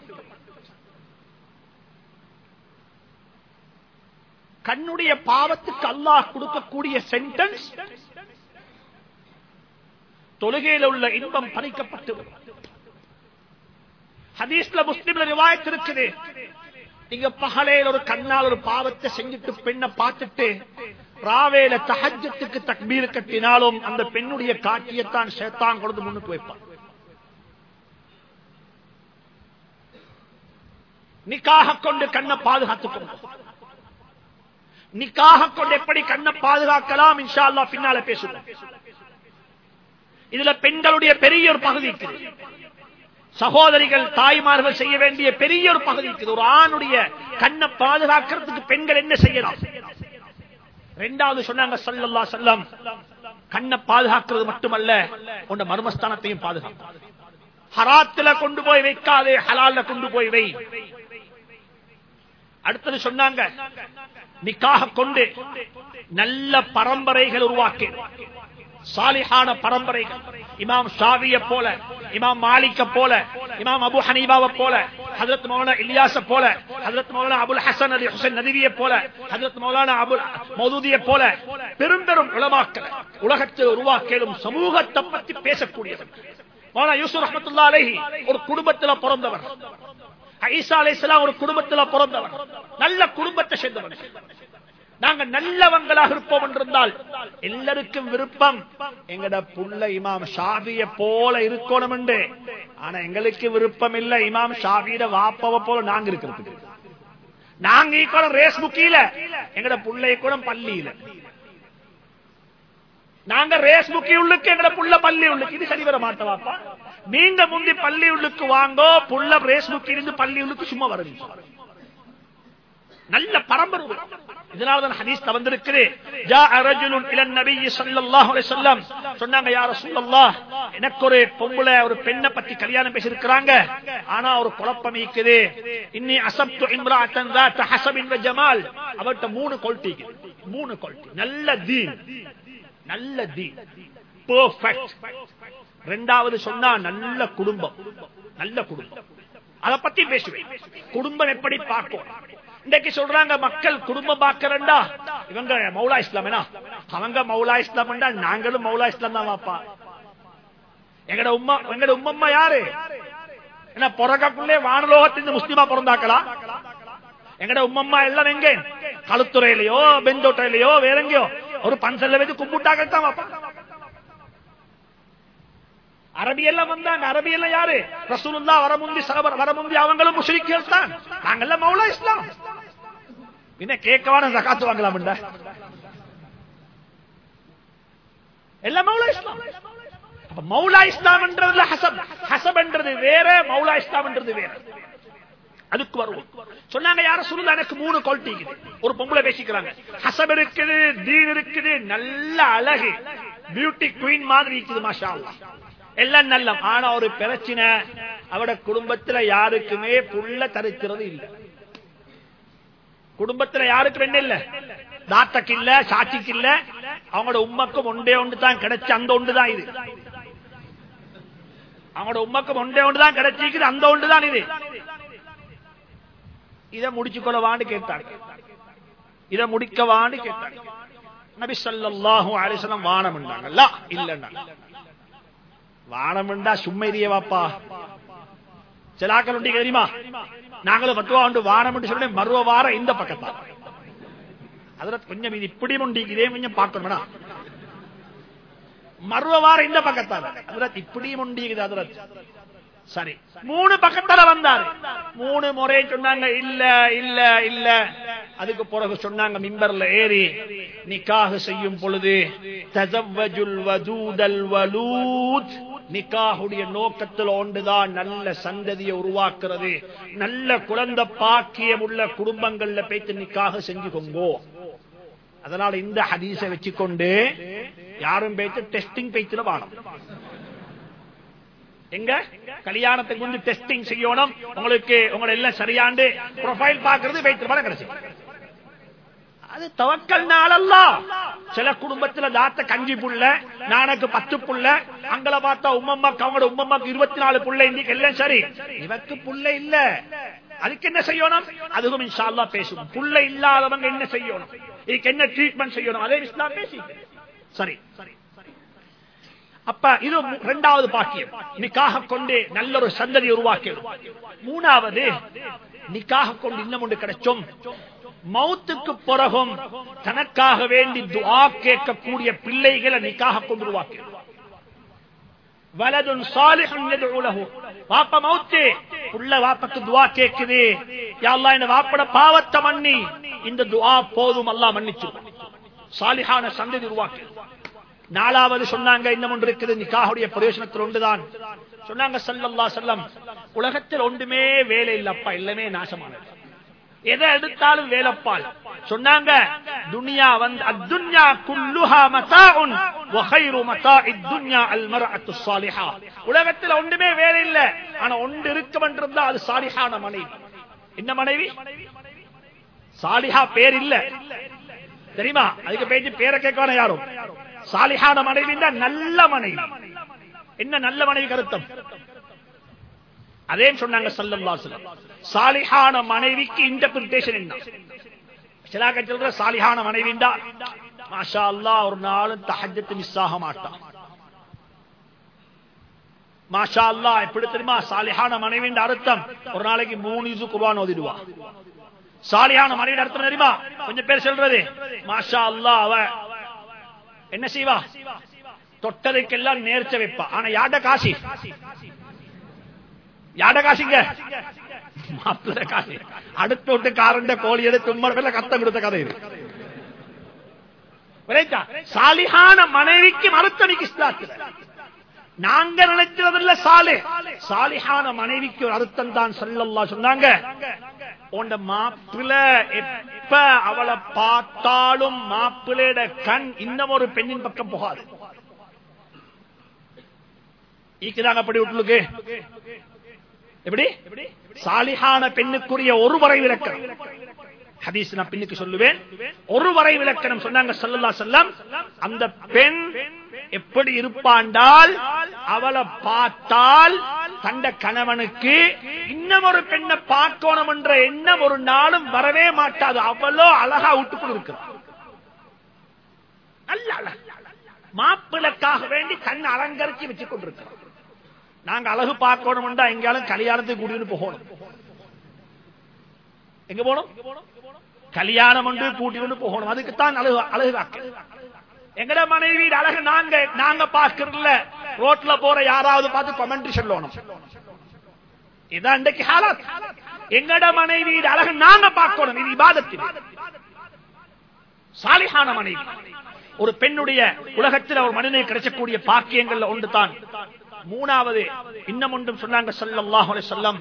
கண்ணுடைய பாவத்துக்கு அல்லாஹ் கொடுக்கக்கூடிய சென்டென்ஸ் தொழுகையில உள்ள இன்பம் பறிக்கப்பட்டு விடும் ஹதீஸ்ல முஸ்லிம்ல ரிவாயத் இருக்குது நீங்க பகலையில் ஒரு கண்ணால் ஒரு பாவத்தை செஞ்சுட்டு பெண்ணை பார்த்துட்டு ராவேல தஹஜத்துக்கு தக்பீர் கட்டினாலும் அந்த பெண்ணுடைய காட்சியத்தான் சேத்தான் கொடுத்து முன்னுக்கு வைப்பான் நிக்காக கொண்டு கண்ணை பாதுகாத்துக் கொண்டு நிக்காக கொண்டு எப்படி கண்ணை பாதுகாக்கலாம் இன்ஷா அல்லா பின்னால பேசுவோம் இதுல பெண்களுடைய பெரிய ஒரு பகுதி இருக்குது சகோதரிகள் தாய்மார்கள் செய்ய வேண்டிய பெரிய ஒரு பகுதி இருக்குது ஒரு ஆணுடைய கண்ணை பாதுகாக்கிறதுக்கு பெண்கள் என்ன செய்யலாம் ரெண்டாவது சொன்னாங்க சல்லல்லா செல்லம் கண்ணை பாதுகாக்கிறது மட்டுமல்ல உண்ட மர்மஸ்தானத்தையும் பாதுகாக்கும் ஹராத்துல கொண்டு போய் வைக்காதே ஹலால்ல கொண்டு போய் வை அடுத்தது சொன்னாங்க நிக்காக கொண்டு நல்ல பரம்பரைகள் உருவாக்கி சாலிஹான பரம்பரைகள் இமாம் ஷாவிய போல இமாம் மாலிக்க போல இமாம் அபு ஹனீபாவை போல ஹதரத் மௌலானா இலியாச போல ஹதரத் மௌலானா அபுல் ஹசன் அலி ஹுசைன் நதிவிய போல ஹதரத் மௌலானா அபுல் மௌதூதிய போல பெரும் பெரும் உலமாக்கள் உலகத்தில் உருவாக்கியும் சமூகத்தை பற்றி பேசக்கூடியவர் மௌலானா யூசுப் ரஹமத்துல்லா அலைஹி ஒரு குடும்பத்தில் பிறந்தவர் ஐசா அலைஹிஸ்ஸலாம் ஒரு குடும்பத்தில் பிறந்தவர் நல்ல குடும்பத்தை சேர்ந்தவர் நாங்க நல்லவங்களாக இருப்போம் என்றிருந்தால் எல்லாருக்கும் விருப்பம் எங்கட புள்ள இமாம் ஷாபிய போல இருக்கணும் என்று ஆனா எங்களுக்கு விருப்பம் இல்ல இமாம் ஷாபியிட வாப்பவ போல நாங்க இருக்கிறதுக்கு நாங்க கூட ரேஸ் புக்கில எங்கட புள்ளை கூட பள்ளியில நாங்க ரேஸ் புக்கி உள்ளுக்கு எங்கட புள்ள பள்ளி உள்ளுக்கு இது சரி வர மாட்டவாப்பா நீங்க முந்தி பள்ளி உள்ளுக்கு வாங்கோ புள்ள ரேஸ் புக்கி இருந்து பள்ளி உள்ளுக்கு சும்மா வருவீங்க நல்ல பரம்பரை இதனால்தான் ஹதீஸ் வந்திருக்குது ஜாஅ ரஜுலுன் இலன் நபிய் ஸல்லல்லாஹு அலைஹி வஸல்லம் சொன்னாங்க யா ரசூலல்லாஹ் எனக்கு ஒரு பொம்பளை ஒரு பெண்ணை பத்தி கல்யாணம் பேசி இருக்காங்க ஆனா ஒரு குழப்பம் இருக்குது இன்னி அசப்து இம்ராஅத்தன் ذات حسب وجمال அவட்ட மூணு குவாலிட்டி மூணு குவாலிட்டி நல்ல தீன் நல்ல தீன் பெர்ஃபெக்ட் ரெண்டாவது சொன்னா நல்ல குடும்பம் நல்ல குடும்பம் அத பத்தி பேசுவேன் குடும்பம் எப்படி பார்க்கும் இன்றைக்கு சொல்றாங்க மக்கள் குடும்பம் பார்க்கறண்டா இவங்க மௌலா இஸ்லாம் அவங்க மௌலா இஸ்லாம் நாங்களும் மௌலா இஸ்லாம் தான் வாப்பா எங்கட உம்மா எங்கட உம்மம்மா யாரு என்ன பிறக்கக்குள்ளே வானலோகத்தின் முஸ்லிமா பிறந்தாக்களா எங்கட உம்மம்மா எல்லாம் எங்க களுத்துறையிலயோ பெந்தோட்டையிலயோ வேற எங்கயோ ஒரு பன்சல்ல வச்சு கும்பிட்டாக்கள் தான் வாப்பா அரபியெல்லாம் வந்தாங்க அரபியெல்லாம் யாரு ரசூலுல்லா வரமுந்தி சகபர் வரமுந்தி அவங்களும் முஸ்லிம்கள் தான் நாங்கெல்லாம் மௌலா இஸ்லாம் என்ன கேட்கவான ஜகாத்து வாங்கலாம் எல்லாம் மௌலா இஸ்லாம் அப்ப மௌலா இஸ்லாம் என்றதுல ஹசப் ஹசப் என்றது வேற மௌலா இஸ்லாம் என்றது வேற அதுக்கு வருவோம் சொன்னாங்க யார சொல்லுங்க எனக்கு மூணு குவாலிட்டி இருக்குது ஒரு பொம்பளை பேசிக்கிறாங்க ஹசப் இருக்குது தீன் இருக்குது நல்ல அழகு பியூட்டி குவீன் மாதிரி இருக்குது மாஷா அல்லாஹ் எல்லாம் நல்ல ஆனா ஒரு பிரச்சனை அவட குடும்பத்துல யாருக்குமே புள்ள தரிக்கிறது இல்ல குடும்பத்துல யாருக்கு என்ன இல்ல தாத்தக்கு இல்ல சாட்சிக்கு இல்ல அவங்களோட உம்மக்கும் ஒன்றே ஒன்று தான் கிடைச்சு அந்த ஒன்று தான் இது அவங்களோட உம்மக்கும் ஒன்றே ஒன்று தான் கிடைச்சிக்குது அந்த ஒன்று தான் இது இதை முடிச்சுக்கொள்ளவான்னு கேட்டாங்க இதை முடிக்கவான்னு கேட்டாங்க நபி ஸல்லல்லாஹு அலைஹி வஸல்லம் வானம் இல்ல இல்லன்னா வானம்ண்டா சும்மைரிய வாப்பா சிலாக்கள் உண்டு தெரியுமா நாங்களும் பத்துவா உண்டு வானம் சொல்லி மருவ வாரம் இந்த பக்கத்தா அதுல கொஞ்சம் இது இப்படி உண்டு இதே கொஞ்சம் பார்க்கணும்னா மருவ வாரம் இந்த பக்கத்தால அதுல இப்படி உண்டு அதுல சரி மூணு பக்கத்தால வந்தாரு மூணு முறை சொன்னாங்க இல்ல இல்ல இல்ல அதுக்கு பிறகு சொன்னாங்க மிம்பர்ல ஏறி நிக்காக செய்யும் பொழுது தஜவ்வஜுல் வதூதல் வலூத் நிக்காஹுடைய நோக்கத்தில் ஒன்றுதான் நல்ல சந்ததியை உருவாக்குறது நல்ல குழந்தை பாக்கியம் உள்ள குடும்பங்கள்ல போய்த்து நிக்காக செஞ்சுக்கோங்கோ அதனால இந்த ஹதீஸை வச்சுக்கொண்டு யாரும் போய்த்து டெஸ்டிங் பேச்சுல வாணும் எங்க கல்யாணத்துக்கு வந்து டெஸ்டிங் செய்யணும் உங்களுக்கு உங்களை எல்லாம் சரியாண்டு ப்ரொஃபைல் பாக்குறது வைத்து படம் கிடைச்சி அது தவக்கல் நாளல்ல சில குடும்பத்துல தாத்த கஞ்சி புள்ள நானக்கு பத்து புள்ள அங்கள பார்த்தா உம்மம்மாக்கு அவங்களோட உம்மம்மாக்கு இருபத்தி நாலு புள்ள இன்னைக்கு எல்லாம் சரி இவக்கு புள்ள இல்ல அதுக்கு என்ன செய்யணும் அதுவும் இன்ஷா அல்லா பேசுவோம் புள்ள இல்லாதவங்க என்ன செய்யணும் இதுக்கு என்ன ட்ரீட்மெண்ட் செய்யணும் அதே இஸ்லாம் பேசி சரி சரி அப்ப இது இரண்டாவது பாக்கியம் நிக்காக கொண்டு நல்ல ஒரு சந்ததி உருவாக்கி மூணாவது நிக்காக கொண்டு இன்னும் ஒன்று கிடைச்சும் மௌத்துக்கு பிறகும் தனக்காக வேண்டி துவா கேட்கக்கூடிய பிள்ளைகளை நிக்காக கொண்டு உருவாக்கி வலதுன் சாலிஹுன் யதுலஹு வாப்ப மௌத்தே உள்ள வாப்பக்கு துஆ கேக்குது யா அல்லாஹ் இந்த வாப்பட பாவத்தை மன்னி இந்த துஆ போதும் அல்லாஹ் மன்னிச்சு சாலிஹான சந்ததி உருவாக்கி நாலாவது சொன்னாங்க இன்னும் ஒன்று இருக்குது நிக்காஹுடைய பிரயோஜனத்தில் ஒன்றுதான் சொன்னாங்க சல்லல்லா செல்லம் உலகத்தில் ஒன்றுமே வேலை இல்லப்பா எல்லாமே நாசமானது எதை எடுத்தாலும் வேலைப்பால் சொன்னாங்க துனியா வந்து அத்துன்யா குல்லுஹா மதாஉன் வ கைரு மதாஇத் துன்யா அல் மர்அத்து ஸாலிஹா உலகத்தில் ஒன்றுமே வேலை இல்ல ஆனா ஒன்று இருக்கும் என்றிருந்தா அது சாலிஹான மனைவி என்ன மனைவி சாலிஹா பேர் இல்ல தெரியுமா அதுக்கு பேச்சு பேரை கேட்கணும் யாரும் சாலிஹான மனைவி நல்ல மனைவி என்ன நல்ல மனைவி கருத்தம் அதே சொன்னாங்க சல்லல்லா சொல்லம் சாலிஹான மனைவிக்கு இன்டர்பிரிட்டேஷன் என்ன சிலாக்க சொல்ற சாலிஹான மனைவிண்டா மாஷா அல்லா ஒரு நாளும் தஹஜத்து மிஸ் ஆக மாட்டான் மாஷா அல்லா எப்படி தெரியுமா சாலிஹான மனைவின்ற அர்த்தம் ஒரு நாளைக்கு மூணு இசு குர்வான் ஓதிடுவா சாலியான மனைவி அர்த்தம் தெரியுமா கொஞ்சம் பேர் சொல்றது மாஷா அல்லா அவ என்ன செய்வா தொட்டதுக்கெல்லாம் நேர்ச்ச வைப்பா ஆனா யாட காசி யாட காசிங்க மாப்பிள்ள காசி அடுத்த விட்டு காரண்ட கோழி எடுத்து உம்மரவில் கத்தம் கொடுத்த கதை இது சாலிஹான மனைவிக்கு மருத்தமிக்கு இஸ்லாத்துல நாங்க நினைக்கிறதில்ல சாலே சாலிஹான மனைவிக்கு ஒரு அர்த்தம் தான் சொல்லல்லா சொன்னாங்க உண்ட மாப்பிள்ள எப்ப அவளை பார்த்தாலும் மாப்பிள்ளையோட கண் இன்னும் ஒரு பெண்ணின் பக்கம் போகாது ஈக்குதாங்க அப்படி விட்டுலுக்கு எப்படி சாலிஹான பெண்ணுக்குரிய ஒரு வரை விளக்கம் ஹதீஸ் நான் பின்னுக்கு சொல்லுவேன் ஒரு வரை விளக்கணம் சொன்னாங்க சொல்லலா செல்லம் அந்த பெண் எப்படி இருப்பாண்டால் அவளை பார்த்தால் தந்த கணவனுக்கு இன்னும் ஒரு பெண்ணை பார்க்கணும் என்ற எண்ணம் ஒரு நாளும் வரவே மாட்டாது அவ்வளோ அழகா விட்டுக்கொண்டு இருக்கிறார் நல்ல அழகு மாப்பிளக்காக வேண்டி கண் அலங்கரிச்சு வச்சுக் கொண்டிருக்கிறோம் நாங்க அழகு பார்க்கணும் எங்கேயாலும் கல்யாணத்துக்கு கூட்டிட்டு போகணும் எங்க போனோம் கல்யாணம் ஒன்று கூட்டிட்டு போகணும் அதுக்குத்தான் அழகு அழகு எங்கட மனைவி அழகு நாங்க நாங்க பாக்குறதுல ரோட்ல போற யாராவது பார்த்து கமெண்ட் சொல்லணும் இதான் இன்றைக்கு ஹாலாத் எங்கட மனைவி அழகு நாங்க பார்க்கணும் இது இபாதத்தில் சாலிஹான மனைவி ஒரு பெண்ணுடைய உலகத்தில் ஒரு மனிதனை கிடைச்சக்கூடிய பாக்கியங்கள்ல ஒன்று தான் மூணாவது இன்னும் ஒன்றும் சொன்னாங்க சல்லாஹ் சொல்லம்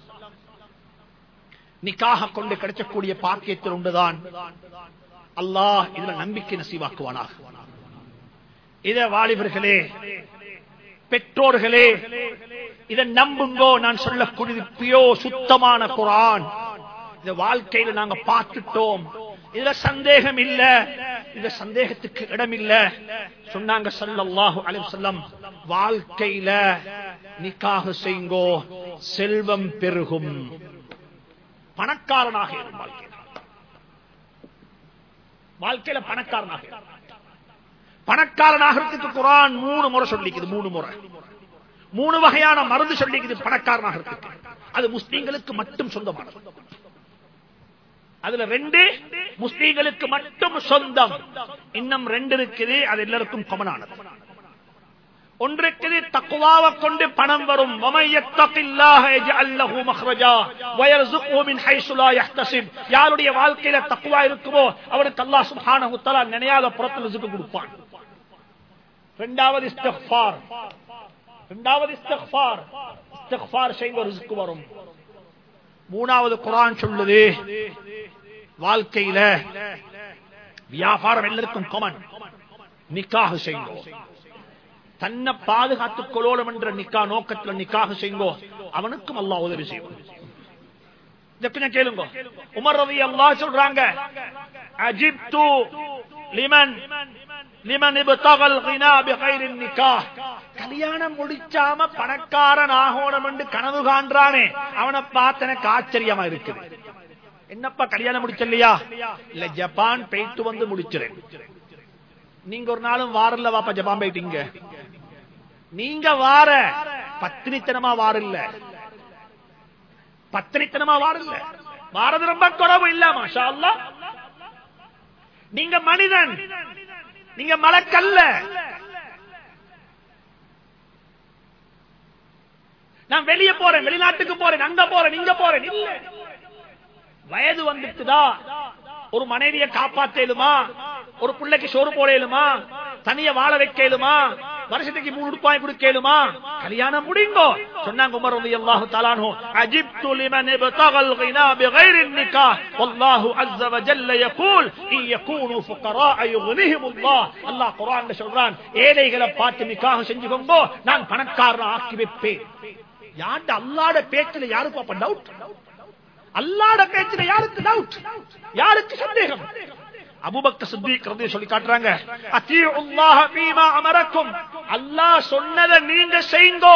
நிக்காக கொண்டு கிடைச்சக்கூடிய பாக்கியத்தில் ஒன்றுதான் அல்லாஹ் இதுல நம்பிக்கை நசீவாக்குவானாக இத வாலிபர்களே பெற்றோர்களே இதை நம்புங்கோ நான் சொல்லக்கூடியது பியோ சுத்தமான குரான் இந்த வாழ்க்கையில நாங்க பார்த்துட்டோம் இதுல சந்தேகம் இல்ல இந்த சந்தேகத்துக்கு இடம் இல்ல சொன்னாங்க சல்லல்லாஹு அலைஹி வஸல்லம் வாழ்க்கையில நிக்காக செய்யுங்கோ செல்வம் பெருகும் பணக்காரனாக இருக்கும் வாழ்க்கையில வாழ்க்கையில பணக்காரனாக பணக்காரனாகிறதுக்கு குரான் மூணு முறை சொல்லிக்குது மூணு முறை மூணு வகையான மருந்து சொல்லிக்குது பணக்காரனாக இருக்கு அது முஸ்லீம்களுக்கு மட்டும் சொந்தமானது அதுல ரெண்டு முஸ்லீம்களுக்கு மட்டும் சொந்தம் இன்னும் ரெண்டு இருக்குது அது எல்லாருக்கும் கொமனானது ஒன்று இருக்குது தக்குவாவை கொண்டு பணம் வரும் யாருடைய வாழ்க்கையில தக்குவா இருக்குமோ அவருக்கு அல்லா சுபான நினையாத புறத்தில் ரிசுக்கு கொடுப்பான் இரண்டாவது இஸ்தஃபார் இரண்டாவது இஸ்தஃபார் இஸ்தஃபார் செய்ய ரிசுக்கு வரும் மூணாவது குரான் சொல்லுது வாழ்க்கையில வியாபாரம் எல்லாருக்கும் கொமன் நிக்காக செய்யுங்கோ தன்னை பாதுகாத்துக் கொள்ளோடும் என்ற நிக்கா நோக்கத்தில் நிக்காக செய்யுங்கோ அவனுக்கும் அல்லா உதவி செய்வோம் கேளுங்க உமர் ரவி அல்லா சொல்றாங்க அஜிப்து லிமன் லிமன் இப்தகல் கினா பிகைர் நிக்காஹ் கல்யாணம் முடிச்சாம பணக்காரன் ஆகணும் என்று கனவு காண்றானே அவனை பார்த்து எனக்கு ஆச்சரியமா இருக்குது என்னப்பா கல்யாணம் முடிச்சலையா இல்ல ஜப்பான் போயிட்டு வந்து முடிச்சிறேன் நீங்க ஒரு நாளும் வாரல்ல வாப்பா ஜப்பான் போயிட்டீங்க நீங்க வார பத்தினித்தனமா வாரில்ல பத்தினித்தனமா வாரில்ல வாரது ரொம்ப குறவு இல்ல மாஷா அல்லா நீங்க மனிதன் நீங்க மலக்கல்ல நான் வெளியே போறேன் வெளிநாட்டுக்கு போறேன் அங்க போறேன் இங்க போறேன் இல்ல வயது வந்துட்டுதா ஒரு மனைவியை காப்பாத்தேலுமா ஒரு பிள்ளைக்கு சோறு போடலுமா தனிய வாழ வைக்கலுமா வருஷத்துக்கு மூணு ரூபாய் கொடுக்கலுமா கல்யாணம் முடிங்கோ சொன்னாங்க உமர் ரலியல்லாஹு தஆலா அன்ஹு அஜிப்து லிமன் இப்தகல் கினா بغير النكاح والله عز وجل يقول ان يكونوا فقراء يغنيهم الله الله குர்ஆன்ல சொல்றான் ஏழைகளை பார்த்து நிக்காஹ் செஞ்சுக்கோங்க நான் பணக்காரன் ஆக்கி வைப்பேன் யாண்ட அல்லாஹ்ட பேச்சுல யாருக்கு அப்ப டவுட் அல்லாஹ்ட பேச்சுல யாருக்கு டவுட் யாருக்கு சந்தேகம் அபூபக்கர் சித்திக் ரலியல்லாஹு சொல்லி காட்டுறாங்க அத்தீஉல்லாஹ ஃபீமா அமரக்கும் அல்லாஹ் சொன்னதை நீங்க செய்யுங்கோ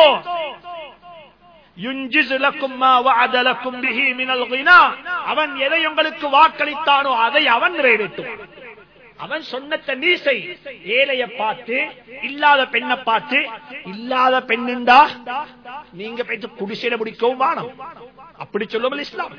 யுஞ்சிஸ் லக்கும் மா வஅத லக்கும் பிஹி மினல் கினா அவன் எதை உங்களுக்கு வாக்களித்தானோ அதை அவன் நிறைவேற்றுவான் அவன் சொன்னத நீ செய் ஏழைய பார்த்து இல்லாத பெண்ணை பார்த்து இல்லாத பெண்ணுண்டா நீங்க போயிட்டு குடிசையில முடிக்கவும் வானம் அப்படி சொல்லுவோம் இஸ்லாம்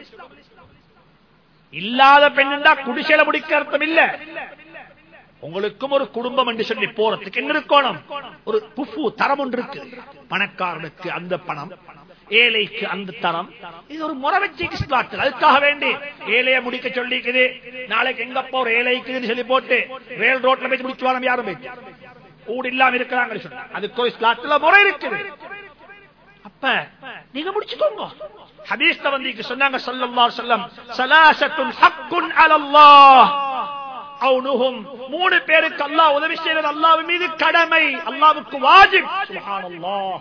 இல்லாத பெண்ணுண்டா குடிசையில முடிக்க அர்த்தம் இல்ல உங்களுக்கும் ஒரு குடும்பம் என்று சொல்லி போறதுக்கு என்ன இருக்கணும் ஒரு புஃபு தரம் ஒன்று இருக்கு பணக்காரனுக்கு அந்த பணம் ஏழைக்கு அந்த தரம் இது ஒரு முறை வச்சு இஸ்லாத்தில் அதுக்காக வேண்டி ஏழைய முடிக்க சொல்லிக்குது நாளைக்கு எங்க போற ஏழைக்குன்னு சொல்லி போட்டு ரயில் ரோட்ல போய் முடிச்சுவாங்க யாரும் போயிட்டு ஊடு இல்லாம இருக்கிறாங்க சொன்னா அதுக்கு ஒரு இஸ்லாத்துல முறை இருக்குது அப்ப நீங்க முடிச்சுக்கோங்க ஹதீஸ்ல வந்து இங்க சொன்னாங்க ஸல்லல்லாஹு அலைஹி வஸல்லம் ஸலாசத்துன் ஹக்குன் அலல்லாஹ் அவுனுஹும் மூணு பேருக்கு அல்லாஹ் உதவி செய்யறது அல்லாஹ் மீது கடமை அல்லாஹ்வுக்கு வாஜிப் சுப்ஹானல்லாஹ்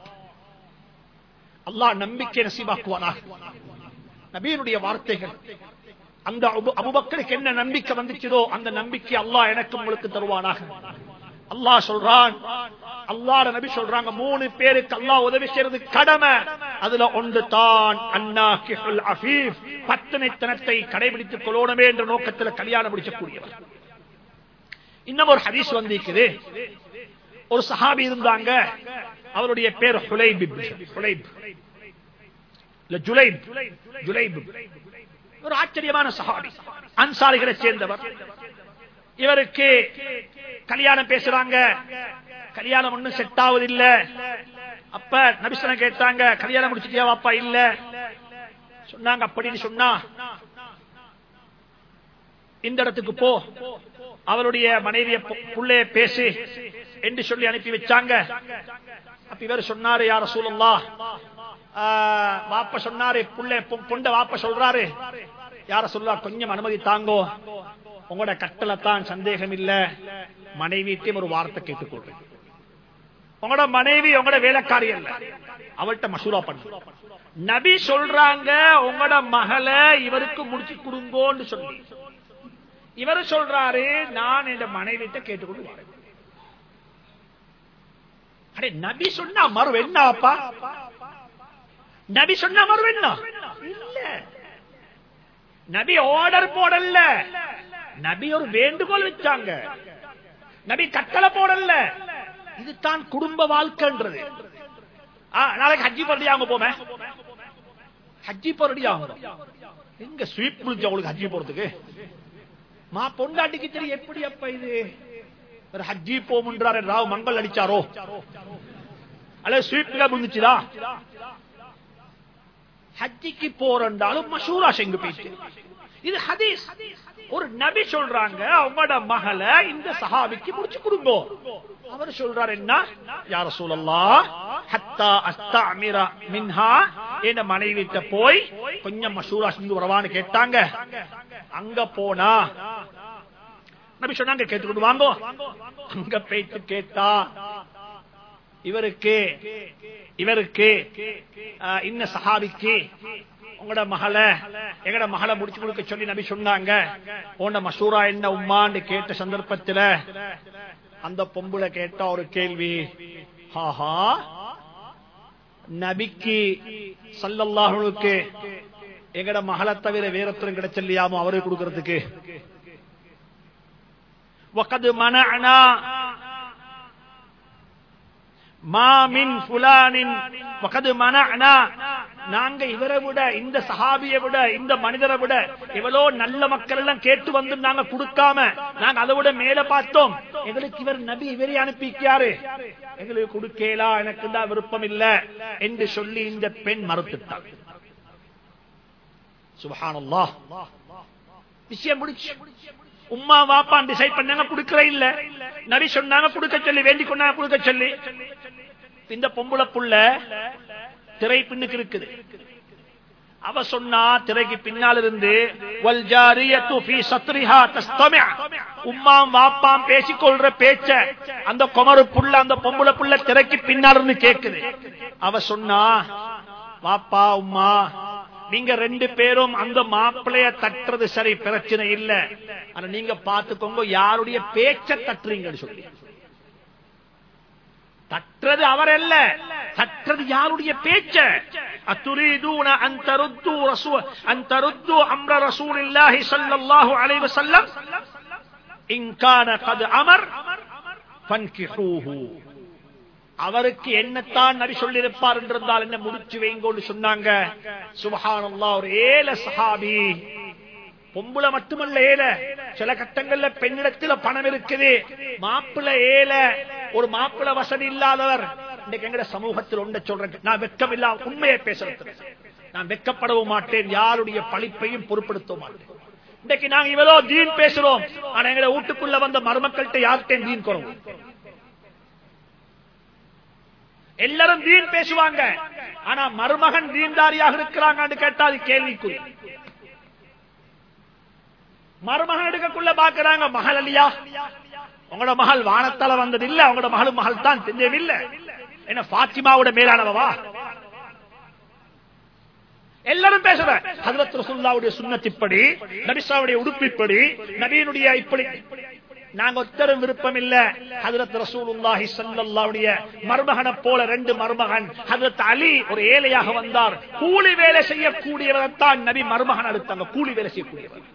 அல்லாஹ் நம்பிக்கை நசீபாக்குவானாக நபியினுடைய வார்த்தைகள் அந்த அபு- அபூபக்கருக்கு என்ன நம்பிக்கை வந்துச்சதோ அந்த நம்பிக்கை அல்லாஹ் எனக்கு உங்களுக்கு தருவானாக அல்லாஹ் சொல்றான் அல்லாஹ் நபி சொல்றாங்க மூணு பேருக்கு அல்லாஹ் உதவி செய்யறது கடமை அதுல ஒன்று தான் அன்னாஹில் அஃபீஃப் பத்தனைத்தனத்தை கடைபிடித்துக் கொள்ளணுமே என்ற நோக்கத்தில் கல்யாணம் முடிக்கக்கூடியவர் இன்னும் ஒரு ஹதீஸ் வந்திருக்குது ஒரு சஹாபி இருந்தாங்க அவருடைய பேர் ஹுலைப் இப்னு ஹுலைப் இல்ல ஜுலைப் ஜுலைப் ஒரு ஆச்சரியமான சஹாபி அன்சாரிகளை சேர்ந்தவர் இவருக்கு கல்யாணம் பேசுறாங்க கல்யாணம் ஒண்ணும் செட் ஆகுது இல்ல அப்ப நபிசனம் கேட்டாங்க கல்யாணம் முடிச்சிட்டியா வாப்பா இல்ல சொன்னாங்க அப்படின்னு சொன்னா இந்த இடத்துக்கு போ அவருடைய மனைவிய புள்ளைய பேசி என்று சொல்லி அனுப்பி வச்சாங்க அப்ப இவர் சொன்னாரு யார சூழல்லா வாப்ப சொன்னாரு புள்ள பொண்ட வாப்ப சொல்றாரு யார சொல்லா கொஞ்சம் அனுமதி தாங்கோ உங்களோட கட்டளை தான் சந்தேகம் இல்ல மனைவிட்டையும் ஒரு வார்த்தை கேட்டுக்கொள்றேன் உங்களோட மனைவி உங்களோட வேலைக்காரி அல்ல அவள்கிட்ட மசூரா பண்ணு நபி சொல்றாங்க உங்களோட மகளை இவருக்கு முடிச்சு கொடுங்கோன்னு சொல்லி இவர் சொல்றாரு நான் என் மனைவிட்ட கேட்டுக்கொண்டு வரேன் அடே நபி சொன்னா மறு என்ன அப்பா நபி சொன்னா மறு என்ன இல்ல நபி ஆர்டர் போடல நபி ஒரு வேண்டுகோள் வச்சாங்க நபி கட்டளை போடல இதுதான் குடும்ப வாழ்க்கைன்றது ஆ, நாளைக்கு ஹஜ்ஜி பரடி அவங்க போமே ஹஜ்ஜி பரடி அவங்க எங்க ஸ்வீட் முடிஞ்ச உங்களுக்கு ஹஜ்ஜி போறதுக்கு மா பொண்டாட்டிக்கு தெரியும் எப்படி அப்ப இது ஒரு ஹஜ்ஜி போமுன்றாரு ராவ் மங்கள் அடிச்சாரோ அல்லது ஸ்வீட்ல முடிஞ்சுதா ஹஜ்ஜிக்கு போறண்டாலும் மஷூரா செங்கு போயிட்டு இது ஹதீஸ் ஒரு நபி சொல்றாங்க அவங்களோட மகளை இந்த சஹாபிக்கு முடிச்சு கொடுங்க அவர் சொல்றாரு என்ன யார சூழல்லா ஹத்தா அஸ்தாமிர மின்ஹா என் மனைவிட்ட போய் கொஞ்சம் மஷூரா செஞ்சு வரவான்னு கேட்டாங்க அங்க போனா நபி சொன்னாங்க கேட்டுக்கொண்டு வாங்கோ அங்க போயிட்டு கேட்டா இவருக்கு இவருக்கு ஆஹ், இன்ன சஹாபிக்கு உங்களோட மகளை எங்கட மகளை முடிச்சு கொடுக்க சொல்லி நபி சொன்னாங்க உன்ன மசூரா என்ன உம்மான்னு கேட்ட சந்தர்ப்பத்துல அந்த பொம்புல கேட்ட ஒரு கேள்வி ஆஹா நபிக்கு சல்லல்லாஹுக்கு எங்கட மகளை தவிர வேறொருத்தரும் கிடைச்சல்லையாமோ அவருக்கு கொடுக்கறதுக்கு وقد منعنا ما من فلان وقد منعنا நாங்க இவரை விட இந்த சஹாபியை விட இந்த மனிதரை விட எவ்வளோ நல்ல மக்கள் எல்லாம் கேட்டு வந்து நாங்க கொடுக்காம நாங்க அதை விட மேல பார்த்தோம் எங்களுக்கு இவர் நபி இவரே அனுப்பிக்காரு எங்களுக்கு கொடுக்கலா எனக்கு தான் விருப்பம் இல்ல என்று சொல்லி இந்த பெண் மறுத்துட்டார் சுபஹானல்லாஹ் விஷயம் முடிச்சு உம்மா வாப்பா டிசைட் பண்ணாங்க கொடுக்கற இல்ல நபி சொன்னாங்க கொடுக்க சொல்லி வேண்டிக் கொண்டாங்க கொடுக்க சொல்லி இந்த பொம்புளை புள்ள திரை பின்னுக்கு இருக்குது அவ சொன்னா திரைக்கு பின்னால் இருந்து வல் ஜாரியத்து ஃபீ சத்ரிஹா தஸ்தமி உம்மாம் வாப்பாம் பேசிக்கொள்ற பேச்ச அந்த குமரு புள்ள அந்த பொம்புள புள்ள திரைக்கு பின்னால் இருந்து கேக்குது அவ சொன்னா வாப்பா உம்மா நீங்க ரெண்டு பேரும் அந்த மாப்பிளைய தட்டுறது சரி பிரச்சனை இல்ல ஆனா நீங்க பாத்துக்கோங்க யாருடைய பேச்ச தட்டுறீங்கன்னு சொல்லி தற்றது அவர் அல்ல தற்றது யாருடைய பேச்ச அத்துரீதூன அன் தருத்து ரசூ அன் தருத்து அம்ர ரசூலில்லாஹி ஸல்லல்லாஹு அலைஹி வஸல்லம் இன் கான கத் அமர் ஃபன்கிஹூஹு அவருக்கு என்னத்தான் நபி சொல்லியிருப்பார் என்றிருந்தால் என்ன முடிச்சு வைங்கோன்னு சொன்னாங்க சுபஹானல்லாஹ் ஒரு ஏல சஹாபி பொம்புல மட்டுமல்ல ஏல சில கட்டங்கள்ல பெண்ணிடத்துல பணம் இருக்குது மாப்பிள்ள ஏல ஒரு மாப்பிள்ள வசதி இல்லாதவர் இன்னைக்கு எங்கட சமூகத்தில் ஒன்றை சொல்றேன் நான் வெக்கம் இல்ல உண்மையை பேசுறது நான் வெக்கப்படவும் மாட்டேன் யாருடைய பழிப்பையும் பொருட்படுத்த மாட்டேன் இன்னைக்கு நாங்க இவ்வளோ தீன் பேசுறோம் ஆனா எங்க வீட்டுக்குள்ள வந்த மருமக்கள்கிட்ட யார்கிட்ட தீன் குறவு எல்லாரும் தீன் பேசுவாங்க ஆனா மருமகன் தீன்தாரியாக இருக்கிறாங்கன்னு கேட்டா அது கேள்விக்குறி மருமகன் எடுக்கக்குள்ள பாக்குறாங்க மகள் அல்லையா உங்களோட மகள் வானத்தால வந்தது இல்ல உங்களோட மகள் மகள் தான் தெரியவில்ல என்ன பாத்திமாவோட மேலானவா எல்லாரும் பேசுற ஹதரத் ரசூல்லாவுடைய சுண்ணத்திப்படி நபிசாவுடைய உடுப்பிப்படி நபியினுடைய இப்படி நாங்க ஒத்தரும் விருப்பம் இல்ல ஹதரத் ரசூலுல்லாஹி ஸல்லல்லாஹுடைய மருமகனை போல ரெண்டு மருமகன் ஹதரத் அலி ஒரு ஏழையாக வந்தார் கூலி வேலை செய்யக்கூடியவர் தான் நபி மருமகன் எடுத்தாங்க கூலி வேலை செய்யக்கூடியவர்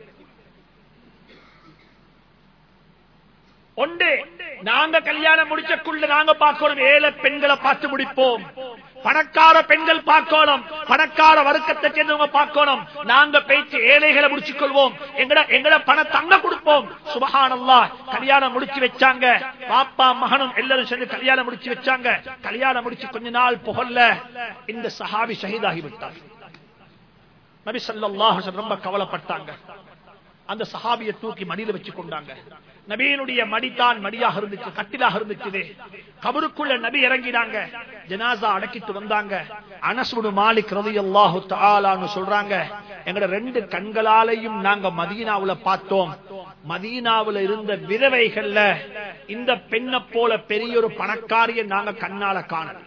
ஒன்று நாங்க கல்யாணம் முடிச்சக்குள்ள நாங்க பார்க்கணும் ஏழை பெண்களை பார்த்து முடிப்போம் பணக்கார பெண்கள் பார்க்கணும் பணக்கார வர்க்கத்தை சேர்ந்தவங்க பார்க்கணும் நாங்க பேச்சு ஏழைகளை முடிச்சுக் கொள்வோம் எங்கட எங்கட பணத்தை அங்க கொடுப்போம் சுபஹானல்லா கல்யாணம் முடிச்சு வச்சாங்க பாப்பா மகனும் எல்லாரும் சேர்ந்து கல்யாணம் முடிச்சு வச்சாங்க கல்யாணம் முடிச்சு கொஞ்ச நாள் புகழ்ல இந்த சஹாபி ஷஹீதாகி விட்டார் நபி ஸல்லல்லாஹு ரொம்ப கவலைப்பட்டாங்க அந்த சஹாபியை தூக்கி மடியில வச்சு கொண்டாங்க நபியினுடைய மடித்தான் மடியாக இருந்துச்சு கட்டிலாக இருந்துச்சு கபருக்குள்ள நபி இறங்கினாங்க ஜனாசா அடக்கிட்டு வந்தாங்க அனசுடு மாலிக் ரவி அல்லாஹு தாலான்னு சொல்றாங்க எங்கட ரெண்டு கண்களாலையும் நாங்க மதீனாவுல பார்த்தோம் மதீனாவுல இருந்த விதவைகள்ல இந்த பெண்ணை போல பெரிய ஒரு பணக்காரியை நாங்க கண்ணால காணல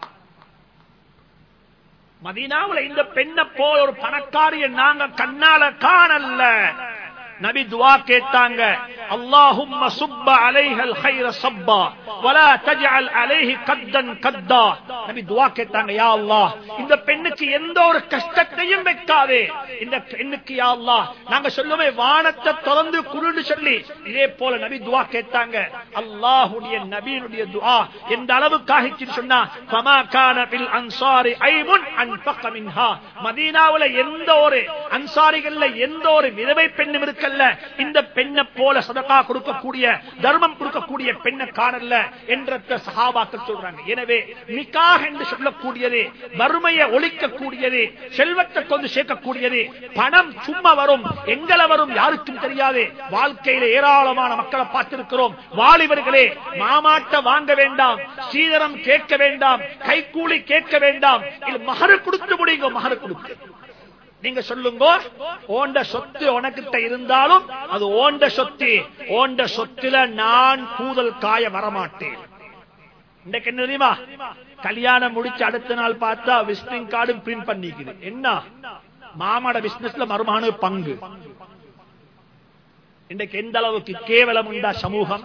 மதீனாவுல இந்த பெண்ணை போல ஒரு பணக்காரியை நாங்க கண்ணால காணல நபி துவா கேட்டாங்க அல்லாஹும்ம சுப்ப அலைஹல் கைர சப்பா வலா தஜஅல் அலைஹி கத்தன் கத்தா நபி துவா கேட்டாங்க யா அல்லாஹ் இந்த பெண்ணுக்கு எந்த ஒரு கஷ்டத்தையும் வைக்காதே இந்த பெண்ணுக்கு யா அல்லாஹ் நாங்க சொல்லுவே வானத்தை திறந்து குருன்னு சொல்லி இதே போல நபி துவா கேட்டாங்க அல்லாஹ்வுடைய நபியினுடைய துஆ எந்த அளவுக்கு ஆகிச்சு சொன்னா ஃபமா கான பில் அன்சாரி ஐமுன் அன்ஃபக மின்ஹா மதீனாவுல எந்த ஒரு அன்சாரிகள்ல எந்த ஒரு விதவை பெண்ணும் இருக்க இருக்கல்ல இந்த பெண்ணை போல சதகா கொடுக்கக்கூடிய தர்மம் கொடுக்கக்கூடிய பெண்ணை காணல என்ற சகாபாக்கள் சொல்றாங்க எனவே நிக்காக என்று சொல்லக்கூடியது வறுமையை ஒழிக்கக்கூடியது செல்வத்தை கொண்டு சேர்க்கக்கூடியது பணம் சும்மா வரும் எங்களை வரும் யாருக்கும் தெரியாது வாழ்க்கையில ஏராளமான மக்களை பார்த்திருக்கிறோம் வாலிபர்களே மாமாட்ட வாங்க வேண்டாம் சீதனம் கேட்க வேண்டாம் கைக்கூலி கேட்க வேண்டாம் இது மகரு கொடுத்து முடியுங்க மகரு கொடுத்து நீங்க சொல்லுங்க ஓண்ட சொத்து உனக்கிட்ட இருந்தாலும் அது ஓண்ட சொத்து ஓண்ட சொத்துல நான் கூதல் காய வரமாட்டேன் இன்றைக்கு என்ன தெரியுமா கல்யாணம் முடிச்சு அடுத்த நாள் பார்த்தா விசிட்டிங் கார்டு பிரிண்ட் பண்ணிக்குது என்ன மாமாட பிசினஸ்ல மருமான பங்கு இன்றைக்கு எந்த அளவுக்கு கேவலம் உண்டா சமூகம்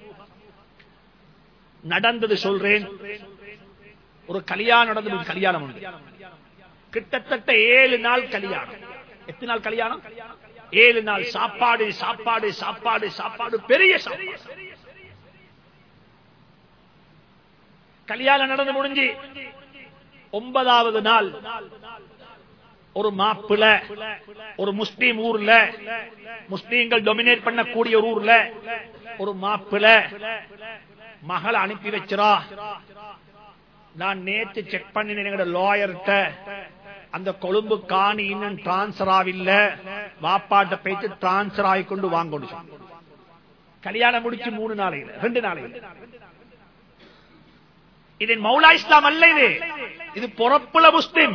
நடந்தது சொல்றேன் ஒரு கல்யாணம் நடந்தது கல்யாணம் உண்டு கிட்டத்தட்ட ஏழு நாள் கல்யாணம் எத்தனை நாள் கல்யாணம் ஏழு நாள் சாப்பாடு சாப்பாடு சாப்பாடு சாப்பாடு பெரிய சாப்பாடு கல்யாணம் நடந்து முடிஞ்சு ஒன்பதாவது நாள் ஒரு மாப்பிள ஒரு முஸ்லீம் ஊர்ல முஸ்லீம்கள் டொமினேட் பண்ணக்கூடிய ஒரு ஊர்ல ஒரு மாப்பிள மகளை அனுப்பி வச்சிரா நான் நேற்று செக் பண்ணினேன் எங்களோட லாயர்கிட்ட அந்த கொழும்பு காணி இன்னும் டிரான்ஸ்பர் ஆவில்ல வாப்பாட்ட போயிட்டு டிரான்ஸ்பர் ஆகி கொண்டு வாங்கணும் கல்யாணம் முடிச்சு மூணு நாளையில ரெண்டு நாளையில இது மௌலா இஸ்லாம் அல்ல இது இது பொறப்புல முஸ்லிம்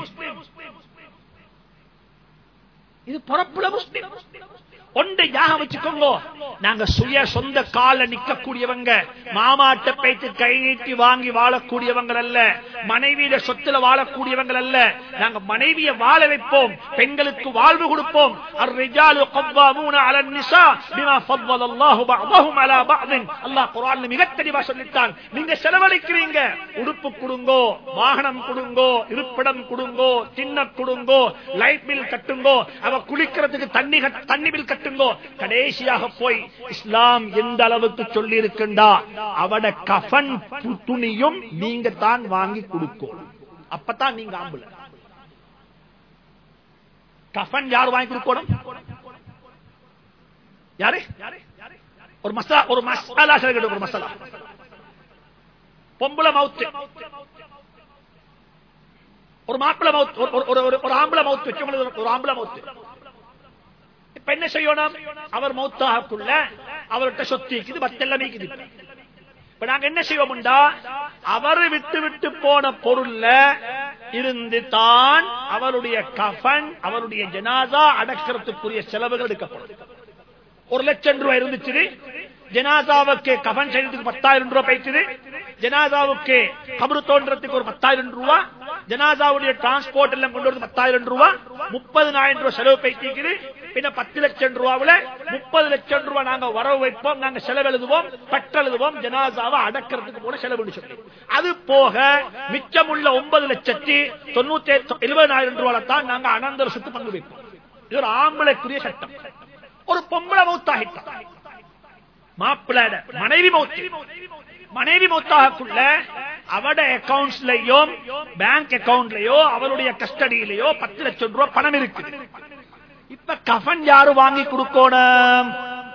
இது பொறப்புல முஸ்லிம் ஒன்றை யாக வச்சுக்கோங்க நாங்க சுய சொந்த கால நிக்கக்கூடியவங்க மாமாட்ட பேச்சு கை நீட்டி வாங்கி வாழக்கூடியவங்க அல்ல மனைவியில சொத்துல வாழக்கூடியவங்க அல்ல நாங்க மனைவியை வாழ வைப்போம் பெண்களுக்கு வாழ்வு கொடுப்போம் الرجال قوامون على النساء بما فضل الله بعضهم على بعض அல்லாஹ் குர்ஆன்ல மிக தெளிவா சொல்லிட்டான் நீங்க செலவழிக்கிறீங்க உடுப்பு கொடுங்கோ வாகனம் கொடுங்கோ இருப்பிடம் கொடுங்கோ சின்ன கொடுங்கோ லைட் பில் கட்டுங்கோ அவ குளிக்கிறதுக்கு தண்ணி கட்- தண்ணி பில் கட்டுங்கோ கடைசியாக போய் இஸ்லாம் எந்த அளவுக்கு சொல்லி இருக்கின்றா அவட கஃன் து- துணியும் நீங்க தான் வாங்கி கொடுக்கும் அப்பதான் நீங்க ஆம்புல கஃன் யார் வாங்கி கொடுக்கணும் யாரு ஒரு மசா ஒரு மசாலா சொல்லிட்டு ஒரு மசாலா பொம்பளை மவுத்து ஒரு மாப்பிள மவுத்து ஒரு- ஒரு- ஒரு- ஒரு ஆம்பளை மவுத்து வச்சவங்களுக்கு ஒரு ஆம்பளை மவுத்து இப்ப என்ன செய்யணும் அவர் மௌத்தாகக்குள்ள அவர்கிட்ட சொத்து இருக்குது பத்தெல்லாம் இருக்குது இப்ப நாங்க என்ன செய்வோம்டா அவர் விட்டு விட்டு போன பொருள்ல இருந்து தான் அவருடைய கஃன் அவருடைய ஜனாதா அடக்கிறதுக்குரிய செலவுகள் எடுக்கப்படும் ஒரு லட்சம் ரூபாய் இருந்துச்சு ஜனாதாவுக்கு கபன் செய்யறதுக்கு பத்தாயிரம் ரூபாய் போயிடுச்சு ஜனாதாவுக்கு கபரு தோன்றதுக்கு ஒரு பத்தாயிரம் ரூபாய் ஜனாதாவுடைய டிரான்ஸ்போர்ட் எல்லாம் கொண்டு வந்து பத்தாயிரம் ரூபாய் முப்பதுனாயிரம் ரூபாய் செலவு போயிட்டு பின்ன பத்து லட்சம் ரூபாவுல முப்பது லட்சம் ரூபாய் நாங்க வரவு வைப்போம் நாங்க செலவு எழுதுவோம் பற்றெழுதுவோம் ஜனாதாவை அடக்கிறதுக்கு போல செலவு சொல்லி அது போக மிச்சமுள்ள ஒன்பது லட்சத்தி தொண்ணூத்தி எழுபதாயிரம் ரூபாய் தான் நாங்க அனந்தர சொத்து பங்கு வைப்போம் இது ஒரு ஆம்பளைக்குரிய சட்டம் ஒரு பொம்பளை மௌத்தாகிட்டான் மாப்பிள்ள மனைவி மௌத்து மனைவி மௌத்தாகக்குள்ள அவட அக்கவுண்ட்ஸ்லயோ பேங்க் அக்கவுண்ட்லயோ அவருடைய கஸ்டடியிலயோ பத்து லட்சம் ரூபாய் பணம் இருக்கு இப்ப கஃன் யாரு வாங்கி கொடுக்கணும்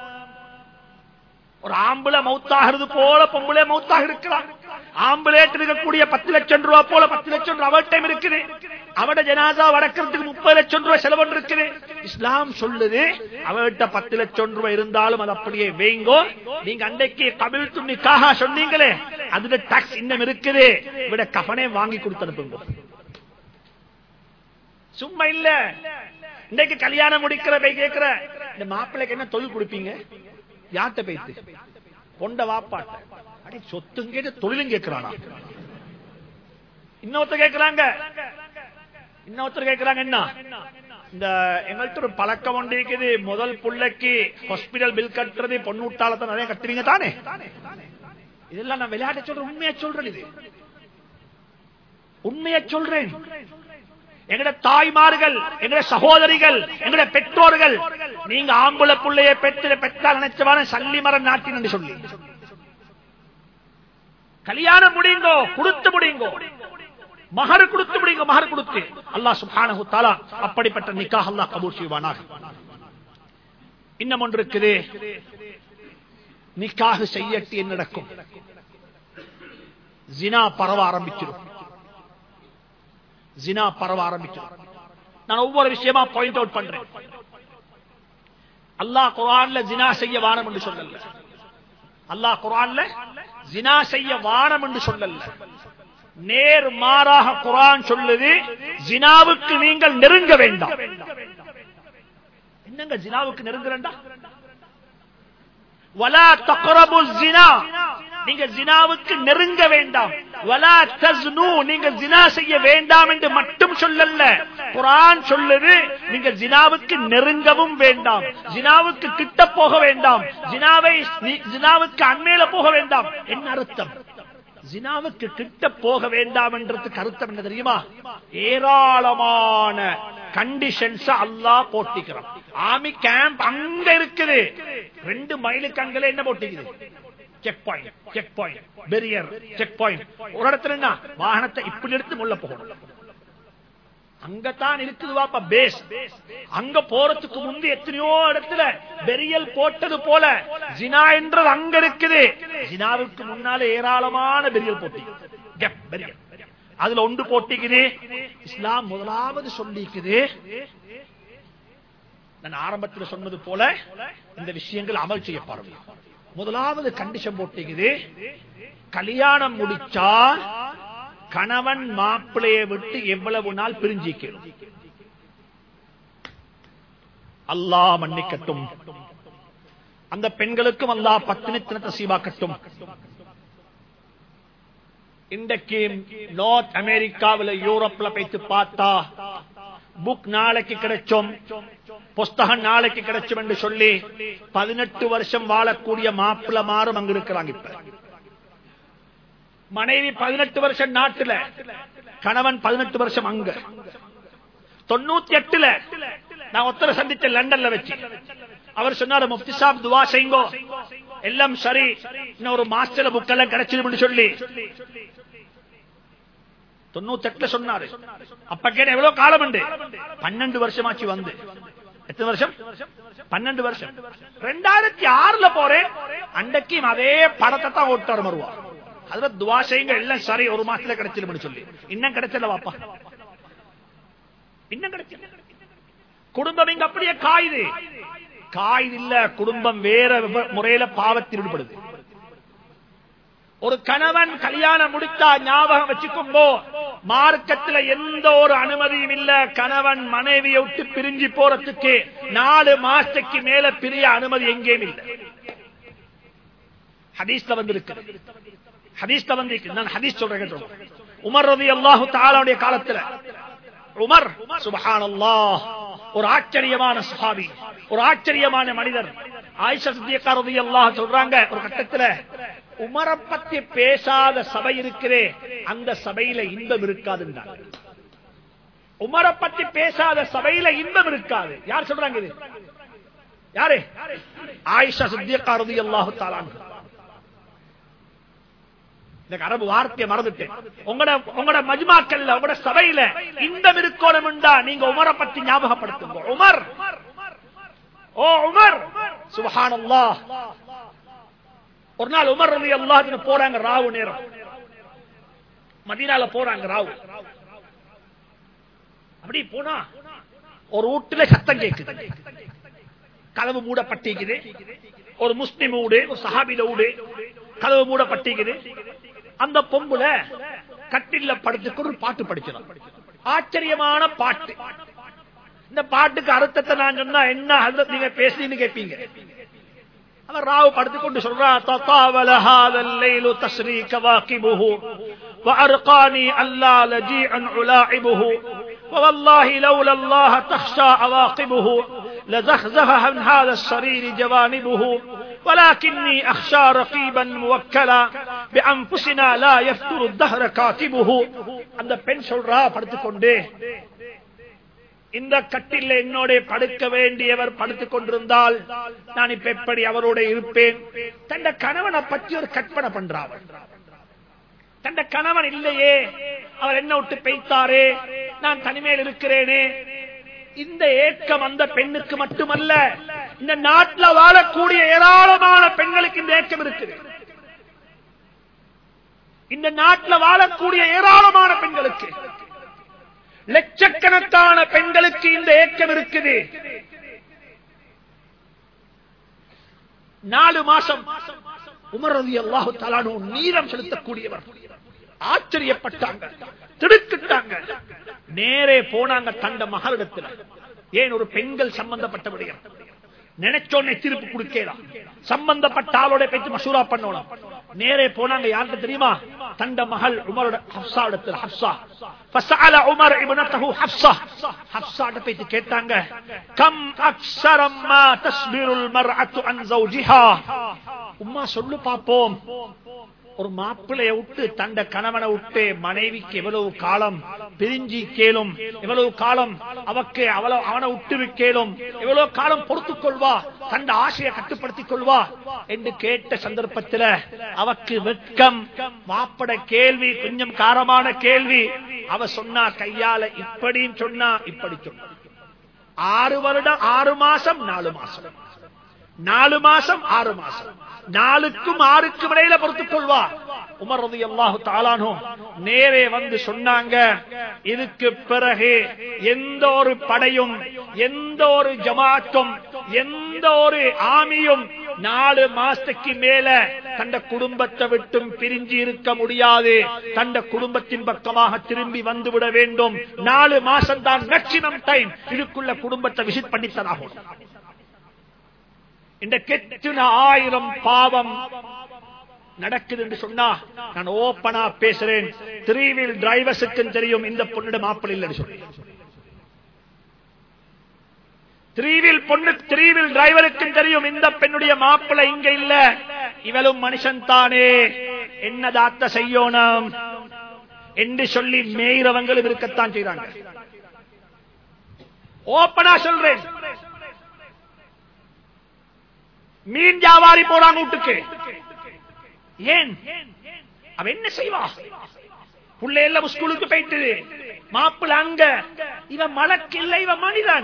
ஒரு ஆம்பளை மௌத்தாகிறது போல பொம்பளை மௌத்தாக இருக்கிறான் ஆம்பளேட் இருக்கக்கூடிய பத்து லட்சம் ரூபாய் போல பத்து லட்சம் ரூபாய் அவள் டைம் இருக்குது அவட ஜனாதா வடக்கிறதுக்கு முப்பது லட்சம் ரூபாய் செலவு இருக்குது இஸ்லாம் சொல்லுது அவர்கிட்ட பத்து லட்சம் ரூபாய் இருந்தாலும் அது அப்படியே வைங்கோ நீங்க அன்றைக்கு கபில் துணிக்காக சொன்னீங்களே அதுல டாக்ஸ் இன்னும் இருக்குது விட கஃனே வாங்கி கொடுத்து அனுப்புங்க சும்மா இல்ல இன்னைக்கு கல்யாணம் முடிக்கிற போய் கேட்கிற இந்த மாப்பிள்ளைக்கு என்ன தொழில் கொடுப்பீங்க யார்கிட்ட போயிட்டு கொண்ட வாப்பாட்ட அடி சொத்தும் கேட்டு தொழிலும் கேட்கிறானா இன்னொருத்தர் கேட்கிறாங்க இன்னொருத்தர் கேட்கிறாங்க என்ன இந்த எங்கள்கிட்ட ஒரு பழக்கம் ஒன்று இருக்குது முதல் புள்ளைக்கு ஹாஸ்பிடல் பில் கட்டுறது பொண்ணு விட்டாலத்தை நிறைய கட்டுறீங்க தானே இதெல்லாம் நான் விளையாட்ட சொல்றேன் உண்மையா சொல்றேன் இது உண்மையா சொல்றேன் எங்கட தாய்மார்கள் எங்கட சகோதரிகள் எங்கட பெற்றோர்கள் நீங்க ஆம்புல புள்ளைய பெற்று பெற்றால் நினைச்சவான சல்லி மரம் நாட்டின் சொல்லி கல்யாணம் முடியுங்கோ கொடுத்து முடியுங்கோ மகர் கொடுத்து முடியுங்க மகர் கொடுத்து அல்லாஹ் சுப்ஹானஹு தஆலா அப்படிப்பட்ட நிக்காஹ் அல்லாஹ் கபூல் செய்வானாக இன்னும் ஒன்று இருக்குது நிக்காஹ் செய்யட்டு என்ன நடக்கும் ஜினா பரவ ஆரம்பிச்சிடும் ஜினா பரவ ஆரம்பிச்சிடும் நான் ஒவ்வொரு விஷயமா பாயிண்ட் அவுட் பண்றேன் அல்லாஹ் குரான்ல ஜினா செய்ய வானம் என்று சொல்லல அல்லாஹ் குரான்ல ஜினா செய்ய வானம் என்று சொல்லல நேர் மாறாக குரான் சொல்லுது ஜினாவுக்கு நீங்கள் நெருங்க வேண்டாம் என்னங்க ஜினாவுக்கு நெருங்குறண்டா வலா தக்ரபு ஜினா நீங்க ஜினாவுக்கு நெருங்க வேண்டாம் வலா தஸ்னு நீங்க ஜினா செய்ய வேண்டாம் என்று மட்டும் சொல்லல குரான் சொல்லுது நீங்க ஜினாவுக்கு நெருங்கவும் வேண்டாம் ஜினாவுக்கு கிட்ட போக வேண்டாம் ஜினாவை ஜினாவுக்கு அண்மையில போக வேண்டாம் என்ன அர்த்தம் ஜினாவுக்கு கிட்ட போக வேண்டாம் என்றதுக்கு அர்த்தம் என்ன தெரியுமா ஏராளமான கண்டிஷன்ஸ் அல்லாஹ் போட்டிக்கிறான் ஆமி கேம்ப் அங்க இருக்குது ரெண்டு மைலுக்கு அங்கல என்ன போட்டிக்குது check point check point barrier check point ஒரு இடத்துல என்ன வாகனத்தை இப்படி எடுத்து முள்ள போகணும் அங்கத்தான் இருக்குது வாப்பா பேஸ் அங்க போறதுக்கு முந்தி எத்தனையோ இடத்துல பெரியல் போட்டது போல ஜினா என்றது அங்க இருக்குது ஜினாவுக்கு முன்னால ஏராளமான பெரியல் போட்டி பெரியல் அதுல ஒன்று போட்டிக்குது இஸ்லாம் முதலாவது சொல்லிக்குது நான் ஆரம்பத்தில் சொன்னது போல இந்த விஷயங்கள் அமல் செய்யப்படும் முதலாவது கண்டிஷன் போட்டிக்குது கல்யாணம் முடிச்சா கணவன் மாப்பிளையை விட்டு எவ்வளவு நாள் பிரிஞ்சிக்கணும் அல்லாஹ் மன்னிக்கட்டும் அந்த பெண்களுக்கும் அல்லாஹ் பத்தினித்தனத்தை சீவாக்கட்டும் இன்றைக்கு நார்த் அமெரிக்காவில் யூரோப்ல போயிட்டு பார்த்தா புக் நாளைக்கு கிடைச்சோம் புஸ்தகம் நாளைக்கு கிடைச்சும் என்று சொல்லி பதினெட்டு வருஷம் வாழக்கூடிய மாப்பிள்ள மாறும் அங்க இருக்கிறாங்க இப்ப மனைவி பதினெட்டு வருஷம் நாட்டுல கணவன் பதினெட்டு வருஷம் அங்க தொண்ணூத்தி எட்டுல நான் ஒருத்தரை சந்திச்ச லண்டன்ல வச்சு அவர் சொன்னாரு முப்தி சாப் துவா செய்யுங்கோ எல்லாம் சரி இன்னும் ஒரு மாஸ்டர் புக்கெல்லாம் கிடைச்சிடும் சொல்லி தொண்ணூத்தி எட்டுல சொன்னாரு அப்ப கேட்ட எவ்வளவு காலம் உண்டு பன்னெண்டு வருஷமாச்சு வந்து எத்தனை வருஷம் பன்னெண்டு வருஷம் ரெண்டாயிரத்தி ஆறுல போறேன் அன்றைக்கும் அதே படத்தை தான் ஓட்டாரு வருவா அதுல துவா செய்யுங்க எல்லாம் சரி ஒரு மாசத்துல கிடைச்சிடும் சொல்லி இன்னும் கிடைச்சல வாப்பா இன்னும் கிடைச்சல குடும்பம் இங்க அப்படியே காயுது காயுது இல்ல குடும்பம் வேற முறையில பாவத்தில் ஈடுபடுது ஒரு கணவன் கல்யாணம் முடித்தா ஞாபகம் வச்சுக்கோங்கோ மார்க்கத்தில் எந்த ஒரு அனுமதியும் இல்ல கணவன் மனைவியை விட்டு பிரிஞ்சு போறதுக்கு நாலு மாசத்துக்கு மேல பிரிய அனுமதி எங்கேயும் இல்லை ஹதீஸ்ல வந்திருக்கு ஹதீஸ்ல வந்து நான் ஹதீஸ் சொல்றேன் உமர் ரவி அல்லாஹு தாலாவுடைய காலத்துல உமர் சுபஹான் ஒரு ஆச்சரியமான சுஹாபி ஒரு ஆச்சரியமான மனிதர் ஆயிஷா சித்தியக்கா ரவி அல்லாஹ் சொல்றாங்க ஒரு கட்டத்துல உமரை பத்தி பேசாத சபை இருக்கிறே அந்த சபையில இன்பம் இருக்காதுன்றாங்க உமரை பத்தி பேசாத சபையில இன்பம் இருக்காது யார் சொல்றாங்க இது யாரு ஆயிஷா சித்தியக்கா ரவி அல்லாஹு தாலான் எனக்கு அரபு வார்த்தையை மறந்துட்டேன் உங்களோட உங்களோட மஜ்மாக்கல்ல உங்களோட சபையில இன்பம் இருக்கணும்டா நீங்க உமரை பத்தி ஞாபகப்படுத்துங்க உமர் ஓ உமர் சுபஹானல்லா ஒரு நாள் உமர் ரவி அல்லாஹ் போறாங்க ராவு நேரம் மதீனால போறாங்க ராவு அப்படி போனா ஒரு வீட்டுல சத்தம் கேக்குது கதவு மூடப்பட்டிக்குது ஒரு முஸ்லிம் வீடு ஒரு சஹாபில வீடு கதவு மூடப்பட்டிக்குது அந்த பொம்புல கட்டில படுத்துக்கு ஒரு பாட்டு படிச்சிடும் ஆச்சரியமான பாட்டு இந்த பாட்டுக்கு அர்த்தத்தை நான் சொன்னா என்ன ஹசரத் நீங்க பேசுறீங்கன்னு கேட்பீங்க அவர் ராவு படுத்துக்கொண்டு சொல்றா தத்தாவல ஹாதல் லைலு தஸ்ரீ கவாகிபுஹு وأرقاني ألا لجيعا علاعبه ووالله لولا الله تخشى عواقبه لزخزخ عن هذا السرير جوانبه ولكني أخشى رقيبا موكلا بأنفسنا لا يفتر الدهر كاتبه அந்த பெண் சொல்றா படுத்துக்கொண்டு இந்த கட்டில என்னோட படுக்க வேண்டியவர் படுத்துக் கொண்டிருந்தால் நான் இப்ப எப்படி அவரோட இருப்பேன் தந்த கணவனை பற்றி ஒரு கற்பனை பண்றாள் தந்த கணவன் இல்லையே அவர் என்ன விட்டு பெய்த்தாரே நான் தனிமையில் இருக்கிறேனே இந்த ஏக்கம் அந்த பெண்ணுக்கு மட்டுமல்ல இந்த நாட்டில் வாழக்கூடிய ஏராளமான பெண்களுக்கு இந்த ஏக்கம் இருக்குது இந்த நாட்டில் வாழக்கூடிய ஏராளமான பெண்களுக்கு லட்சக்கணக்கான பெண்களுக்கு இந்த ஏக்கம் இருக்குது நாலு மாசம் உமரதி அல்லாஹு தலானு நீரம் செலுத்தக்கூடியவர் ஆச்சரியப்பட்டாங்க திடுக்கிட்டாங்க நேரே போனாங்க தந்த மகளிடத்தில் ஏன் ஒரு பெண்கள் சம்பந்தப்பட்ட விடயம் நினைச்சோன்னே திருப்பு கொடுக்கலாம் சம்பந்தப்பட்ட ஆளோட பேச்சு மசூரா பண்ணணும் நேரே போனாங்க யாருக்கு தெரியுமா தண்ட மகள் உமரோட ஹப்சா இடத்துல ஹப்சா فسأل عمر ابنته حفصة حفصة பேச்சு கேட்டாங்க கம் அக்ஸரம் ما تصبر المرأة عن زوجها உம்மா சொல்லு பாப்போம் ஒரு மாப்பிள்ளைய விட்டு தண்ட கணவனை விட்டு மனைவிக்கு எவ்வளவு காலம் பிரிஞ்சி கேளும் எவ்வளவு காலம் அவக்கு அவ்வளவு அவனை விட்டு கேளும் எவ்வளவு காலம் பொறுத்துக் கொள்வா தண்ட ஆசையை கட்டுப்படுத்திக் கொள்வா என்று கேட்ட சந்தர்ப்பத்தில் அவக்கு வெட்கம் மாப்பட கேள்வி கொஞ்சம் காரமான கேள்வி அவ சொன்னா கையால இப்படின்னு சொன்னா இப்படி சொன்னா ஆறு வருடம் ஆறு மாசம் நாலு மாசம் நாலு மாசம் ஆறு மாசம் நாலுக்கும் ஆறுக்கும் இடையில பொறுத்துக் கொள்வா உமர் ரதி அல்லாஹு தாலானோ நேரே வந்து சொன்னாங்க இதுக்கு பிறகு எந்த ஒரு படையும் எந்த ஒரு ஜமாத்தும் எந்த ஒரு ஆமியும் நாலு மாசத்துக்கு மேல தந்த குடும்பத்தை விட்டும் பிரிஞ்சு இருக்க முடியாது தந்த குடும்பத்தின் பக்கமாக திரும்பி வந்து விட வேண்டும் நாலு மாசம் தான் மேக்சிமம் டைம் இதுக்குள்ள குடும்பத்தை விசிட் பண்ணித்தராகும் இந்த கெட்டுன ஆயிரம் பாவம் நடக்குது என்று சொன்னா நான் ஓப்பனா பேசுறேன் த்ரீ வீல் டிரைவர்ஸுக்கும் தெரியும் இந்த பொண்ணுட மாப்பிள்ளை இல்லைன்னு சொல்லி த்ரீவில் பொண்ணு த்ரீவில் டிரைவருக்கும் தெரியும் இந்த பெண்ணுடைய மாப்பிள்ளை இங்க இல்ல இவளும் மனுஷன் தானே என்ன தாத்த செய்யணும் என்று சொல்லி மேயிறவங்களும் இருக்கத்தான் செய்றாங்க ஓப்பனா சொல்றேன் மீன் வியாபாரி போறாங்க வீட்டுக்கு ஏன் அவ என்ன செய்வா புள்ள எல்லாம் ஸ்கூலுக்கு போயிட்டு மாப்பிள்ள அங்க இவன் மலக்கு இல்ல இவன் மனிதன்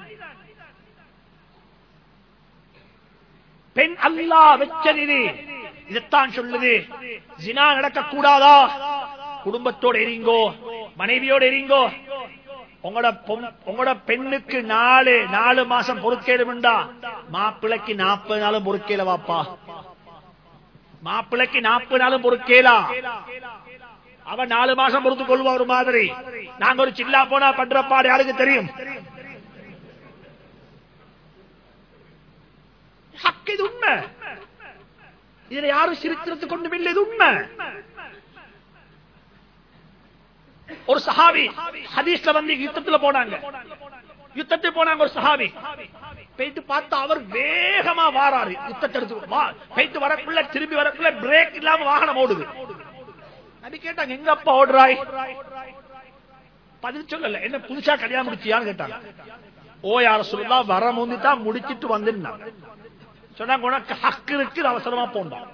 பெண் அல்லா வச்சது இது இதைத்தான் சொல்லுது ஜினா நடக்க கூடாதா குடும்பத்தோட எரிங்கோ மனைவியோட எரிங்கோ உங்களோட பொம்- உங்களோட பெண்ணுக்கு நாலு நாலு மாசம் பொறுக்கேடுமெண்டா மாப்பிளைக்கு நாற்பது நாளும் பொறுக்கேல வாப்பா மாப்பிளைக்கு நாற்பது நாளும் பொறுக்கேலா அவன் நாலு மாசம் பொறுத்து கொள்வா ஒரு மாதிரி நாங்க ஒரு சில்லா போனா பண்ற பாடு யாருக்கு தெரியும் ஹக்கு இது உண்மை இதுல யாரும் சிரித்திரத்து கொண்டு இல்லை இது உண்மை ஒரு சஹாபி ஹதீஸ்ல வந்து யுத்தத்துல போனாங்க யுத்தத்துக்கு போனாங்க ஒரு சஹாபி போயிட்டு பார்த்தா அவர் வேகமா வாராரு யுத்தத்தை எடுத்து வா- போயிட்டு வரக்குள்ள திரும்பி வரக்குள்ள பிரேக் இல்லாம வாகனம் ஓடுது நபி கேட்டாங்க எங்க அப்பா ஓடுறாய் பதில் சொல்லல என்ன புதுசா கல்யாணம் முடிச்சியான்னு கேட்டாங்க ஓ யார சொல்லலாம் வர முந்தி தான் முடிச்சிட்டு வந்துருந்தாங்க சொன்னாங்க உனக்கு ஹக்கு இருக்கு அவசரமா போண்டான்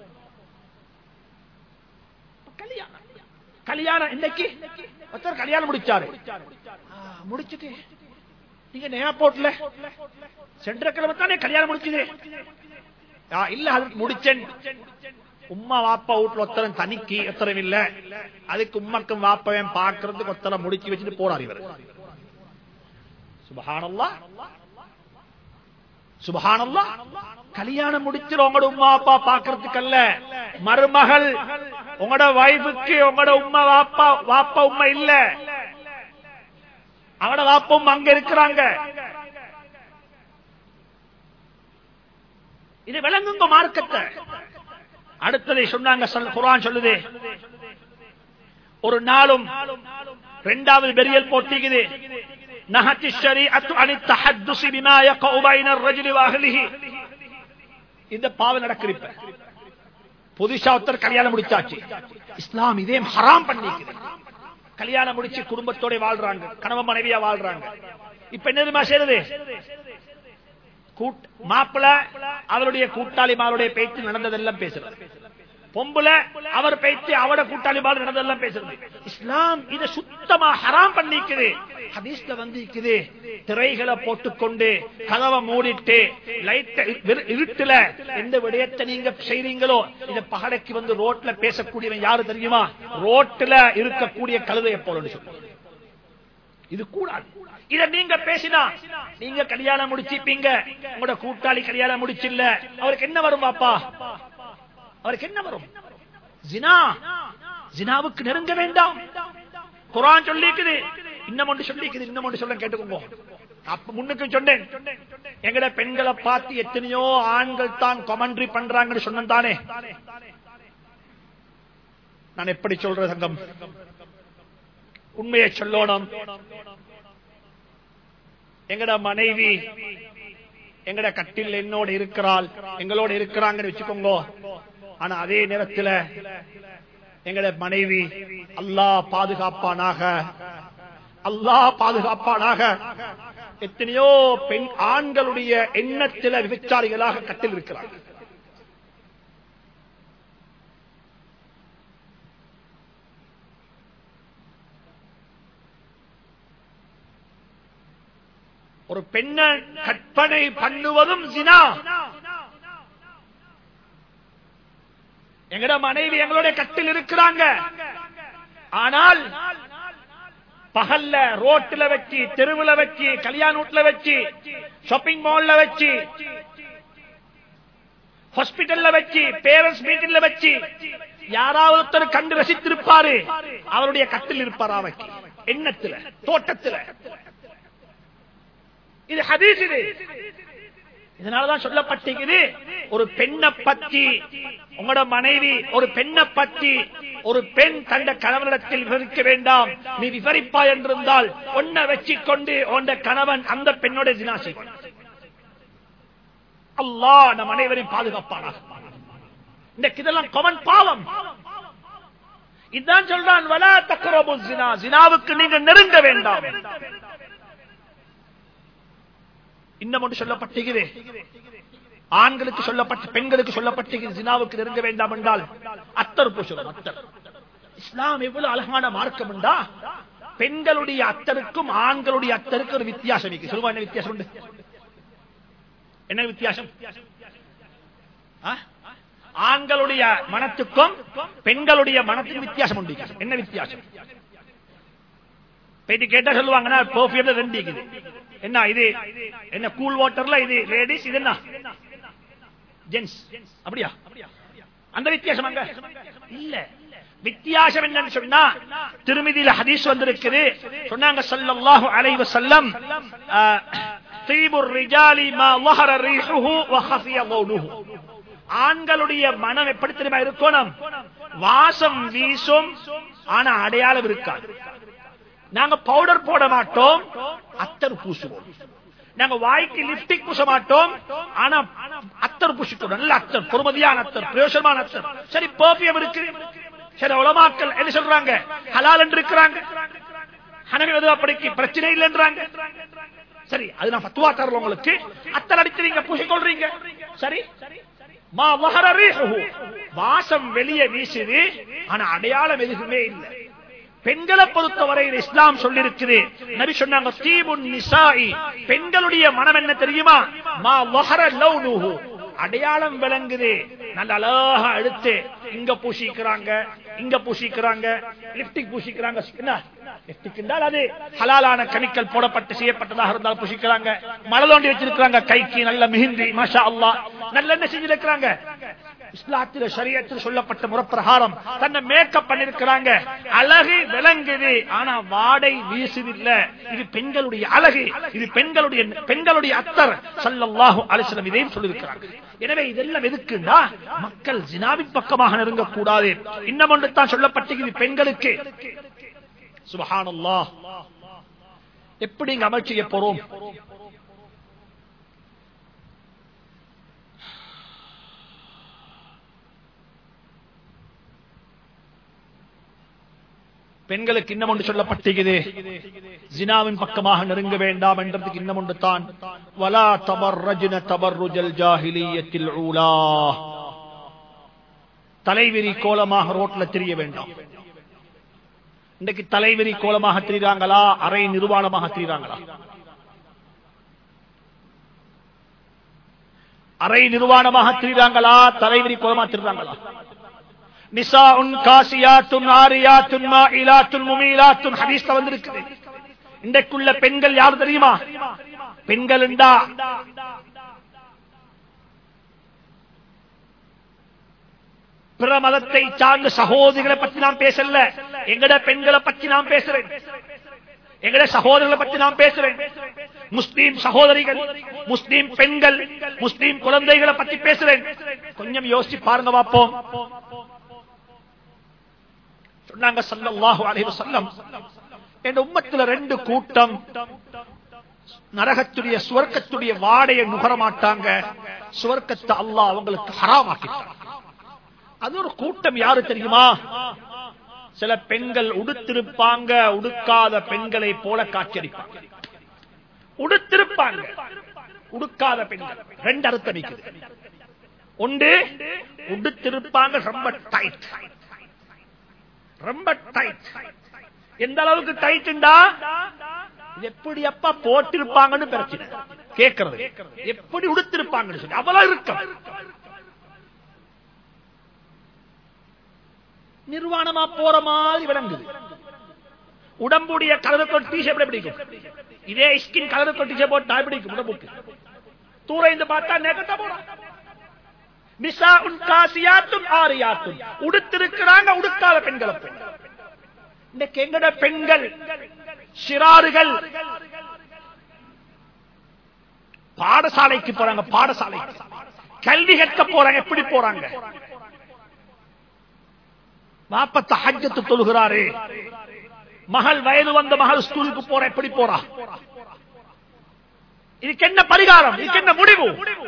கல்யாணம் கல்யாணம் இன்னைக்கு ஒருத்தர் கல்யாணம் முடிச்சாரு ஆ, முடிச்சிட்டு நீங்க ஏர்போர்ட்ல சென்ற கிழமை தானே கல்யாணம் முடிச்சது ஆ, இல்ல அதுக்கு முடிச்சேன் உம்மா வாப்பா வீட்டுல ஒத்தரம் தனிக்கு ஒத்தரம் இல்ல அதுக்கு உம்மக்கும் வாப்பவன் பாக்குறதுக்கு ஒத்தரம் முடிச்சு வச்சுட்டு போறார் இவர் சுபஹானல்லா சுபஹானல்லா கல்யாணம் முடிச்சிரு உங்களோட உமா அப்பா பாக்குறதுக்கு அல்ல மருமகள் உங்களோட வைஃபுக்கு உங்களோட உமா வாப்பா வாப்பா உமா இல்ல அவட வாப்பும் அங்க இருக்கிறாங்க இது விளங்குங்க மார்க்கத்தை அடுத்ததை சொன்னாங்க சொல்- குர்ஆன் சொல்லுது ஒரு நாளும் இரண்டாவது பெரியல் போட்டிக்குது நஹத்தி ஷரீஅத்து அனி தஹத்துஸி பிமா யக்உ பைன الرجل واهله இந்த பாவம் நடக்குது இப்ப புதுசா ஒருத்தர் கல்யாணம் முடிச்சாச்சு இஸ்லாம் இதே ஹராம் பண்ணிக்குது கல்யாணம் முடிச்சு குடும்பத்தோட வாழ்றாங்க கணவன் மனைவியா வாழ்றாங்க இப்ப என்ன தெரியுமா செய்யறது கூட்- மாப்பிள அவருடைய கூட்டாளி மாருடைய பேச்சு நடந்ததெல்லாம் பேசுறது பொம்புல அவர் பேச்சு அவட கூட்டாளி மாறு நடந்ததெல்லாம் பேசுறது இஸ்லாம் இத சுத்தமா ஹராம் பண்ணிக்குது ஹதீஸ்ல வந்து இருக்குது திரைகளை போட்டுக்கொண்டு கதவை மூடிட்டு லைட் இருட்டுல எந்த விடயத்தை நீங்க செய்றீங்களோ இத பகடைக்கு வந்து ரோட்ல பேசக்கூடியவன் யாரு தெரியுமா ரோட்ல இருக்கக்கூடிய கழுதையை போலன்னு சொல்லுவாங்க இது கூடாது இத நீங்க பேசினா நீங்க கல்யாணம் முடிச்சிப்பீங்க உங்களோட கூட்டாளி கல்யாணம் முடிச்சில்ல அவருக்கு என்ன வரும் பாப்பா அவருக்கு என்ன வரும் ஜினா ஜினாவுக்கு நெருங்க வேண்டாம் குரான் சொல்லிக்குது இன்னும் ஒன்று சொல்லிக்குது இன்னும் ஒன்று சொல்ல கேட்டுக்கோங்க அப்ப முன்னுக்கு சொன்னேன் எங்கட பெண்களை பார்த்து எத்தனையோ ஆண்கள் தான் கமெண்ட்ரி பண்றாங்கன்னு சொன்னேன் தானே நான் எப்படி சொல்ற சங்கம் உண்மையை சொல்லணும் எங்கட மனைவி எங்கட கட்டில் என்னோட இருக்கிறாள் எங்களோட இருக்கிறாங்கன்னு வச்சுக்கோங்க ஆனா அதே நேரத்தில் எங்கட மனைவி அல்லாஹ் பாதுகாப்பானாக அல்லாஹ் பாதுகாப்பானாக எத்தனையோ பெண் ஆண்களுடைய எண்ணத்தில விபச்சாரிகளாக கட்டில் இருக்கிறார்கள் ஒரு பெண்ணை கற்பனை பண்ணுவதும் ஜினா எங்கட மனைவி எங்களுடைய கட்டில் இருக்கிறாங்க ஆனால் பகல்ல ரோட்ல வச்சு தெருவுல வச்சு கல்யாண வீட்டுல வச்சு ஷாப்பிங் மால்ல வச்சு ஹாஸ்பிட்டல்ல வச்சு பேரண்ட்ஸ் மீட்டிங்ல வச்சு யாராவது ஒருத்தர் கண்டு ரசித்திருப்பாரு அவருடைய கட்டில் இருப்பாரா வைக்க எண்ணத்துல தோட்டத்துல இது ஹதீஸ் இது இதனாலதான் சொல்லப்பட்டிருக்குது ஒரு பெண்ணை பத்தி உங்களோட மனைவி ஒரு பெண்ணை பத்தி ஒரு பெண் தந்த கணவனிடத்தில் விவரிக்க வேண்டாம் நீ விவரிப்பா என்றிருந்தால் ஒன்ன வச்சுக்கொண்டு உண்ட கணவன் அந்த பெண்ணோட தினா செய்வான் அல்லாஹ் நம் அனைவரையும் பாதுகாப்பானாக இந்த இதெல்லாம் கொமன் பாவம் இதுதான் சொல்றான் வலா தக்கரபு ஜினா ஜினாவுக்கு நீங்க நெருங்க வேண்டாம் இன்னும் ஒன்று சொல்லப்பட்டிருக்குது ஆண்களுக்கு சொல்லப்பட்ட பெண்களுக்கு சொல்லப்பட்டிருக்கிறது ஜினாவுக்கு நெருங்க வேண்டாம் என்றால் அத்தர் பூசணும் அத்தர் இஸ்லாம் எவ்வளவு அழகான மார்க்கம் என்றா பெண்களுடைய அத்தருக்கும் ஆண்களுடைய அத்தருக்கும் ஒரு வித்தியாசம் இருக்கு சொல்லுவா என்ன வித்தியாசம் உண்டு என்ன வித்தியாசம் ஆ? ஆண்களுடைய மனத்துக்கும் பெண்களுடைய மனத்துக்கும் வித்தியாசம் உண்டு என்ன வித்தியாசம் பேட்டி கேட்டா சொல்லுவாங்கன்னா பெர்ஃபியூம்ல ரெண்டு இருக்குது என்ன இது என்ன கூல் வாட்டர்ல இது லேடிஸ் இது என்ன ஜென்ஸ் அப்படியா அந்த வித்தியாசம் அங்க இல்ல வித்தியாசம் என்னன்னு சொன்னா திருமதியில ஹதீஸ் வந்திருக்குது சொன்னாங்க ஸல்லல்லாஹு அலைஹி வஸல்லம் தீபுர் ரிஜாலி மா வஹர ரீஹுஹு வ ஹஃபிய கௌலுஹு ஆண்களுடைய மனம் எப்படி தெரியுமா இருக்கணும் வாசம் வீசும் ஆனா அடையாளம் இருக்காது நாங்க பவுடர் போட மாட்டோம் அத்தர் பூசுவோம் நாங்க வாய்க்கு லிப்டிக் பூச மாட்டோம் ஆனா அத்தர் பூசிக்கணும் நல்ல அத்தர் பொறுமதியான அத்தர் பிரயோசனமான அத்தர் சரி பர்ஃபியம் இருக்கு சரி உலமாக்கள் என்ன சொல்றாங்க ஹலால் என்று இருக்கிறாங்க ஹனவி மதுவாப்படிக்கு பிரச்சனை இல்லைன்றாங்க சரி அது நான் பத்துவா தரல உங்களுக்கு அத்தர் அடித்து நீங்க பூசிக்கொள்றீங்க சரி மா வஹர ரீஹுஹு. வாசம் வெளியே வீசுது ஆனா அடையாளம் எதுவுமே இல்லை பெண்களை பொறுத்தவரையில் இஸ்லாம் சொல்லிருக்குது நபி சொன்னாங்க தீபுன் நிசாஇ பெண்களுடைய மனம் என்ன தெரியுமா மா வஹர லௌனுஹு அடையாளம் விளங்குது நல்ல அழகா எடுத்து இங்க பூசிக்கிறாங்க இங்க பூசிக்கிறாங்க லிப்டிக் பூசிக்கிறாங்க என்ன லிப்டிக் என்றால் அது ஹலாலான கெமிக்கல் போடப்பட்டு செய்யப்பட்டதாக இருந்தால் பூசிக்கிறாங்க மலதோண்டி வச்சிருக்கிறாங்க கைக்கு நல்ல மிகுந்தி மாஷா அல்லாஹ் நல்ல என்ன செஞ்சிருக்கிறாங்க இஸ்லாத்தில ஷரியத்தில் சொல்லப்பட்ட முறப்பிரகாரம் தன்னை மேக்கப் பண்ணிருக்கிறாங்க அழகு விளங்குது ஆனா வாடை வீசுதில்ல இது பெண்களுடைய அழகு இது பெண்களுடைய பெண்களுடைய அத்தர் சல்லல்லாஹு அலிஸ்லம் இதையும் சொல்லியிருக்கிறாங்க எனவே இதெல்லாம் எதுக்குன்னா மக்கள் ஜினாவின் பக்கமாக நெருங்க கூடாது இன்னும் ஒன்று தான் சொல்லப்பட்டிருக்கிறது பெண்களுக்கு சுபஹானல்லாஹ் எப்படி இங்க அமல் செய்ய போறோம் பெண்களுக்கு இன்னும் ஒன்று சொல்லப்பட்டிருக்குது ஜினாவின் பக்கமாக நெருங்க வேண்டாம் என்றதுக்கு இன்னும் ஒன்று தான் வலா தபர்ரஜ்ன தபர்ருஜல் ஜாஹிலியத்தில் ஊலா தலைவிரி கோலமாக ரோட்ல தெரிய வேண்டாம் இன்றைக்கு தலைவிரி கோலமாக தெரியுறாங்களா அரை நிர்வாணமாக தெரியுறாங்களா அரை நிர்வாணமாக தெரியுறாங்களா தலைவிரி கோலமாக தெரியுறாங்களா நிசாஉன் காசியாத்துன் ஆரியாத்துன் மாயிலாத்துன் முமீலாத்துன் ஹதீஸ்ல வந்திருக்குது இன்றைக்குள்ள பெண்கள் யார் தெரியுமா பெண்கள் உண்டா பிற மதத்தை சார்ந்த சகோதரிகளை பத்தி நாம் பேசல எங்கட பெண்களை பத்தி நாம் பேசுறேன் எங்கட சகோதரர்களை பத்தி நாம் பேசுறேன் முஸ்லீம் சகோதரிகள் முஸ்லீம் பெண்கள் முஸ்லீம் குழந்தைகளை பத்தி பேசுறேன் கொஞ்சம் யோசிச்சு பாருங்க பார்ப்போம் சொன்னாங்க சல்லல்லாஹு அலைஹி வஸல்லம் என் உம்மத்துல ரெண்டு கூட்டம் நரகத்துடைய சுவர்க்கத்துடைய வாடையை நுகர மாட்டாங்க சுவர்க்கத்தை அல்லாஹ் அவங்களுக்கு ஹராமாக்கிட்டான் அது ஒரு கூட்டம் யாரு தெரியுமா சில பெண்கள் உடுத்திருப்பாங்க உடுக்காத பெண்களை போல காட்சியளிப்பாங்க உடுத்திருப்பாங்க உடுக்காத பெண்கள் ரெண்டு அர்த்தம் இருக்குது ஒன்று உடுத்திருப்பாங்க ரொம்ப டைட் ரொம்ப டைட் எந்த அளவுக்கு டைட்டுண்டா இது எப்படி அப்பா போட்டிருப்பாங்கன்னு பிரச்சனை கேட்கறது எப்படி உடுத்திருப்பாங்கன்னு சொல்லி அவ்வளவு இருக்கும் நிர்வாணமா போற மாதிரி விளங்குது உடம்புடைய கலர் கோட் டிஷர்ட் எப்படி பிடிக்கும் இதே ஸ்கின் கலர் கோட் டிஷர்ட் போட்டா பிடிக்கும் உடம்புக்கு தூர இருந்து பார்த்தா நேக்கத்தா போறான் நிசாஉன் காசியாத்தும் ஆரியாத்தும் உடுத்திருக்கிறாங்க உடுக்காத பெண்களை போல இன்னைக்கு எங்கட பெண்கள் சிறாறுகள் பாடசாலைக்கு போறாங்க பாடசாலைக்கு கல்வி கற்க போறாங்க எப்படி போறாங்க வாப்பத்த ஹஜ்ஜத்து தொழுகிறாரு மகள் வயது வந்த மகள் ஸ்கூலுக்கு போற எப்படி போறா இதுக்கு என்ன பரிகாரம் இதுக்கு என்ன முடிவு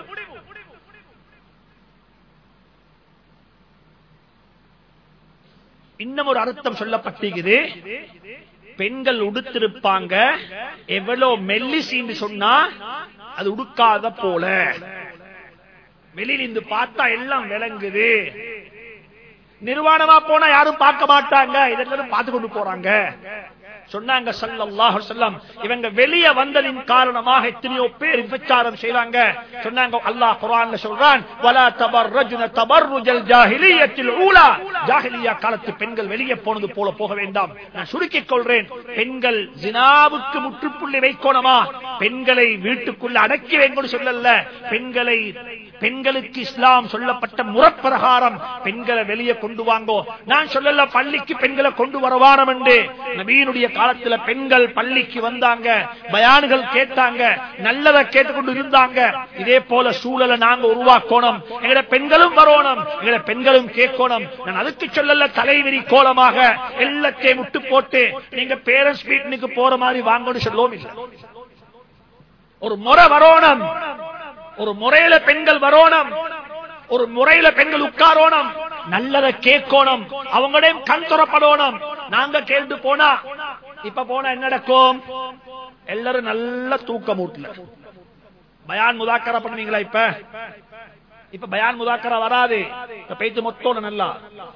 இன்னும் ஒரு அர்த்தம் சொல்லப்பட்டிருக்குது பெண்கள் உடுத்திருப்பாங்க எவ்வளவு மெல்லிசின்னு சொன்னா அது உடுக்காத போல வெளியில இருந்து பார்த்தா எல்லாம் விளங்குது நிர்வாணமா போனா யாரும் பார்க்க மாட்டாங்க இதெல்லாம் பார்த்து கொண்டு போறாங்க சொன்னாங்க ஸல்லல்லாஹு அலைஹி வஸல்லம் இவங்க வெளிய வந்ததின் காரணமாக எத்தனையோ பேர் விபச்சாரம் செய்றாங்க சொன்னாங்க அல்லாஹ் குர்ஆன்ல சொல்றான் வலா தபர்ரஜ்ன தபர்ருஜல் ஜாஹிலியத்தில் ஊலா ஜாஹிலியா காலத்து பெண்கள் வெளியே போனது போல போக வேண்டாம் நான் சுருக்கிக் கொள்றேன் பெண்கள் ஜினாவுக்கு முற்றுப்புள்ளி வைக்கணுமா பெண்களை வீட்டுக்குள்ள அடக்கி வைக்கணும் சொல்லல பெண்களை பெண்களுக்கு இஸ்லாம் சொல்லப்பட்ட முறப்பிரகாரம் பெண்களை வெளியே கொண்டு வாங்கோ நான் சொல்லல பள்ளிக்கு பெண்களை கொண்டு வரவானம் என்று நபீனுடைய காலத்துல பெண்கள் பள்ளிக்கு வந்தாங்க பயானுகள் கேட்டாங்க நல்லதை கேட்டுக்கொண்டு இருந்தாங்க இதே போல சூழலை நாங்க உருவாக்கணும் எங்கட பெண்களும் வரணும் எங்கட பெண்களும் கேட்கணும் நான் அதுக்கு சொல்லல தலைவிரி கோலமாக எல்லாத்தையும் விட்டு போட்டு நீங்க பேரண்ட்ஸ் மீட்டினுக்கு போற மாதிரி வாங்கன்னு சொல்லவும் இல்லை ஒரு முறை வரணும் ஒரு முறையில பெண்கள் வரணும் ஒரு முறையில பெண்கள் உட்காரோணும் நல்லத கேட்கணும் அவங்களையும் கண் துறப்படணும் நாங்க கேட்டு போனா இப்ப போனா என்ன நடக்கும் எல்லாரும் நல்ல தூக்கம் ஊட்டல பயான் முதாக்கரா பண்ணுவீங்களா இப்ப இப்ப பயான் முதாக்கரா வராது இப்ப பேச்சு மொத்தம் நல்லா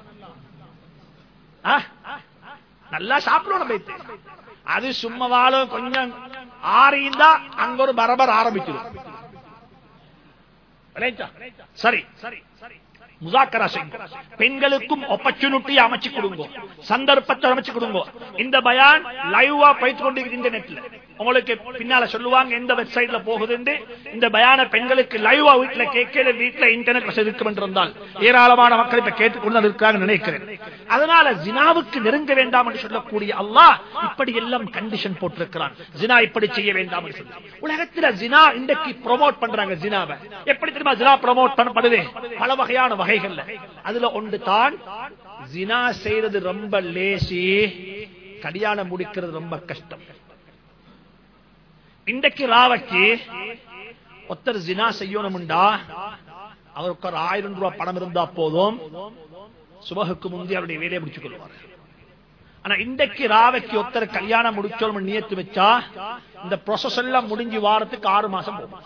ஆ? நல்லா சாப்பிடணும் பேச்சு அது சும்மா வாழும் கொஞ்சம் ஆறிந்தா அங்க ஒரு பரபர் ஆரம்பிச்சிடும் ரைட்டா? சரி முசாக்கரா செய்யுங்க பெண்களுக்கும் ஆப்பர்ச்சுனிட்டி அமைச்சு கொடுங்க சந்தர்ப்பத்தை அமைச்சு கொடுங்க இந்த பயான் லைவா போயிட்டு கொண்டு இன்டர்நெட்ல உங்களுக்கு பின்னால சொல்லுவாங்க எந்த வெப்சைட்ல போகுதுன்னு இந்த பயான பெண்களுக்கு லைவா வீட்டுல கேட்கல வீட்டுல இன்டர்நெட் வசதி இருக்கும் என்றிருந்தால் ஏராளமான மக்கள் இப்ப கேட்டுக்கொண்டு இருக்காங்க நினைக்கிறேன் அதனால ஜினாவுக்கு நெருங்க வேண்டாம் என்று சொல்லக்கூடிய அல்லாஹ் இப்படி எல்லாம் கண்டிஷன் போட்டிருக்கிறான் ஜினா இப்படி செய்ய வேண்டாம் என்று சொல்லி உலகத்துல ஜினா இன்றைக்கு ப்ரோமோட் பண்றாங்க ஜினாவை எப்படி தெரியுமா ஜினா ப்ரோமோட் பண்ணப்படுது பல வகையான வகைகள்ல அதுல ஒன்று தான் ஜினா செய்யறது ரொம்ப லேசி கல்யாணம் முடிக்கிறது ரொம்ப கஷ்டம் இன்றைக்கு ராவைக்கு ஒருத்தர் ஜினா செய்யணும்டா அவருக்கு ஒரு ஆயிரம் ரூபாய் பணம் இருந்தா போதும் சுபகுக்கு முந்தி அவருடைய வேலையை முடிச்சுக் கொள்வார் ஆனா இன்றைக்கு ராவைக்கு ஒருத்தர் கல்யாணம் முடிச்சோம் நியத்து வச்சா இந்த ப்ரொசஸ் எல்லாம் முடிஞ்சு வாரத்துக்கு ஆறு மாசம் போகும்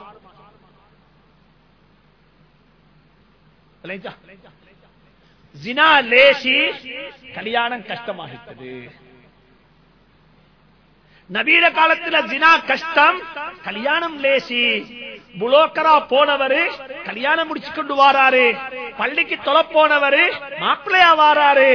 இல்லைங்களா? ஜினா லேசி கல்யாணம் கஷ்டமாகிட்டது நவீன காலத்துல ஜினா கஷ்டம் கல்யாணம் லேசி புலோக்கரா போனவரு கல்யாணம் முடிச்சு கொண்டு வாராரு பள்ளிக்கு தொலை போனவரு மாப்பிள்ளையா வாராரு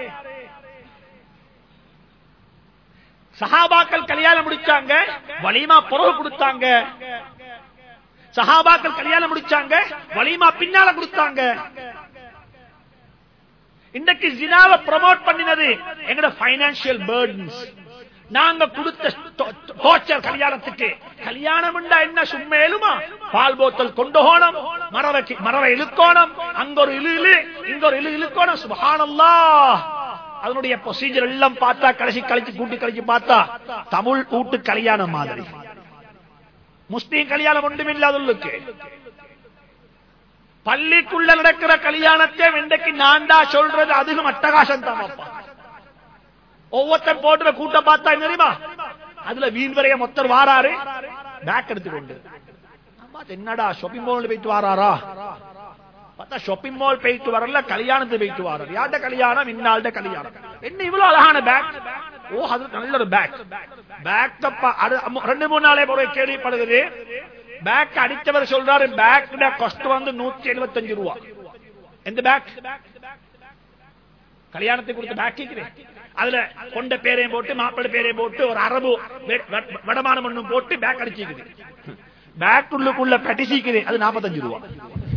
சஹாபாக்கள் கல்யாணம் முடிச்சாங்க வலிமா புறவு கொடுத்தாங்க சஹாபாக்கள் கல்யாணம் முடிச்சாங்க வலிமா பின்னால கொடுத்தாங்க இன்றைக்கு ஜினாவை ப்ரமோட் பண்ணினது எங்கட பைனான்சியல் பேர்டன்ஸ் நாங்க கொடுத்த டோர்ச்சர் கல்யாணத்துக்கு கல்யாணம் என்ன சும்மேலுமா பால் போத்தல் கொண்டு போனோம் மரவை மரவை இழுக்கோணும் அங்க ஒரு இழு இழு இங்க ஒரு இழு இழுக்கோணும் சுபஹானல்லா அதனுடைய ப்ரொசீஜர் எல்லாம் பார்த்தா கடைசி கழிச்சு கூட்டி கழிச்சு பார்த்தா தமிழ் கூட்டு கல்யாணம் மாதிரி முஸ்லீம் கல்யாணம் ஒன்றும் இல்லாதவர்களுக்கு பள்ளிக்குள்ள நடக்கிற கல்யாணத்தை இன்றைக்கு நான் தான் சொல்றது அதிகம் அட்டகாசம் தான் அப்பா. ஒவ்வொருத்தன் போட்டுற கூட்டம் பார்த்தா என்ன தெரியுமா அதுல வீண் வரைய மொத்தர் வாராரு பேக் எடுத்துக்கொண்டு ஆமா, அது என்னடா ஷாப்பிங் மால் போயிட்டு வாராரா பார்த்தா ஷாப்பிங் மால் போயிட்டு வரல கல்யாணத்துக்கு போயிட்டு வாராரு யார்ட கல்யாணம் இன்னாள்ட கல்யாணம் என்ன இவ்வளவு அழகான பேக் ஓ அது நல்ல ஒரு பேக் பேக் ரெண்டு மூணு நாளே முறை கேள்விப்படுகிறது பேக் அடித்தவர் சொல்றாரு பேக் காஸ்ட் வந்து நூத்தி எழுபத்தஞ்சு ரூபா எந்த பேக் கல்யாணத்துக்கு கொடுத்த பேக் கேக்குறேன் அதுல கொண்ட பேரையும் போட்டு மாப்பிள்ளை பேரையும் போட்டு ஒரு அரபு வெ- வெ- வடமானம் ஒண்ணும் போட்டு பேக் அடிச்சிக்குது பேக் உள்ளுக்குள்ள பட்டிசிக்குது அது நாற்பத்தஞ்சு ரூபா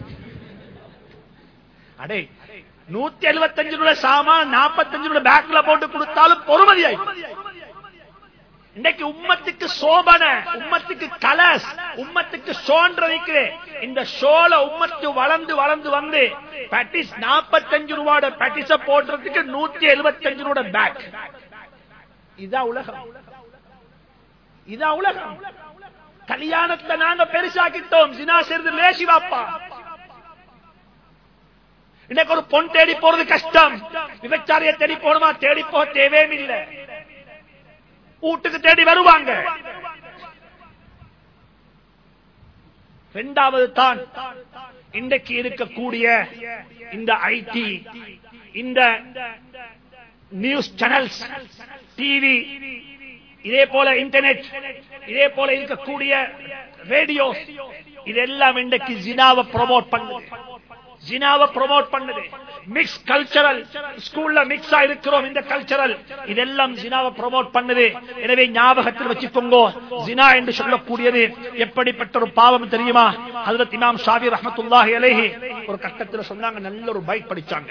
அடே நூத்தி எழுபத்தஞ்சு ரூபாய் சாமான் நாற்பத்தஞ்சு ரூபாய் பேக்ல போட்டு கொடுத்தாலும் பொறுமதியாய் இன்னைக்கு உம்மத்துக்கு சோபன உம்மத்துக்கு கலஸ் உம்மத்துக்கு ஷோன்ற வைக்கிறேன் இந்த ஷோல உம்மத்து வளர்ந்து வளர்ந்து வந்து பேட்டிஸ் நாற்பத்தஞ்சு ரூபாயோட பேட்டிஸ போடுறதுக்கு நூத்தி எழுபத்தஞ்சு ரூபாய் பேக் இதான் உலகம் இதான் உலகம் கல்யாணத்தை நாங்க பெருசாக்கிட்டோம் ஜினா செய்றது லேசி வாப்பா இன்னைக்கு ஒரு பொன் தேடி போறது கஷ்டம் விபச்சாரிய தேடி போகணுமா தேடி போக தேவையும் இல்லை வீட்டுக்கு தேடி வருவாங்க இரண்டாவது தான் இன்றைக்கு இருக்கக்கூடிய இந்த ஐடி இந்த நியூஸ் சேனல்ஸ் டிவி இதே போல இன்டர்நெட் இதே போல இருக்கக்கூடிய ரேடியோ இதெல்லாம் இன்றைக்கு ஜினாவை ப்ரொமோட் பண்ணுது ஜினாவை ப்ரொமோட் பண்ணுது மிக்ஸ் கல்ச்சரல் ஸ்கூல்ல மிக்ஸ் இருக்கிறோம் இந்த கல்ச்சரல் இதெல்லாம் ஜினாவை ப்ரொமோட் பண்ணுது எனவே ஞாபகத்தில் வச்சுக்கோங்க ஜினா என்று சொல்லக்கூடியது எப்படிப்பட்ட ஒரு பாவம் தெரியுமா ஹஜரத் இமாம் ஷாபி ரஹமத்துல்லாஹி அலைஹி ஒரு கட்டத்தில் சொன்னாங்க நல்ல ஒரு பைக் படிச்சாங்க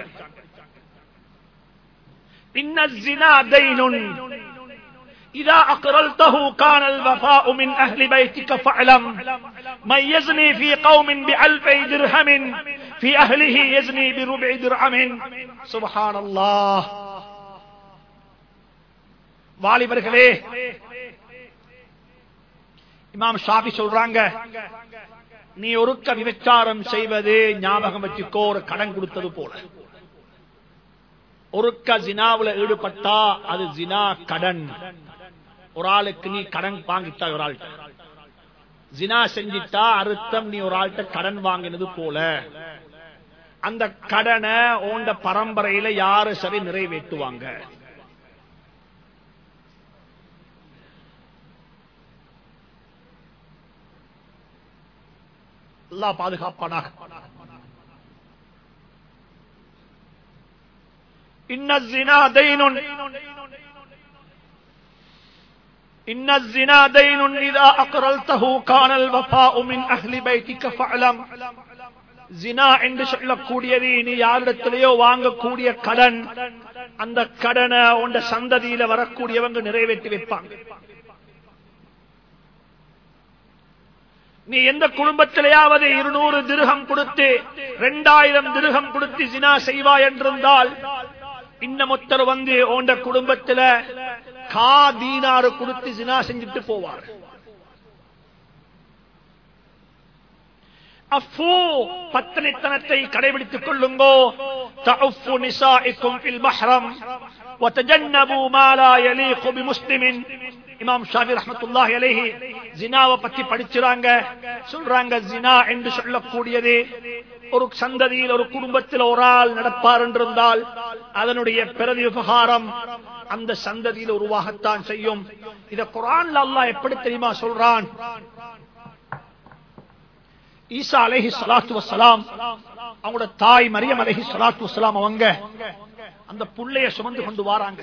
இன்ன ஜினா தைனுன் إذا أقرلته كان الوفاء من أهل بيتك فاعلم من يزني في قوم بألفي درهم في أهله يزني بربع درهم سبحان الله வாலிபர்களே இமாம் ஷாபி சொல்றாங்க நீ ஒருக்க விபச்சாரம் செய்வது ஞாபகம் வச்சுக்கோ ஒரு கடன் கொடுத்தது போல ஒருக்க ஜினாவுல ஈடுபட்டா அது ஜினா கடன் ஒரு ஆளுக்கு நீ கடன் வாங்கிட்டா ஒரு ஆள்கிட்ட ஜினா செஞ்சிட்டா அர்த்தம் நீ ஒரு ஆள்கிட்ட கடன் வாங்கினது போல அந்த கடனை உண்ட பரம்பரையில யாரு சரி நிறைவேற்றுவாங்க அல்லா பாதுகாப்பானாக இன்ன ஜினா தைனுன் إن الزنا دين إذا أقرلته كان الوفاء من أهل بيتك فاعلم ஜினா என்று சொல்லக்கூடியது நீ யாரிடத்திலேயோ வாங்கக்கூடிய கடன் அந்த கடனை உண்ட சந்ததியில வரக்கூடியவங்க நிறைவேற்றி வைப்பாங்க நீ எந்த குடும்பத்திலேயாவது இருநூறு திருகம் கொடுத்து இரண்டாயிரம் திருகம் கொடுத்து ஜினா செய்வாய் என்றிருந்தால் இன்னமொத்தர் வந்து உண்ட குடும்பத்துல கா தீனாறு கொடுத்து ஜினா செஞ்சுட்டு போவார் அஃபூ பத்தனைத்தனத்தை கடைபிடித்துக் கொள்ளுங்கோ தஅஃபு நிசாஇக்கும் ஃபில் மஹ்ரம் وتجنبوا ما لا يليق بمسلم இமாம் ஷாபி ரஹ்மத்துல்லாஹி அலைஹி ஜினாவை பத்தி படிச்சுறாங்க சொல்றாங்க ஜினா என்று சொல்லக்கூடியது ஒரு சந்ததியில் ஒரு குடும்பத்தில் ஒரு ஆள் நடப்பார் என்றிருந்தால் அதனுடைய பிறவி விவகாரம் அந்த சந்ததியில் உருவாகத்தான் செய்யும் இத குரான்ல அல்லாஹ் எப்படி தெரியுமா சொல்றான் ஈசா அலைஹி ஸலாத்து வஸ்ஸலாம் அவங்களோட தாய் மரியம் அலைஹி ஸலாத்து வஸ்ஸலாம் அவங்க அந்த புள்ளைய சுமந்து கொண்டு வராங்க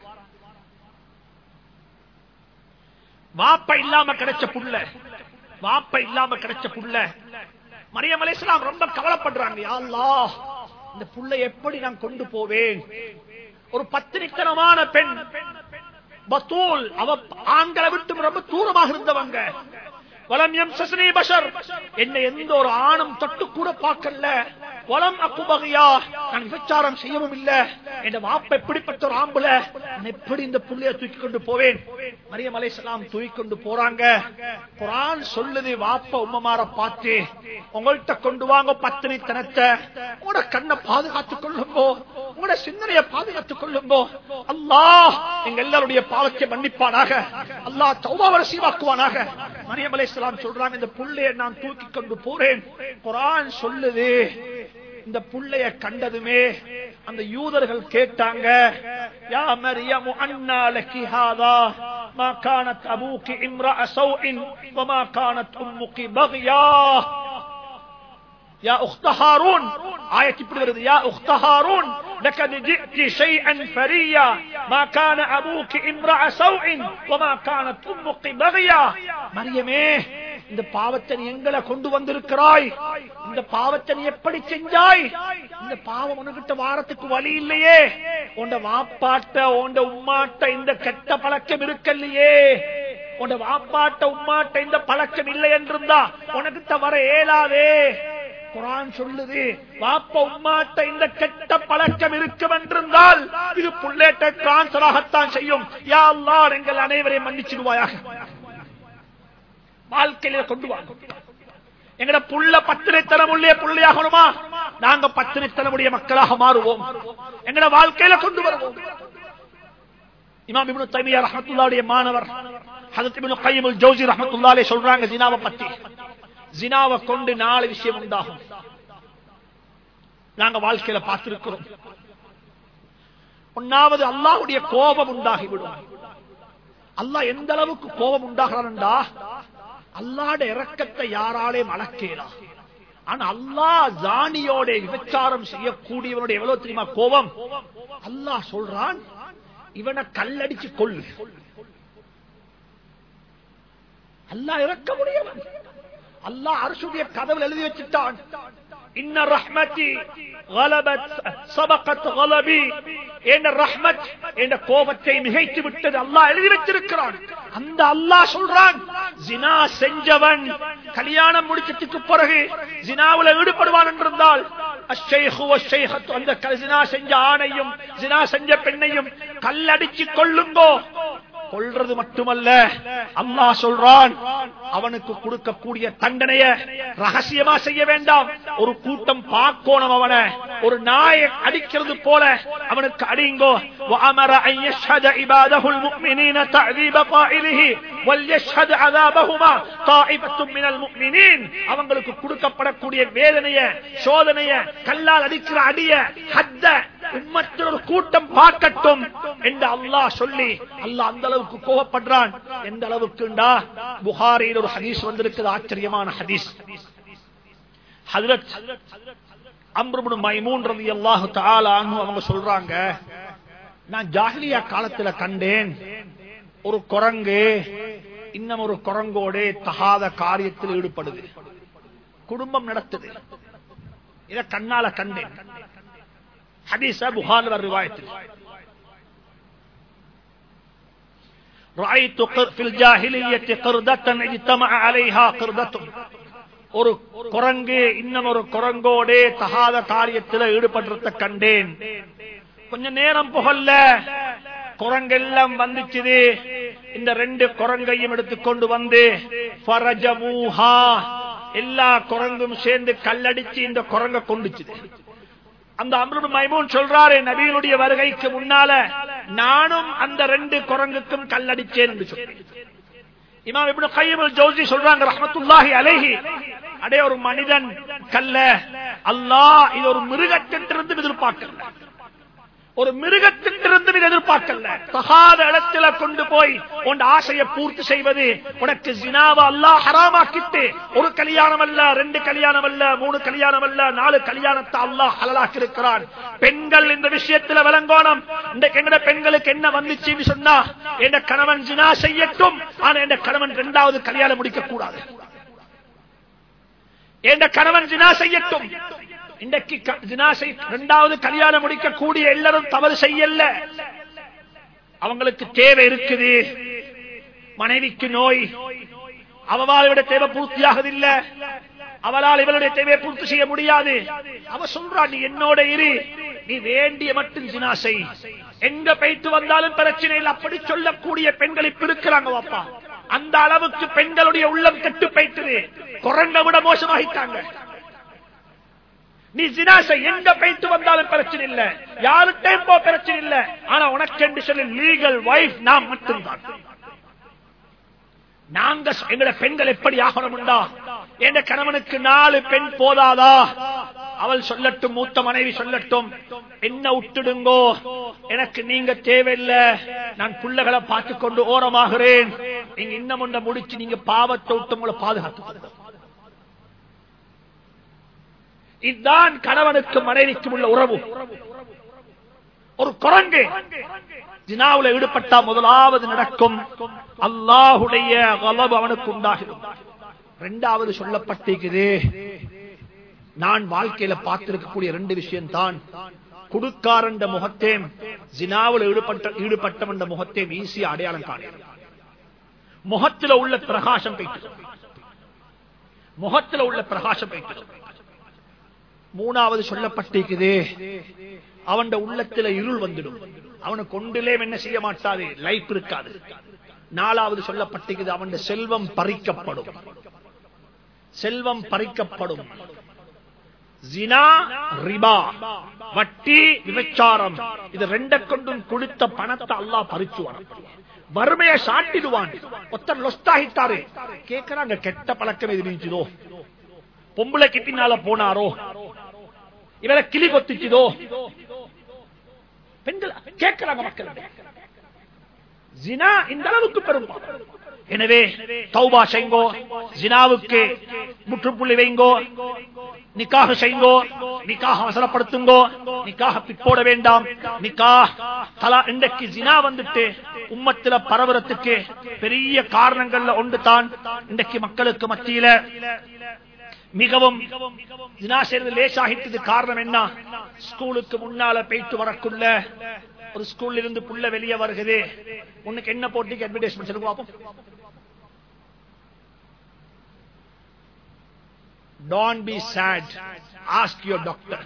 வாப்ப இல்லாம கிடைச்ச புள்ள வாப்ப இல்லாம கிடைச்ச புள்ள மரியம் அலைஹிஸ்ஸலாம் ரொம்ப கவலைப்படுறாங்க யா அல்லாஹ் இந்த புள்ளை எப்படி நான் கொண்டு போவேன் ஒரு பத்திரித்தனமான பெண் பத்தூல் அவ ஆண்களை விட்டு ரொம்ப தூரமாக இருந்தவங்க வலம் எம் சசனி பஷர் என்னை எந்த ஒரு ஆணும் தொட்டு கூட பார்க்கல வலம் அக்குபகையா நான் விபச்சாரம் செய்யவும் இல்ல என் வாப்ப எப்படிப்பட்ட ஒரு ஆம்புல நான் எப்படி இந்த புள்ளைய தூக்கி கொண்டு போவேன் மரியம் அலைசலாம் தூக்கி கொண்டு போறாங்க குரான் சொல்லுது வாப்ப உம்மமார பார்த்து உங்கள்கிட்ட கொண்டு வாங்க பத்தினி தனத்தை உங்களோட கண்ணை பாதுகாத்துக் கொள்ளுங்கோ உங்களோட சிந்தனையை பாதுகாத்துக் கொள்ளுங்கோ அல்லாஹ் எங்க எல்லாருடைய பாவத்தை மன்னிப்பானாக அல்லாஹ் தௌபாவை சீவாக்குவானாக மரியம் அலைஹிஸ்ஸலாம் சொல்றாங்க இந்த புள்ளைய நான் தூக்கி கொண்டு போறேன் குரான் சொல்லுது இந்த புள்ளைய கண்டதுமே அந்த யூதர்கள் கேட்டாங்க யா மரியம் அன்னா லக்கி ஹாதா ما كانت ابوك امرأ سوء وما كانت امك بغيا யா உக்த ஹாரூன் ஆயத் இப்படி வருது யா உக்த ஹாரூன் لقد جئت شيئا فريا ما كان ابوك امرا سوء وما كانت امك بغيا மரியமே இந்த பாவத்தை நீ எங்களை கொண்டு வந்திருக்கிறாய் இந்த பாவத்தை நீ எப்படி செஞ்சாய் இந்த பாவம் உனக்கிட்ட வாரத்துக்கு வழி இல்லையே உண்ட வாப்பாட்ட உண்ட உம்மாட்ட இந்த கெட்ட பழக்கம் இருக்கல்லையே உண்ட வாப்பாட்ட உம்மாட்ட இந்த பழக்கம் இல்லை என்றிருந்தா உனக்கிட்ட வர இயலாதே குரான் சொல்லுது வாப்ப உம்மாட்ட இந்த கெட்ட பழக்கம் இருக்கும் என்றிருந்தால் இது புள்ளேட்ட டிரான்ஸ்பராகத்தான் செய்யும் யா அல்லாஹ் எங்கள் அனைவரையும் மன்னிச்சிடுவாயாக வாழ்க்கையில கொண்டு வாங்க எங்கட புள்ள பத்திரைத்தனமுள்ளே புள்ளையாகணுமா நாங்க பத்திரைத்தனமுடைய மக்களாக மாறுவோம் எங்கட வாழ்க்கையில கொண்டு வருவோம் இமாம் இப்னு தைமியா ரஹ்மத்துல்லாஹுடைய மாணவர் ஹஜரத் இப்னு கையம் ஜௌசி ரஹ்மத்துல்லாஹி சொல்றாங்க ஜினாவை பத்தி ஜினாவை கொண்டு நாலு விஷயம் உண்டாகும் நாங்க வாழ்க்கையில பார்த்திருக்கிறோம் ஒன்னாவது அல்லாஹ்வுடைய கோபம் உண்டாகிவிடும் அல்லாஹ் எந்த அளவுக்கு கோபம் உண்டாகிறான்டா அல்லாட இறக்கத்தை யாராலையும் அளக்கலாம் ஆனா அல்லாஹ் ஜானியோட விபச்சாரம் செய்யக்கூடியவனுடைய எவ்வளவு தெரியுமா கோபம் அல்லாஹ் சொல்றான் இவனை கல்லடிச்சு கொள்ளு அல்லாஹ் இறக்க முடியவன் அல்லாஹ் அரசுடைய கதவில் எழுதி வச்சுட்டான் இன்ன ரஹ்மதி غلبت سبقت غلبي என்ற ரஹ்மத் என்ற கோபத்தை மிகைத்து விட்டது அல்லாஹ் எழுதி வச்சிருக்கிறான் அந்த அல்லாஹ் சொல்றான் ஜினா செஞ்சவன் கல்யாணம் முடிச்சதுக்கு பிறகு ஜினாவுல ஈடுபடுவான் என்றிருந்தால் அஷ்ஷைஹு வஷ்ஷைஹத்து அந்த க- ஜினா செஞ்ச ஆணையும் ஜினா செஞ்ச பெண்ணையும் கல்லடிச்சு கொள்ளுங்கோ கொள்றது மட்டுமல்ல அல்லாஹ் சொல்றான் அவனுக்கு கொடுக்கக்கூடிய தண்டனைய ரகசியமா செய்ய வேண்டாம் ஒரு கூட்டம் பார்க்கணும் அவனை ஒரு நாயை அடிக்கிறது போல அவனுக்கு அடிங்கோ وَأَمَرَ أَن يَشْهَدَ عِبَادَهُ الْمُؤْمِنِينَ تَعْذِيبَ قَائِلِهِ وَلْيَشْهَدْ عَذَابَهُمَا طَائِفَةٌ مِنَ الْمُؤْمِنِينَ அவங்களுக்கு கொடுக்கப்படக்கூடிய வேதனைய சோதனைய கல்லால் அடிக்கிற அடிய ஹத்த உம்மத்தில் ஒரு கூட்டம் பார்க்கட்டும் என்று அல்லாஹ் சொல்லி அல்லாஹ் அந்த அளவுக்கு கோபப்படுறான் எந்த அளவுக்குண்டா புகாரியில் ஒரு ஹதீஸ் வந்திருக்குது ஆச்சரியமான ஹதீஸ் ஹஜரத் அம்ருபுன் மைமூன் ரலியல்லாஹு தஆலா அன்ஹு அவங்க சொல்றாங்க நான் ஜாஹிலியா காலத்துல கண்டேன் ஒரு குரங்கு இன்னும் ஒரு குரங்கோட தகாத காரியத்தில் ஈடுபடுது குடும்பம் நடத்துது இத கண்ணால கண்டேன் ஹதீஸ புகார் ரிவாயத்தில் رأيت قر- في الجاهلية قردة اجتمع عليها قردة ஒரு குரங்கு இன்னும் ஒரு குரங்கோடே தகாத காரியத்தில் ஈடுபடுறத கண்டேன் கொஞ்ச நேரம் புகல்ல குரங்கெல்லாம் வந்துச்சுது இந்த ரெண்டு குரங்கையும் எடுத்துக்கொண்டு வந்து ஃபரஜமூஹா எல்லா குரங்கும் சேர்ந்து கல்லடிச்சு இந்த குரங்க கொண்டுச்சுது அந்த அம்ருடு மைமூன் சொல்றாரு நபியினுடைய வருகைக்கு முன்னால நானும் அந்த ரெண்டு குரங்குக்கும் கல்லடிச்சேன் என்று சொன்னேன் இமாம் இப்னு கையம் ஜோசி சொல்றாங்க ரஹ்மத்துல்லாஹி அலைஹி அடே ஒரு மனிதன் கல்ல அல்லாஹ் இது ஒரு மிருகத்திலிருந்து எதிர்பார்க்கல ஒரு மிருகத்திலிருந்து எதிர்பார்க்கல தகாத இடத்துல கொண்டு போய் உன் ஆசையை பூர்த்தி செய்வது உனக்கு ஜினாவ அல்லாஹ் ஹராமாக்கிட்டு ஒரு கல்யாணம் அல்ல ரெண்டு கல்யாணம் அல்ல மூணு கல்யாணம் அல்ல நாலு கல்யாணத்தை அல்லாஹ் ஹலாக்கி இருக்கிறான் பெண்கள் இந்த விஷயத்துல விளங்கோணம் இன்றைக்கு எங்கட பெண்களுக்கு என்ன வந்துச்சுன்னு சொன்னா என் கணவன் ஜினா செய்யட்டும் ஆனா என் கணவன் இரண்டாவது கல்யாணம் முடிக்க கூடாது என் கணவன் ஜினா செய்யட்டும் இன்றைக்கு க- ஜினா செய் இரண்டாவது கல்யாணம் முடிக்கக்கூடிய எல்லாரும் தவறு செய்யல அவங்களுக்கு தேவை இருக்குது மனைவிக்கு நோய் அவளால் விட தேவை பூர்த்தியாகதில்லை அவளால் இவளுடைய தேவையை பூர்த்தி செய்ய முடியாது அவ சொல்றா நீ என்னோட இரு நீ வேண்டிய மட்டும் ஜினா செய் எங்க போயிட்டு வந்தாலும் பிரச்சனை இல்லை அப்படி சொல்லக்கூடிய பெண்கள் இப்ப இருக்கிறாங்க வாப்பா அந்த அளவுக்கு பெண்களுடைய உள்ளம் கெட்டு போயிட்டது குரங்க விட மோசமாகிட்டாங்க நீ ஜினாசை எங்க போயிட்டு வந்தாலும் பிரச்சனை இல்ல யாருட்டையும் போ பிரச்சனை இல்ல ஆனா உனக்கு என்று சொல்லி லீகல் வைஃப் நாம் மட்டும்தான் நாங்க சொ- எங்கட பெண்கள் எப்படி ஆகணும்டா என் கணவனுக்கு நாலு பெண் போதாதா அவள் சொல்லட்டும் மூத்த மனைவி சொல்லட்டும் என்ன விட்டுடுங்கோ எனக்கு நீங்க தேவையில்லை நான் புள்ளைகளை பார்த்து கொண்டு ஓரமாகிறேன் நீங்க இன்னும் ஒன்றை முடிச்சு நீங்க பாவத்தை விட்டு உங்களை பாதுகாத்து இதுதான் கணவனுக்கு மனைவிக்கும் உள்ள உறவு ஒரு குரங்கு ஜினாவுல ஈடுபட்டா முதலாவது நடக்கும் அல்லாஹுடைய கலபு அவனுக்கு உண்டாகிடும் இரண்டாவது சொல்லப்பட்டிருக்குது நான் வாழ்க்கையில பார்த்திருக்கக்கூடிய ரெண்டு விஷயம் தான் குடுக்காரண்ட முகத்தேம் ஜினாவில் ஈடுபட்ட ஈடுபட்டவன் முகத்தை வீசி அடையாளம் காண முகத்தில் உள்ள பிரகாசம் போயிட்டு முகத்தில் உள்ள பிரகாசம் போயிட்டு மூணாவது சொல்லப்பட்டிருக்குது அவன் உள்ளத்துல இருள் வந்துடும் அவனுக்கு கொண்டிலே என்ன செய்ய மாட்டாது லைஃப் இருக்காது நாலாவது சொல்லப்பட்டிருக்குது அவன் செல்வம் பறிக்கப்படும் செல்வம் பறிக்கப்படும் ஜினா ரிபா வட்டி விபச்சாரம் இது ரெண்ட கொண்டும் கொடுத்த பணத்தை அல்லா பறிச்சுவான் வறுமையை சாட்டிடுவான் ஒருத்தர் லொஸ்டாகிட்டாரு கேட்கிறாங்க கெட்ட பழக்கம் எது நீச்சுதோ பொம்பளைக்கு பின்னால போனாரோ இவரை கிளி கொத்திச்சுதோ பெண்கள் கேட்கிறாங்க மக்கள் ஜினா இந்த அளவுக்கு பெரும் எனவே தௌபா செய்ங்கோ ஜினாவுக்கு முற்றுப்புள்ளி வைங்கோ நிக்காக செய்ங்கோ நிக்காக அவசரப்படுத்துங்கோ நிக்காக பிற்போட வேண்டாம் நிக்கா தலா இன்றைக்கு ஜினா வந்துட்டு உம்மத்தில பரவரத்துக்கு பெரிய காரணங்கள்ல ஒன்று தான் இன்றைக்கு மக்களுக்கு மத்தியில மிகவும் ஜினா செய்வது லேசாகிட்டது காரணம் என்ன ஸ்கூலுக்கு முன்னால போயிட்டு வரக்குள்ள ஒரு ஸ்கூல்ல இருந்து புள்ள வெளியே வருகிறது உனக்கு என்ன போட்டிக்கு அட்வர்டைஸ்மெண்ட் சொல்லுங்க பாப்போம் Don't be sad. Ask your doctor.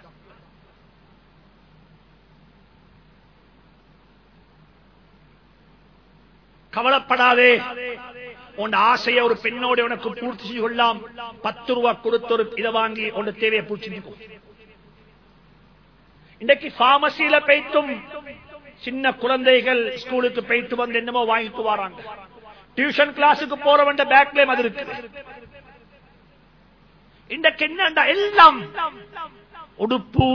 கவலைப்படாதே உன் ஆசைய ஒரு பெண்ணோட உனக்கு பூர்த்தி செய்து கொள்ளலாம் பத்து ரூபா கொடுத்து ஒரு இதை வாங்கி உன் தேவையை பூச்சிக்கோ இன்றைக்கு பார்மசியில போய்த்தும் சின்ன குழந்தைகள் ஸ்கூலுக்கு போயிட்டு வந்து என்னமோ வாங்கிட்டு வராங்க டியூஷன் கிளாஸுக்கு போறவன் பேக்லேயும் அது இருக்கு இன்றைக்கு என்னண்டா எல்லாம் உடுப்பு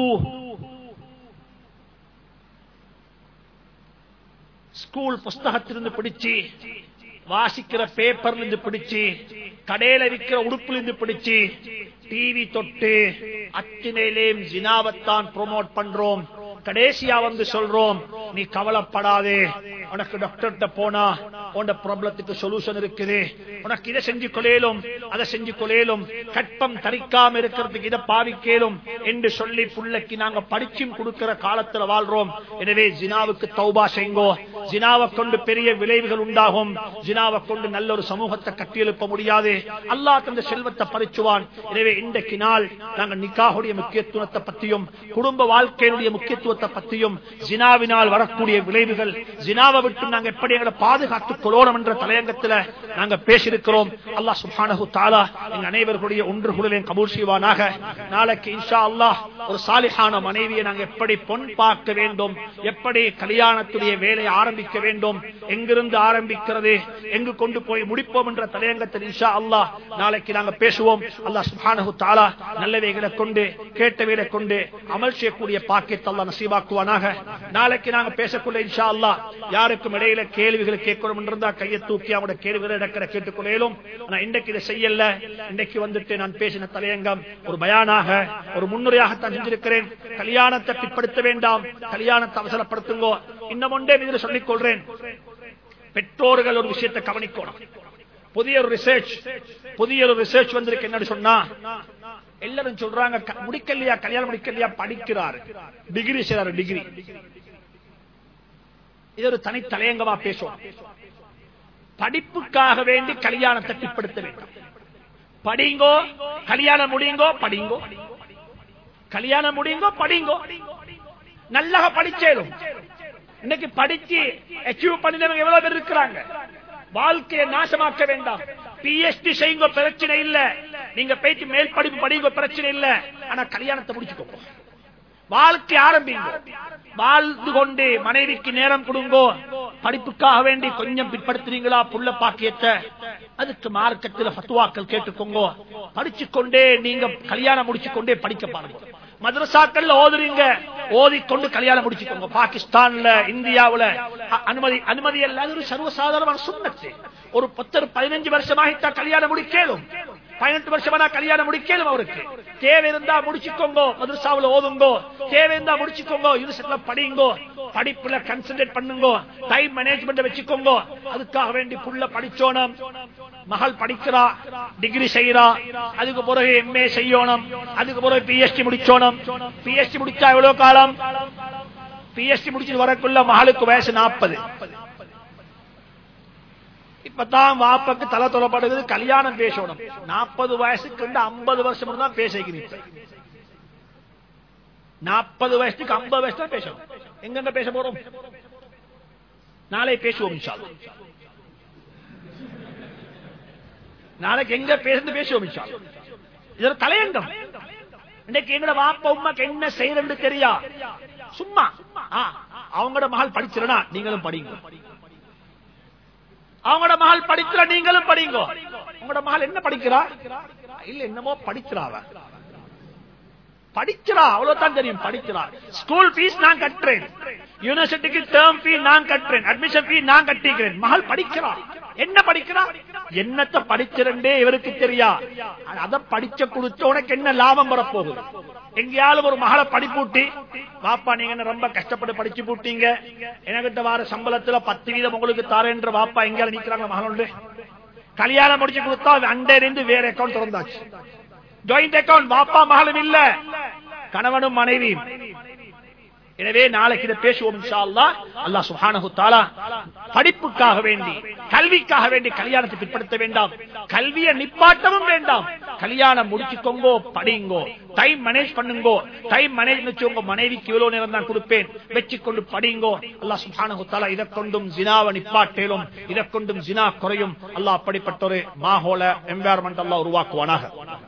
ஸ்கூல் புஸ்தகத்திலிருந்து பிடிச்சு வாசிக்கிற பேப்பர்ல இருந்து பிடிச்சு கடையில விற்கிற உடுப்புல இருந்து பிடிச்சு டிவி தொட்டு அத்தினையிலேயும் ஜினாவத்தான் ப்ரொமோட் பண்றோம் கடைசியா வந்து சொல்றோம் நீ கவலைப்படாதே உனக்கு டாக்டர்கிட்ட போனா உன் ப்ராப்ளத்துக்கு சொல்யூஷன் இருக்குது உனக்கு இதை செஞ்சு கொள்ளையிலும் அதை செஞ்சு கொள்ளையிலும் கற்பம் தரிக்காம இருக்கிறதுக்கு இதை பாவிக்கலும் என்று சொல்லி புள்ளைக்கு நாங்க படிச்சும் கொடுக்கிற காலத்துல வாழ்றோம் எனவே ஜினாவுக்கு தௌபா செய்ங்கோ ஜினாவை கொண்டு பெரிய விளைவுகள் உண்டாகும் ஜினாவை கொண்டு நல்ல ஒரு சமூகத்தை கட்டியெழுப்ப முடியாது அல்லா தந்த செல்வத்தை பறிச்சுவான் எனவே இன்றைக்கு நாள் நாங்கள் நிக்காவுடைய முக்கியத்துவத்தை பற்றியும் குடும்ப வாழ்க்கையினுடைய முக்கியத்துவத்தை பற்றியும் ஜினாவினால் வரக்கூடிய விளைவுகள் ஜினாவை விட்டு நாங்க எப்படி எங்களை பாதுகாத்துக் கொள்ளணும் என்ற தலையங்கத்தில் நாங்க பேசியிருக்கிறோம் அல்லா சுபானகு தாலா எங்க அனைவர்களுடைய ஒன்று குழுவையும் கபூர் செய்வானாக நாளைக்கு இன்ஷா அல்லாஹ் ஒரு சாலிஹான மனைவியை நாங்க எப்படி பொன் பார்க்க வேண்டும் எப்படி கல்யாணத்துடைய வேலையை ஆரம்பிக்க வேண்டும் எங்கிருந்து ஆரம்பிக்கிறது எங்கு கொண்டு போய் முடிப்போம் என்ற தலையங்கத்தில் இன்ஷா அல்லாஹ் நாளைக்கு நாங்க பேசுவோம் அல்லாஹ் சுபானகு தாலா நல்லவைகளை கொண்டு கேட்டவைகளை கொண்டு அமல் செய்யக்கூடிய பாக்கியத்தை அல்லா நசீபாக்குவானாக நாளைக்கு நாங்க பேசக்குள்ள இன்ஷா அல்லாஹ் யாருக்கும் இடையில கேள்விகள் கேட்கணும் இருந்தா கையை தூக்கி அவங்களோட கேள்விகளை இடக்கிற கேட்டுக்கொள்ளையிலும் ஆனா இன்றைக்கு இதை செய்யல இன்றைக்கு வந்துட்டு நான் பேசின தலையங்கம் ஒரு பயானாக ஒரு முன்னுரையாகத்தான் செஞ்சிருக்கிறேன் கல்யாணத்தை பிற்படுத்த வேண்டாம் கல்யாணத்தை அவசரப்படுத்துங்கோ இன்னும் ஒன்றே இதில் சொல்லிக் கொள்றேன் பெற்றோர்கள் ஒரு விஷயத்தை கவனிக்கணும் புதிய ஒரு ரிசர்ச் புதிய ஒரு ரிசர்ச் வந்திருக்கு என்னன்னு சொன்னா எல்லாரும் சொல்றாங்க முடிக்கலையா கல்யாணம் முடிக்கலையா படிக்கிறாரு டிகிரி செய்யறாரு டிகிரி இது ஒரு தனி தலையங்கமா பேசுவோம் படிப்புக்காக வேண்டி கல்யாணத்தை பிற்படுத்த வேண்டும் படிங்கோ கல்யாணம் முடியுங்கோ படிங்கோ கல்யாணம் முடியுங்கோ படிங்கோ நல்லா படிச்சேரும் இன்னைக்கு படிச்சு அச்சீவ் பண்ணினவங்க எவ்வளவு பேர் இருக்கிறாங்க வாழ்க்கையை நாசமாக்க வேண்டாம் பிஎஸ்டி செய்யுங்க பிரச்சனை இல்ல நீங்க போயிட்டு மேல் படிப்பு படிங்க பிரச்சனை இல்ல ஆனா கல்யாணத்தை முடிச்சுக்கோங்க வாழ்க்கை ஆரம்பிங்க வாழ்ந்து கொண்டு மனைவிக்கு நேரம் கொடுங்கோ படிப்புக்காக வேண்டி கொஞ்சம் பிற்படுத்துறீங்களா புள்ள பாக்கியத்தை அதுக்கு மார்க்கத்தில் பத்துவாக்கள் கேட்டுக்கோங்க படிச்சு கொண்டே நீங்க கல்யாணம் முடிச்சு கொண்டே படிக்க பாருங்க மதரசாக்கள்ல ஓதுறீங்க ஓதிக்கொண்டு கல்யாணம் முடிச்சுக்கோங்க பாகிஸ்தான்ல இந்தியாவுல அனுமதி அனுமதி அல்ல ஒரு சர்வசாதாரணமான சுண்ணத்து ஒரு பத்தர் பதினஞ்சு வருஷமாகிட்டா கல்யாணம் முடிக்கலும் பதினெட்டு வருஷமா கல்யாணம் முடிக்கலும் அவருக்கு தேவை இருந்தா முடிச்சுக்கோங்க மதுரசாவுல ஓதுங்கோ தேவை இருந்தா முடிச்சுக்கோங்க யூனிவர்சிட்டியில படிங்கோ படிப்புல கன்சன்ட்ரேட் பண்ணுங்க டைம் மேனேஜ்மெண்ட் வச்சுக்கோங்க அதுக்காக வேண்டி புள்ள படிச்சோனம் மகள் படிக்கிறா டிகிரி செய்யறா அதுக்கு பிறகு எம்ஏ செய்யணும் அதுக்கு பிறகு பிஎஸ்டி முடிச்சோணும் பிஎஸ்டி முடிச்சா எவ்வளவு காலம் பிஎஸ்டி முடிச்சு வரக்குள்ள மகளுக்கு வயசு நாற்பது இப்பதான் வாப்பக்கு தலை தொலைப்படுகிறது கல்யாணம் பேசணும் நாற்பது வயசுக்கு ஐம்பது வருஷம் தான் பேசிக்கிறீங்க நாற்பது வயசுக்கு ஐம்பது வயசு தான் பேசணும் எங்கெங்க பேச போறோம் நாளை பேசுவோம் இன்ஷா அல்லாஹ். நாளைக்கு எங்க பேசுறது பேசுவோம் இன்ஷா அல்லாஹ். இது ஒரு தலையங்கம் இன்னைக்கு எங்கட வாப்ப உமாக்கு என்ன செய்யறன்னு தெரியா சும்மா ஆ, அவங்களோட மகள் படிச்சிருனா நீங்களும் படிங்க அவங்களோட மகள் படிக்கிற நீங்களும் படிங்க உங்களோட மகள் என்ன படிக்கிறா இல்ல என்னமோ படிக்கிறா அவ படிக்கிறா அவ்வளவுதான் தெரியும் படிக்கிறா ஸ்கூல் ஃபீஸ் நான் கட்டுறேன் யூனிவர்சிட்டிக்கு டேர்ம் ஃபீ நான் கட்டுறேன் அட்மிஷன் ஃபீ நான் கட்டிக்கிறேன் மகள் படிக்கிறா என்ன படிக்கிறா என்னத்த படிச்சிருந்தே இவருக்கு தெரியா அத படிச்ச கொடுத்த உனக்கு என்ன லாபம் வரப்போகுது எங்கேயாலும் ஒரு மகளை படிப்பூட்டி வாப்பா நீங்க என்ன ரொம்ப கஷ்டப்பட்டு படிச்சு போட்டீங்க எனக்கிட்ட வார சம்பளத்துல பத்து வீதம் உங்களுக்கு தாரேன்ற வாப்பா எங்கேயால நிக்கிறாங்க மகளோட கல்யாணம் முடிச்சு கொடுத்தா அண்டையிலிருந்து வேற அக்கௌண்ட் திறந்தாச்சு ஜாயிண்ட் அக்கௌண்ட் பாப்பா மகளும் இல்ல கணவனும் மனைவியும் எனவே நாளைக்கு இதை பேசுவோம் இன்ஷா அல்லாஹ் அல்லாஹ் சுப்ஹானஹு தஆலா படிப்புக்காக வேண்டி கல்விக்காக வேண்டி கல்யாணத்தை பிற்படுத்த வேண்டாம் கல்வியை நிப்பாட்டவும் வேண்டாம் கல்யாணம் முடிச்சுக்கோங்கோ படிங்கோ டைம் மேனேஜ் பண்ணுங்கோ டைம் மேனேஜ் வச்சு உங்க மனைவிக்கு இவ்வளவு நேரம் தான் கொடுப்பேன் வச்சுக்கொண்டு படிங்கோ அல்லாஹ் சுப்ஹானஹு தஆலா இதை கொண்டும் ஜினாவை நிப்பாட்டேலும் இதை கொண்டும் ஜினா குறையும் அல்லாஹ் அப்படிப்பட்ட ஒரு மாஹோல என்வாயர்மெண்ட் அல்லாஹ் உருவாக்குவானாக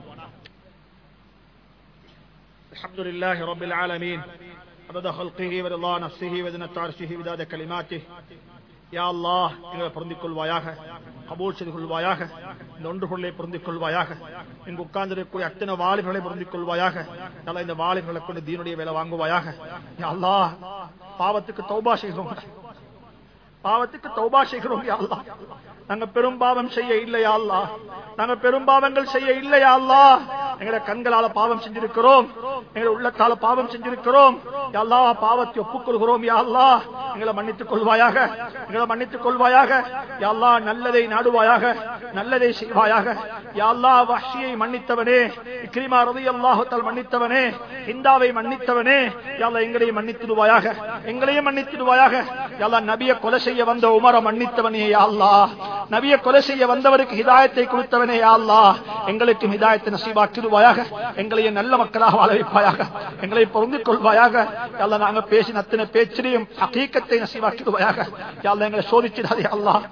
الحمد لله رب العالمين عدد خلقه ورضا نفسه وزنة عرشه وداد كلماته யா அல்லாஹ் எங்களை பொருந்திக் கொள்வாயாக கபூல் செய்து கொள்வாயாக இந்த ஒன்று பொருளை பொருந்திக் கொள்வாயாக இங்கு உட்கார்ந்திருக்கக்கூடிய அத்தனை வாலிபர்களை பொருந்திக் கொள்வாயாக நல்லா இந்த வாலிபர்களை கொண்டு தீனுடைய வேலை வாங்குவாயாக யா அல்லாஹ் பாவத்துக்கு தௌபா செய்கிறோம் பாவத்துக்கு தௌபா செய்கிறோம் யா அல்லாஹ் நாங்க பெரும் பாவம் செய்ய இல்லையா அல்லா நாங்க பெரும் பாவங்கள் செய்ய இல்லையா அல்லா எங்களை கண்களால பாவம் செஞ்சிருக்கிறோம் எங்களை உள்ளத்தால பாவம் செஞ்சிருக்கிறோம் யா அல்லாஹ் பாவத்தை ஒப்புக்கொள்கிறோம் யா அல்லாஹ் எங்களை மன்னித்துக் கொள்வாயாக எங்களை மன்னித்துக் கொள்வாயாக யா அல்லாஹ் நல்லதை நாடுவாயாக நல்லதை செய்வாயாக யா அல்லாஹ் வஹ்ஷியை மன்னித்தவனே இக்ரிமா ரலியல்லாஹு தஆலா மன்னித்தவனே ஹிந்தாவை மன்னித்தவனே யா அல்லாஹ் எங்களையும் மன்னித்திடுவாயாக எங்களையும் மன்னித்திடுவாயாக யா அல்லாஹ் நபியை கொலை செய்ய வந்த உமரை மன்னித்தவனே யா அல்லாஹ் நபியை கொலை செய்ய வந்தவருக்கு ஹிதாயத்தை கொடுத்தவனே யா அல்லாஹ் எங்களுக்கும் ஹிதாயத்தை நசீபாக்கிடுவாயாக எங்களையும் நல்ல மக்களாக வாழ வைப்பாயாக எங்களை பொருந்திக் கொள்வாயாக யா அல்லாஹ் நாங்க பேசின அத்தனை பேச்சிலையும் ஹகீக்கத்தை நசீபாக்கிடுவாயாக யா அல்லாஹ் எங்களை சோதிச்சிடாதே அல்லாஹ்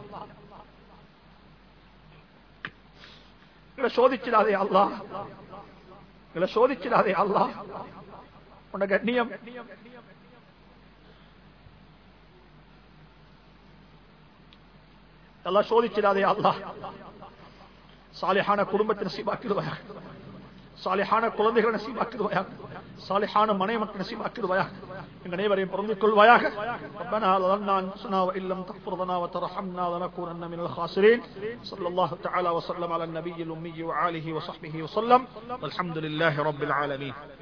எங்களை சோதிச்சிடாதே அல்லாஹ் எங்களை சோதிச்சிடாதே அல்லாஹ் உன்ன கண்ணியம் எல்லாம் சோதிச்சிடாதே அல்லாஹ் சாலிஹான குடும்பத்தை நசீபாக்கிடுவாயாக சாலிஹான குழந்தைகளை நசீபாக்கிடுவாயாக சாலிஹான மனை மக்கள் நசீபாக்கிடுவாயாக எங்கள் அனைவரையும் பொருந்திக் கொள்வாயாக ربنا ظلمنا انفسنا وان لم تغفر لنا وترحمنا لنكونن من الخاسرين صلى الله تعالى وسلم على النبي الامي وآله وصحبه وسلم والحمد لله رب العالمين